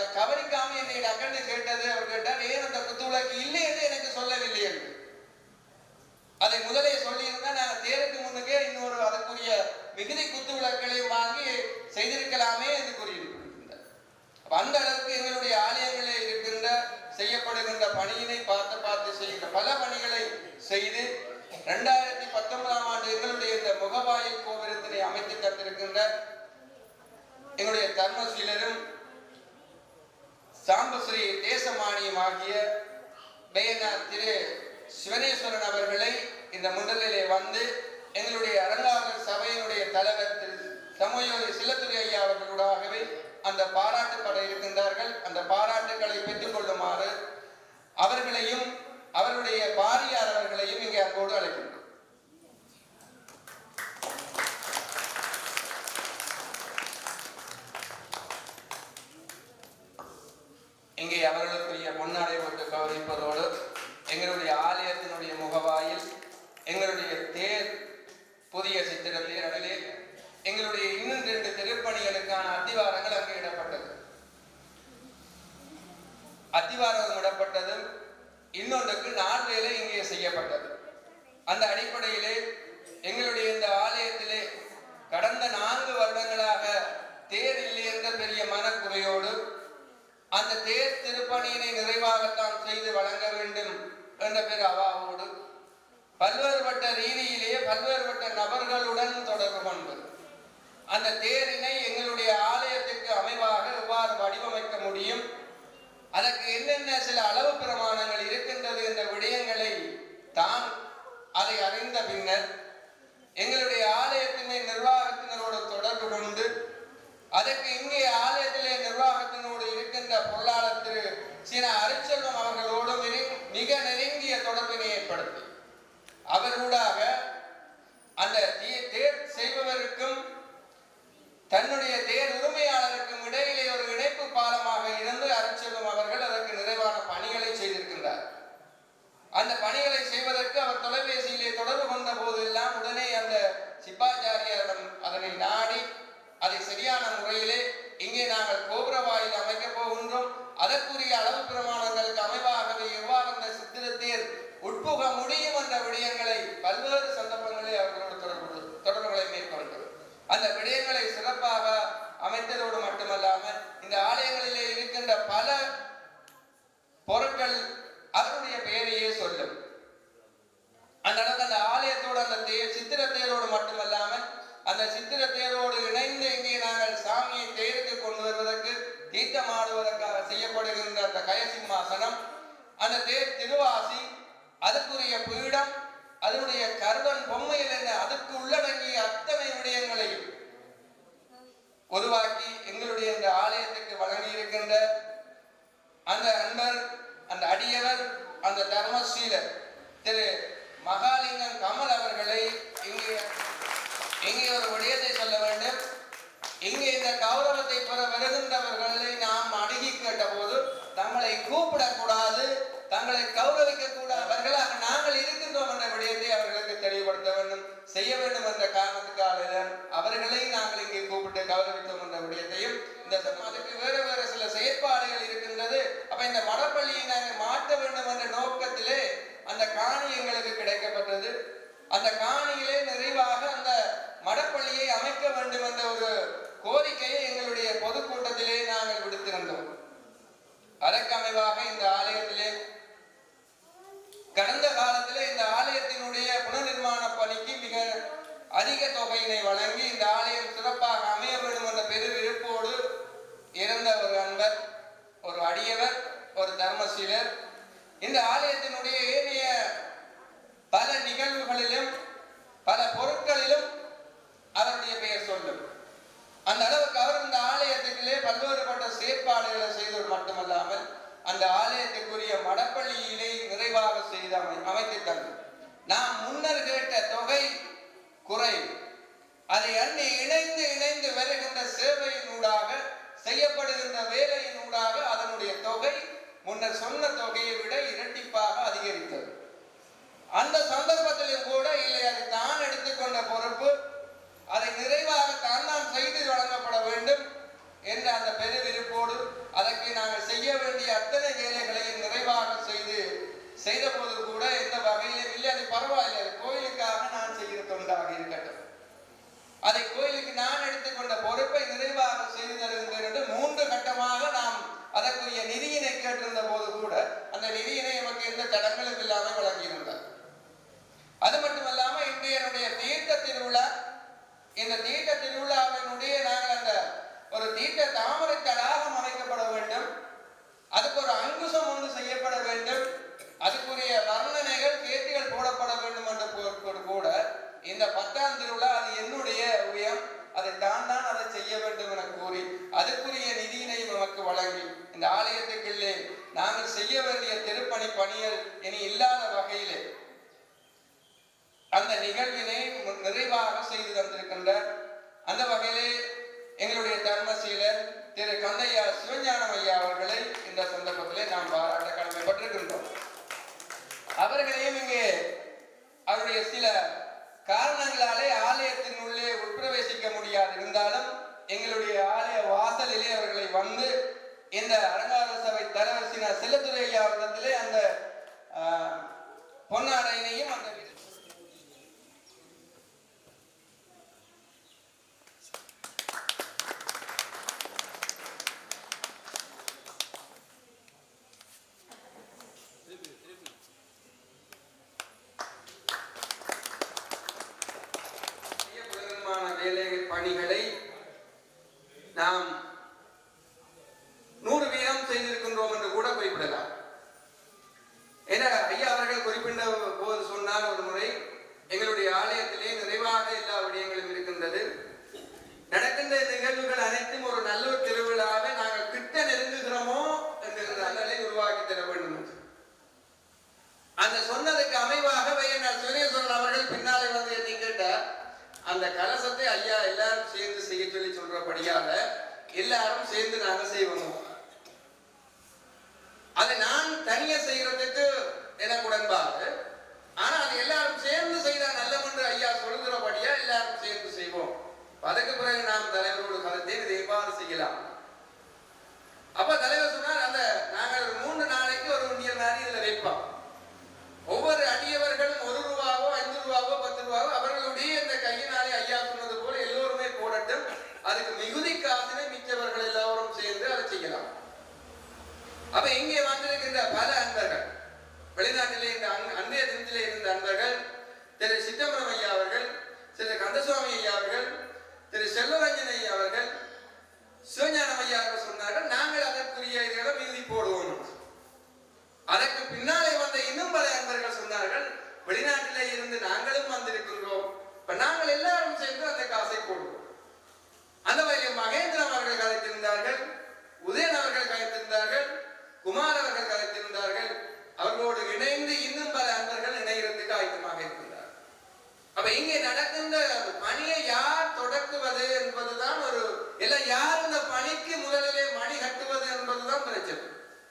கவனிக்காம என்னை டக்குன்னு கேட்டது அவர் கேட்டார் ஏன் அந்த குத்துவிளக்கு இல்லை என்று எனக்கு சொல்லவில்லை என்று அதை முதலே சொல்லியிருந்தா நாங்கள் தேருக்கு முன்னுக்கே இன்னொரு அதற்குரிய மிகுதி குத்து விளக்குகளையும் வாங்கி செய்திருக்கலாமே என்று கூறியிருக்கின்றார் அப்ப அந்த அளவுக்கு எங்களுடைய ஆலயங்களில் இருக்கின்ற செய்யப்படுகின்ற பணியினை பார்த்து பார்த்து செய்கின்ற பல பணிகளை செய்து ரெண்டாயிரத்தி பத்தொன்பதாம் ஆண்டு எங்களுடைய இந்த முகவாயில் கோபுரத்தினை அமைத்து தந்திருக்கின்ற எங்களுடைய தர்மசீலரும் சாம்பஸ்ரீ தேசமானியம் ஆகிய பெயனார் திரு சிவனேஸ்வரன் அவர்களை இந்த முண்டலிலே வந்து எங்களுடைய அரங்காவலர் சபையினுடைய தலைவர் திரு சமயோதி சில்லத்துறை ஐயா அவர்களாகவே அந்த பாராட்டு பட இருக்கின்றார்கள் அந்த பாராட்டுகளை பெற்றுக் கொள்ளுமாறு அவர்களையும் அவருடைய பாரியார் அவர்களையும் இங்கே அன்போடு அழைக்கின்றோம் இங்கே அவர்களுக்குரிய பொன்னாடை போட்டு கௌரவிப்பதோடு எங்களுடைய ஆலயத்தினுடைய முகவாயில் எங்களுடைய தேர் புதிய சித்திர தேரடலே எங்களுடைய இன்னும் ரெண்டு திருப்பணிகளுக்கான அத்திவாரங்கள் அங்கே இடப்பட்டது அத்திவாரம் இடப்பட்டது இன்னொன்றுக்கு நாள் வேலை இங்கே செய்யப்பட்டது அந்த அடிப்படையிலே எங்களுடைய இந்த ஆலயத்திலே கடந்த நான்கு வருடங்களாக தேர் இல்லை என்ற பெரிய மனக்குறையோடு அந்த தேர் திருப்பணியினை நிறைவாகத்தான் செய்து வழங்க வேண்டும் என்ற பெரு அவாவோடு பல்வேறுபட்ட ரீதியிலேயே பல்வேறுபட்ட நபர்களுடன் தொடர்பு கொண்டு அந்த தேரினை எங்களுடைய ஆலயத்திற்கு அமைவாக எவ்வாறு வடிவமைக்க முடியும் அதற்கு என்னென்ன சில அளவு பிரமாணங்கள் இருக்கின்றது என்ற விடயங்களை தான் அதை அறிந்த பின்னர் எங்களுடைய ஆலயத்தினை நிர்வாகத்தினரோடு தொடர்பு கொண்டு அதற்கு இங்கே ஆலயத்திலே நிர்வாகத்தினோடு இருக்கின்ற பொருளாளர் திரு சீன அரிச்செல்வம் அவர்களோடு மிக- மிக நெருங்கிய தொடர்பினை ஏற்படுத்தி அவர்களூடாக அந்த தே- தேர் செய்பவருக்கும் தன்னுடைய தேர் உரிமையாளருக்கும் இடையிலே ஒரு இணைப்பு பாலமாக இருந்து அரிச்செல்வம் அவர்கள் அதற்கு நிறைவான பணிகளை செய்திருக்கின்றார் அந்த பணிகளை செய்வதற்கு அவர் தொலைபேசியிலே தொடர்பு கொண்ட போதெல்லாம் உடனே அந்த சிப்பாச்சாரியாரிடம் அதனை நாடி அதை சரியான முறையிலே இங்கே நாங்கள் கோபுர வாயில் அமைக்கப் போகின்றோம் அதற்குரிய அளவு பிரமாணங்களுக்கு அமைவாகவே எவ்வாறு அந்த சித்திரத்தேர் உட்புக முடியும் என்ற விடயங்களை பல்வேறு சந்தர்ப்பங்களில் அவர்களோடு தொடர்பு தொடர்புகளை மேற்கொண்டது அந்த விடயங்களை சிறப்பாக அமைத்ததோடு மட்டுமல்லாமல் இந்த ஆலயங்களிலே இருக்கின்ற பல பொருட்கள் அதனுடைய பெயரையே சொல்லும் அந்த அளவுக்கு அந்த ஆலயத்தோடு அந்த தேர் சித்திர தேரோடு மட்டுமல்லாமல் அந்த சித்திர தேரோடு இணைந்து இங்கே நாங்கள் சாமியை தேருக்கு கொண்டு வருவதற்கு தீர்த்தமாடுவதற்காக செய்யப்படுகின்ற அந்த கயசிம்மாசனம் அந்த தேர் திருவாசி அதுக்குரிய பீடம் அதனுடைய கருவன் பொம்மையில் என்ன அதுக்கு உள்ளடங்கிய அத்தனை விடயங்களையும் உருவாக்கி எங்களுடைய இந்த ஆலயத்துக்கு வழங்கி இருக்கின்ற அந்த அன்பர் அந்த அடியவர் அந்த தர்மசீலர் திரு மகாலிங்கம் கமல் அவர்களை இங்கே இங்கே ஒரு விடயத்தை சொல்ல வேண்டும் இங்கே இந்த கௌரவத்தை பெற வருகின்றவர்களை நாம் அணுகி கேட்டபோது தங்களை கூப்பிடக்கூடாது தங்களை கௌரவிக்க கூடாது அவர்களாக நாங்கள் இருக்கின்றோம் என்ற விடயத்தை அவர்களுக்கு தெளிவுபடுத்த வேண்டும் செய்ய வேண்டும் என்ற காரணத்துக்காக தான் அவர்களை நாங்கள் இங்கே கூப்பிட்டு கௌரவித்தோம் என்ற விடயத்தையும் இந்த சம- அதுக்கு வேறு வேறு சில செயற்பாடுகள் இருக்கின்றது அப்ப இந்த மடப்பள்ளியை நாங்கள் மாற்ற வேண்டும் என்ற நோக்கத்திலே அந்த காணி எங்களுக்கு கிடைக்கப்பட்டது அந்த காணியிலே நிறைவாக அந்த மடப்பள்ளியை அமைக்க வேண்டும் என்ற ஒரு கோரிக்கையை எங்களுடைய பொதுக்கூட்டத்திலே நாங்கள் விடுத்திருந்தோம் அதற்கு அமைவாக இந்த ஆலயத்திலே கடந்த காலத்திலே இந்த ஆலயத்தினுடைய புனர்நிர்மாண பணிக்கு மிக அதிக தொகையினை வழங்கி இந்த ஆலயம் சிறப்பாக அமைய வேண்டும் என்ற பெரு விருப்போடு இருந்த ஒரு அன்பர் ஒரு அடியவர் ஒரு தர்மசீலர் இந்த ஆலயத்தினுடைய ஏனைய பல நிகழ்வுகளிலும் பல பொருட்களிலும் அவருடைய பெயர் சொல்லும் அந்த அளவுக்கு அவர் இந்த ஆலயத்துக்குள்ளே பல்வேறுபட்ட செயற்பாடுகளை செய்தது மட்டுமல்லாமல் அந்த ஆலயத்துக்குரிய மடப்பள்ளியிலே நிறைவாக செய்து அமை அமைத்து தந்தது நாம் முன்னர் கேட்ட தொகை குறை அதை அண்ணி இணைந்து இணைந்து வருகின்ற சேவையினூடாக செய்யப்படுகின்ற வேலையினூடாக அதனுடைய தொகை முன்னர் சொன்ன தொகையை விட இரட்டிப்பாக அதிகரித்தது அந்த சந்தர்ப்பத்திலும் கூட இல்லை அதை தான் எடுத்துக்கொண்ட பொறுப்பு அதை நிறைவாக தான் தான் செய்து வழங்கப்பட வேண்டும் என்ற அந்த பெருவிருப்போடு அதற்கு அதுக்கு நாங்கள் செய்ய வேண்டிய அத்தனை வேலைகளையும் நிறைவாக செய்து செய்த போது கூட எந்த வகையிலும் இல்லை அது பரவாயில்லை அது கோயிலுக்காக நான் செய்கிற தொண்டாக இருக்கட்டும் அதை கோயிலுக்கு நான் எடுத்துக்கொண்ட பொறுப்பை நிறைவாக செய்து தருகின்றேன் என்று மூன்று கட்டமாக நாம் அதற்குரிய நிதியினை கேட்டிருந்த போது கூட அந்த நிதியினை நமக்கு எந்த தடங்களும் இல்லாமல் வழங்கியிருந்தார் அது மட்டுமல்லாம இன்றைய என்னுடைய தீர்த்த திருவிழா இந்த தீர்த்த திருவிழாவினுடைய நாங்கள் அந்த ஒரு தீர்த்த தாமரை தடாகம் அமைக்கப்பட வேண்டும் அதுக்கு ஒரு அங்குசம் ஒன்று செய்யப்பட வேண்டும் அதுக்குரிய வர்ணனைகள் கேட்டுகள் போடப்பட வேண்டும் என்ற பொருட்கள் கூட இந்த பத்தாம் திருவிழா அது என்னுடைய உயம் அதை தான் தான் அதை செய்ய வேண்டும் என கூறி அதுக்குரிய நிதியினையும் நமக்கு வழங்கி இந்த ஆலயத்துக்குள்ளே நாங்கள் செய்ய வேண்டிய திருப்பணி பணிகள் இனி இல்லாத வகையிலே அந்த நிகழ்வினை மு- நிறைவாக செய்து தந்திருக்கின்றார் அந்த வகையிலே எங்களுடைய தர்மசீலர் திரு கந்தையா சிவஞானம் ஐயா அவர்களை இந்த சந்தர்ப்பத்திலே நாம் பாராட்ட கடமைப்பட்டிருக்கின்றோம் அவர்களையும் இங்கே அவருடைய சில காரணங்களாலே ஆலயத்தின் உள்ளே உட்பிரவேசிக்க முடியாது இருந்தாலும் எங்களுடைய ஆலய வாசலிலே அவர்களை வந்து இந்த அலங்கார சபை தலைவர் சின செல்லத்துறை ஐயா அவரிடத்திலே அந்த ஆஹ், பொன்னாடையினையும் அந்த விரு- செய்யப்படுவதற்கான வேலைகள் பணிகளை நாம் நூறு வீதம் செய்திருக்கின்றோம் என்று கூட குறிப்பிடலாம் என ஐயா அவர்கள் குறிப்பிட்ட போது சொன்னார் ஒரு முறை எங்களுடைய ஆலயத்திலே நிறைவாக எல்லா விடயங்களும் இருக்கின்றது நடக்கின்ற நிகழ்வுகள் அனைத்தும் ஒரு நல்லூர் திருவிழாவை நாங்கள் கிட்ட நெருங்குகிறோமோ என்கிற நிலை உருவாக்கி தர வேண்டும் என்று. அந்த சொன்னதுக்கு அமைவாக வையனார் சிவனேஸ்வரன் அவர்கள் பின்னாலே வந்து என்னை கேட்டார் அந்த கலசத்தை ஐயா எல்லாரும் சேர்ந்து செய்ய சொல்லி சொல்றபடியாக எல்லாரும் சேர்ந்து நாங்க செய்வோம் அதை நான் தனியா செய்யறதுக்கு எனக்கு உடன்பாடு ஆனா அது எல்லாரும் சேர்ந்து செய்தா நல்லம் என்று ஐயா சொல்கிறபடியா எல்லாரும் சேர்ந்து செய்வோம் அதுக்கு பிறகு நாம் தலைவரோடு கலந்து இதை எவ்வாறு செய்யலாம் அப்ப தலைவர் சொன்னார் அந்த நாங்கள் ஒரு மூன்று நாளைக்கு ஒரு உண்டியல் மாதிரி இதுல வைப்போம் ஒவ்வொரு அடியவர்களும் ஒரு ரூபாவோ ஐந்து ரூபாவோ பத்து ரூபாவோ அவர்களுடைய இந்த கையினாலே ஐயா சொன்னது போல எல்லோருமே போடட்டும் அதுக்கு மிகுதி காசினை மிச்சவர்கள் எல்லோரும் சேர்ந்து அதை செய்யலாம் அப்ப இங்கே வந்திருக்கின்ற பல அன்பர்கள் வெளிநாட்டிலே இந்த அன்- அன்றைய தினத்திலே இருந்த அன்பர்கள் திரு சித்தம்பரம் ஐயா அவர்கள் திரு கந்தசுவாமி ஐயா அவர்கள் திரு செல்வரஞ்சன் ஐயா அவர்கள் சிவஞானம் ஐயா அவர்கள் சொன்னார்கள் நாங்கள் அதற்குரிய இதுகளை மீதி போடுவோம் அதற்கு பின்னாலே வந்த இன்னும் பல அன்பர்கள் சொன்னார்கள் வெளிநாட்டிலே இருந்து நாங்களும் வந்திருக்கின்றோம் இப்ப நாங்கள் எல்லாரும் சேர்ந்து அந்த காசை போடுவோம் அந்த வகையில் மகேந்திரன் அவர்கள் கலைத்திருந்தார்கள் உதயன் அவர்கள் கலைத்திருந்தார்கள் குமார் அவர்கள் கலைத்திருந்தார்கள் அவர்களோடு இணைந்து இன்னும் பல அன்பர்கள் இணைகிறதுக்கு ஆயத்தமாக இருக்கின்றார் அப்ப இங்கே நடக்கின்ற அந்த பணியை யார் தொடக்குவது என்பதுதான் ஒரு இல்ல யார் இந்த பணிக்கு முதலிலே மணி கட்டுவது என்பதுதான் பிரச்சனை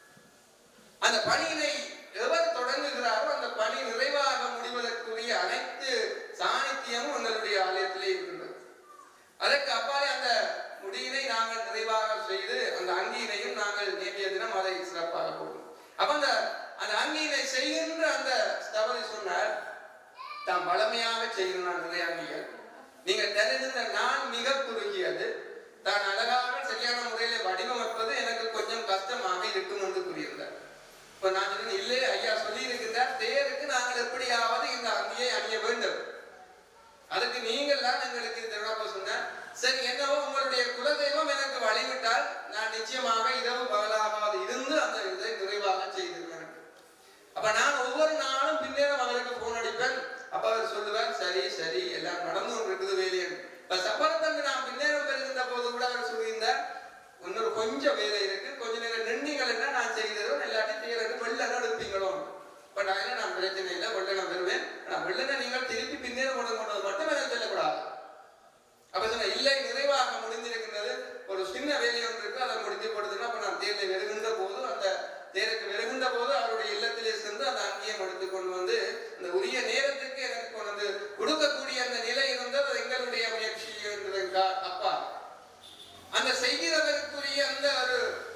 அந்த பணியினை எவர் தொடங்குகிறாரோ அந்த பணி நிறைவாக முடிவதற்குரிய அனைத்து சாணித்தியமும் எங்களுடைய ஆலயத்திலே இருக்கின்றது அதற்கு அப்பாலே அந்த முடியினை நாங்கள் நிறைவாக செய்து அந்த அங்கியினையும் நாங்கள் நேற்றைய தினம் அதை சிறப்பாக போடும் அப்ப அந்த அந்த அங்கியினை செய்கின்ற அந்த தவறை சொன்னார் தாம் வளமையாக செய்கிறான் நிறைய அங்கிகள் நீங்கள் தெரிந்த நான் மிக குறுகியது தான் அழகாக சரியான முறையில் வடிவமைப்பது எனக்கு கொஞ்சம் கஷ்டமாக இருக்கும் என்று கூறியிருந்தார் இப்ப நான் சொன்னேன் இல்லை ஐயா சொல்லி இருக்கின்றார் தேருக்கு நாங்கள் எப்படியாவது இந்த அங்கியை அணிய வேண்டும் அதுக்கு நீங்கள் தான் எங்களுக்கு திருவிழா சொன்னார் சரி என்னவோ உங்களுடைய குலதெய்வம் எனக்கு வழிவிட்டால் நான் நிச்சயமாக இரவு பகலாகாது இருந்து அந்த இதை நிறைவாக செய்திருவேன் அப்ப நான் ஒவ்வொரு நாளும் பின்னேறம் அவருக்கு போன் அடிப்பேன் அப்ப அவர் சொல்லுவார் சரி சரி எல்லாம் நடந்து கொண்டு இருக்குது வேலையன் இப்ப சப்பரத்தன்று நான் பின்னேறம் பெறுகின்ற போது கூட அவர் சொல்லியிருந்தார் இன்னொரு கொஞ்சம் வேலை இருக்கு கொஞ்ச நேரம் நின்றீங்கன்னா நான் செய்ததும் எல்லாத்தையும் செய்யறது வெள்ளன எடுப்பீங்களோ இப்ப நான் என்ன நான் பிரச்சனை இல்லை வெள்ளனம் பெறுவேன் ஆனா வெள்ளனை நீங்கள் திருப்பி பின்னேறம் கொண்டு கொண்டது மட்டும் எனக்கு சொல்லக்கூடாது அப்ப சொன்ன இல்லை நிறைவாக முடிந்திருக்கின்றது ஒரு சின்ன வேலை ஒன்று இருக்கு அதை முடித்து கொடுத்துன்னா அப்ப நான் தேர்லை வெறுகின்ற போது அந்த தேருக்கு வெறுகின்ற போது அவருடைய இல்லத்திலே சென்று அந்த அங்கேயும் எடுத்து கொண்டு வந்து அந்த உரிய நேரத்துக்கு எனக்கு கொண்டு வந்து கொடுக்கக்கூடிய அந்த நிலை இருந்தது அது எங்களுடைய முயற்சி என்பதற்கு அப்பா அந்த செய்கிறவருக்குரிய அந்த ஒரு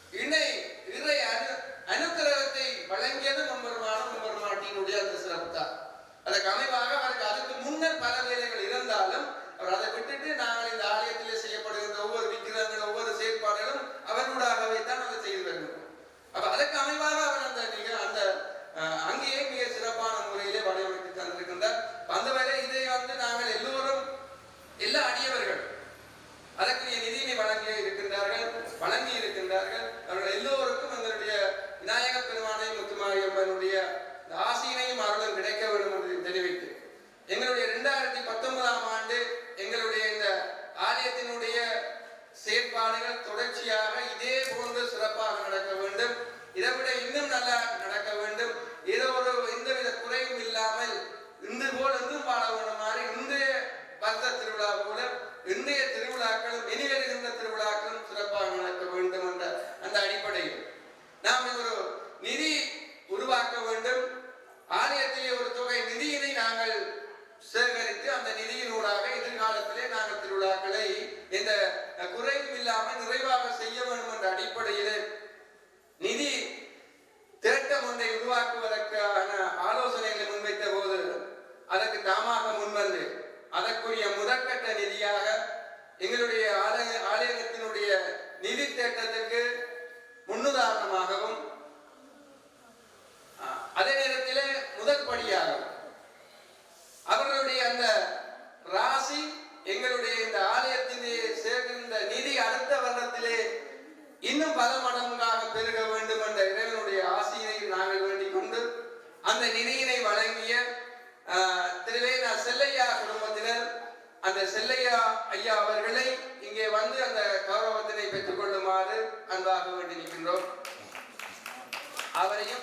இணை இறை அனு அனுக்கிரகத்தை வழங்கியது முன்பெருமான முன்பெருமாட்டியினுடைய அந்த சிறப்பு தான் அதற்கு அமைவாக அவருக்கு அதுக்கு முன்னர் பல வேலைகள் இருந்தாலும் அவர் அதை விட்டுட்டு நாங்கள் இந்த ஆலயத்திலே செய்யப்படுகின்ற ஒவ்வொரு விக்கிரகங்கள் ஒவ்வொரு செயற்பாடுகளும் அவர்களாகவே தான் அதை செய்து வருகிறோம் அப்ப அதற்கு அமைவாக அவர் அந்த நிக அந்த அஹ், அங்கேயே மிக சிறப்பான முறையிலே வடிவமைத்து தந்திருக்கின்றார் அந்த வரை இதை வந்து நாங்கள் எல்லோரும் எல்லா அடியவர்கள் அதற்குரிய நிதியினை வழங்கி இருக்கின்றார்கள் வழங்கி இருக்கின்றார்கள் அவர்கள் எல்லோருக்கும் எங்களுடைய விநாயக பெருமானை முத்துமாரியம்மனுடைய இந்த ஆசீனையும் அருளும் கிடைக்க வேண்டும் என்று தெரிவித்து எங்களுடைய இரண்டாயிரத்தி பத்தொன்பதாம் ஆண்டு எங்களுடைய இந்த ஆலயத்தினுடைய செயற்பாடுகள் தொடர்ச்சியாக இதே போன்று சிறப்பாக நடக்க வேண்டும் இதை விட இன்னும் நல்லா நடக்க வேண்டும் ஏதோ ஒரு எந்தவித குறையும் இல்லாமல் இன்று போல் இன்னும் பாட வேண்டும் மாதிரி இன்றைய வருட திருவிழா போல இன்றைய திருவிழாக்களும் இனி வருகின்ற திருவிழாக்களும் சிறப்பாக நடக்க வேண்டும் என்ற அந்த அடிப்படையில் நாம் ஒரு நிதி உருவாக்க வேண்டும் ஆலயத்திலே ஒரு தொகை நிதியினை நாங்கள் சேகரித்து அந்த நிதியினூடாக எதிர்காலத்திலே நாங்கள் திருவிழாக்களை எந்த குறையும் இல்லாமல் நிறைவாக செய்ய வேண்டும் என்ற அடிப்படையிலே நிதி திரட்டம் ஒன்றை உருவாக்குவதற்கான ஆலோசனைகளை முன்வைத்த போது அதற்கு தாமாக முன்வந்து அதற்குரிய முதற்கட்ட நிதியாக எங்களுடைய ஆலய ஆலயத்தினுடைய நிதி திட்டத்துக்கு முன்னுதாரணமாகவும் அஹ், அதே நேரத்திலே முதல் படியாகவும் அவர்களுடைய அந்த ராசி எங்களுடைய இந்த ஆலயத்திலே சேர்க்கின்ற நிதி அடுத்த வருடத்திலே இன்னும் பல மடங்காக பெருக வேண்டும் என்ற இறைவனுடைய ஆசையை நாங்கள் வேண்டிக் கொண்டு அந்த நிதியினை வழங்கிய ஆஹ், திருவேனா செல்லையா குடும்பத்தினர் அந்த செல்லையா ஐயா அவர்களை இங்கே வந்து அந்த கௌரவத்தினை பெற்றுக் கொள்ளுமாறு அன்பாக வேண்டி நிற்கின்றோம் அவரையும்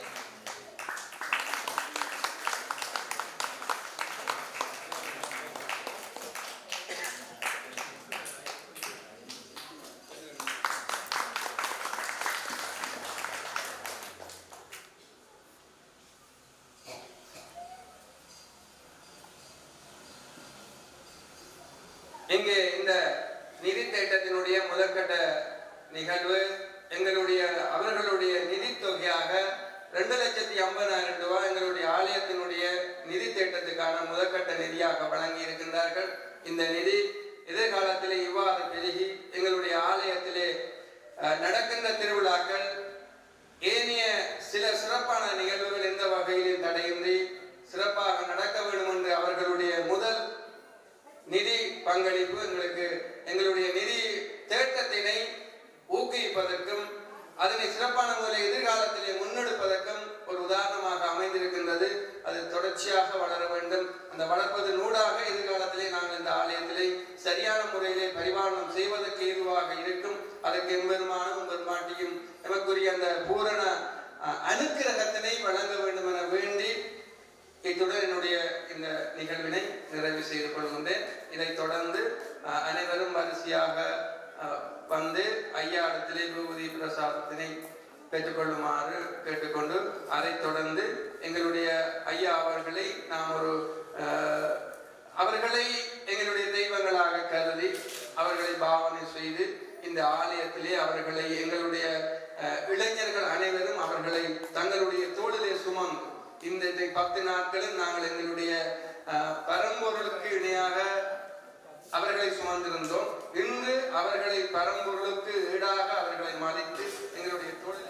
இங்கு இந்த நிதி திட்டத்தினுடைய முதற்கட்ட நிகழ்வு எங்களுடைய அவர்களுடைய நிதி தொகையாக ரெண்டு லட்சத்தி ஐம்பதாயிரம் ரூபாய் எங்களுடைய ஆலயத்தினுடைய நிதி திட்டத்துக்கான முதற்கட்ட நிதியாக வழங்கி இருக்கின்றார்கள் இந்த நிதி எதிர்காலத்திலே இவ்வாறு பெருகி எங்களுடைய ஆலயத்திலே அஹ், நடக்கின்ற திருவிழாக்கள் ஏனைய சில சிறப்பான நிகழ்வுகள் எந்த வகையிலும் தடையின்றி சிறப்பாக நடக்க வேண்டும் என்று அவர்களுடைய முதல் நிதி பங்களிப்பு எங்களுக்கு எங்களுடைய நிதி தேட்டத்தினை ஊக்குவிப்பதற்கும் அதனை சிறப்பான முறையில் எதிர்காலத்திலே முன்னெடுப்பதற்கும் ஒரு உதாரணமாக அமைந்திருக்கின்றது அது தொடர்ச்சியாக வளர வேண்டும் அந்த வளர்ப்பதன் ஊடாக எதிர்காலத்திலே நாங்கள் இந்த ஆலயத்திலே சரியான முறையிலே பரிபாலனம் செய்வதற்கு ஏதுவாக இருக்கும் அதற்கு எம்பெருமானும் எம்பெருமாட்டியும் எமக்குரிய அந்த பூரண அஹ், அனுக்கிரகத்தினை வழங்க வேண்டும் என வேண்டி இத்துடன் என்னுடைய இந்த நிகழ்வினை நிறைவு செய்து கொள்கின்றேன் இதைத் தொடர்ந்து அஹ், அனைவரும் வரிசையாக அஹ், வந்து ஐயா இடத்திலே விபூதி பிரசாதத்தினை பெற்றுக்கொள்ளுமாறு கேட்டுக்கொண்டு அதைத் தொடர்ந்து எங்களுடைய ஐயா அவர்களை நாம் ஒரு அஹ், அவர்களை எங்களுடைய தெய்வங்களாக கருதி அவர்களை பாவனை செய்து இந்த ஆலயத்திலே அவர்களை எங்களுடைய அஹ், இளைஞர்கள் அனைவரும் அவர்களை தங்களுடைய தோளிலே சுமந்து இந்த இந்த பத்து நாட்களும் நாங்கள் எங்களுடைய அஹ், பரம்பொருளுக்கு இணையாக அவர்களை சுமந்திருந்தோம் இன்று அவர்களை பரம்பொருளுக்கு ஈடாக அவர்களை மதித்து எங்களுடைய தொழில்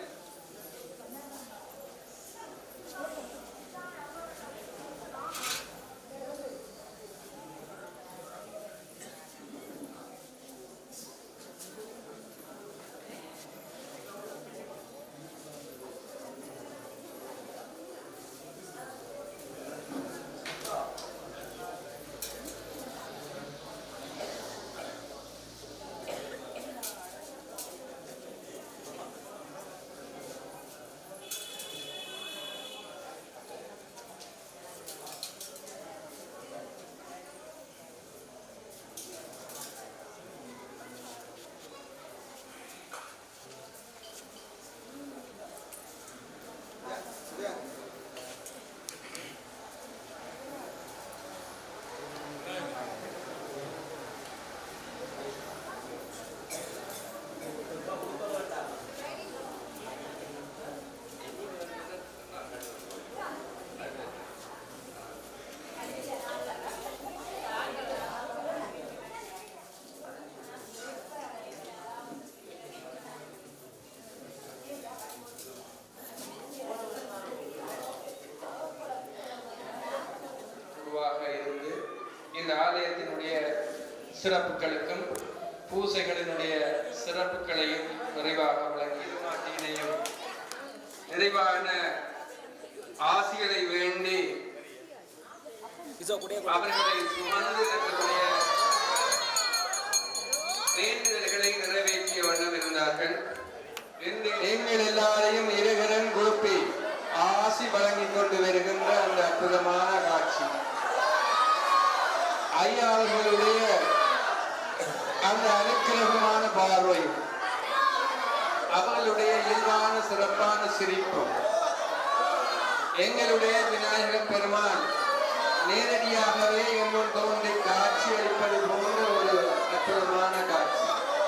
சிறப்புகளுக்கும் பூசைகளினுடைய சிறப்புகளையும் நிறைவாக வழங்கி நாட்டினையும் நிறைவான ஆசிகளை வேண்டி அவர்களை சுமந்து தங்களுடைய வேண்டுதல்களை நிறைவேற்றிய வண்ணம் இருந்தார்கள் எங்கள் எல்லாரையும் இருகரன் குழுப்பி ஆசி வழங்கிக் கொண்டு வருகின்ற அந்த அற்புதமான காட்சி ஐயா அவர்களுடைய அந்த அனுக்கிரகமான பார்வை அவர்களுடைய இயல்பான சிறப்பான சிரிப்பும் எங்களுடைய விநாயகர் பெருமான் நேரடியாகவே எம்முன் தோன்றி காட்சி அளிப்பது போன்ற ஒரு அற்புதமான காட்சி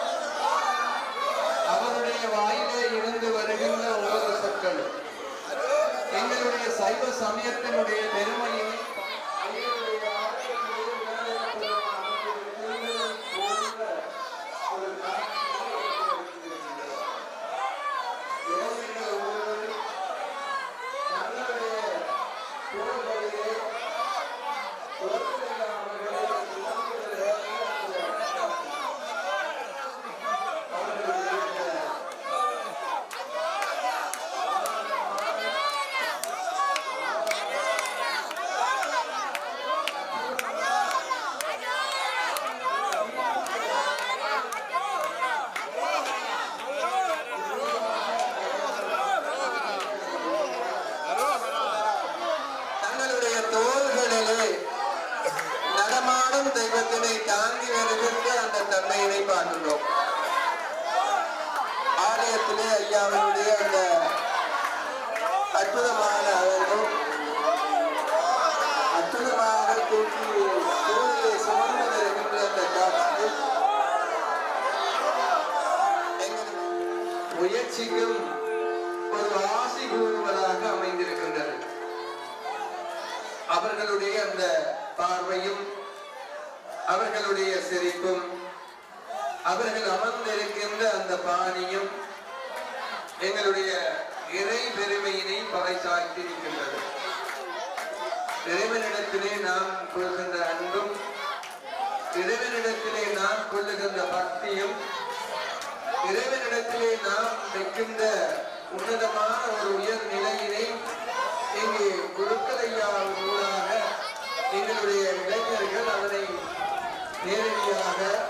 அவருடைய வாயிலே இருந்து வருகின்ற ஒவ்வொரு சொற்களும் எங்களுடைய சைவ சமயத்தினுடைய பெருமையை ஐயருடைய ஆலயத்திலே விநாயகர் பெருமான் அமைந்திருக்கின்றது போன்ற ஒரு காட்சியை ஏற்படுத்தியிருக்கின்றது. தேவர்கள் ஒருவரும் தங்களுடைய தோள்களிலே உலகத்திலே அவர்களை தங்களுடைய தோள்களிலே நடமாடும் தெய்வத்தினை தாங்கி வருகின்ற அந்த தன்மையினை பார்க்கின்றோம் ஆலயத்திலே ஐயாவினுடைய அந்த அற்புதமான அவர்கள் அற்புதமாக தூக்கி தோளிலே சுமந்து வருகின்ற அந்த காட்சியை எங்களுக்கு முயற்சிக்கும் ஒரு ஆசி கூறுவதாக அமைந்திருக்கின்றது அவர்களுடைய அந்த பார்வையும் அவர்களுடைய சிரிப்பும் அவர்கள் அமர்ந்திருக்கின்ற அந்த பாணியும் எங்களுடைய இறை பெருமையினை பறைசாற்றியிருக்கின்றது இறைவனிடத்திலே நாம் கொள்கின்ற அன்பும் இறைவனிடத்திலே நாம் கொள்ளுகின்ற பக்தியும் இறைவனிடத்திலே நாம் வைக்கின்ற உன்னதமான ஒரு உயர் நிலையினை இங்கே குருக்கலையாவின் ஊடாக எங்களுடைய இளைஞர்கள் அதனை நேரடியாக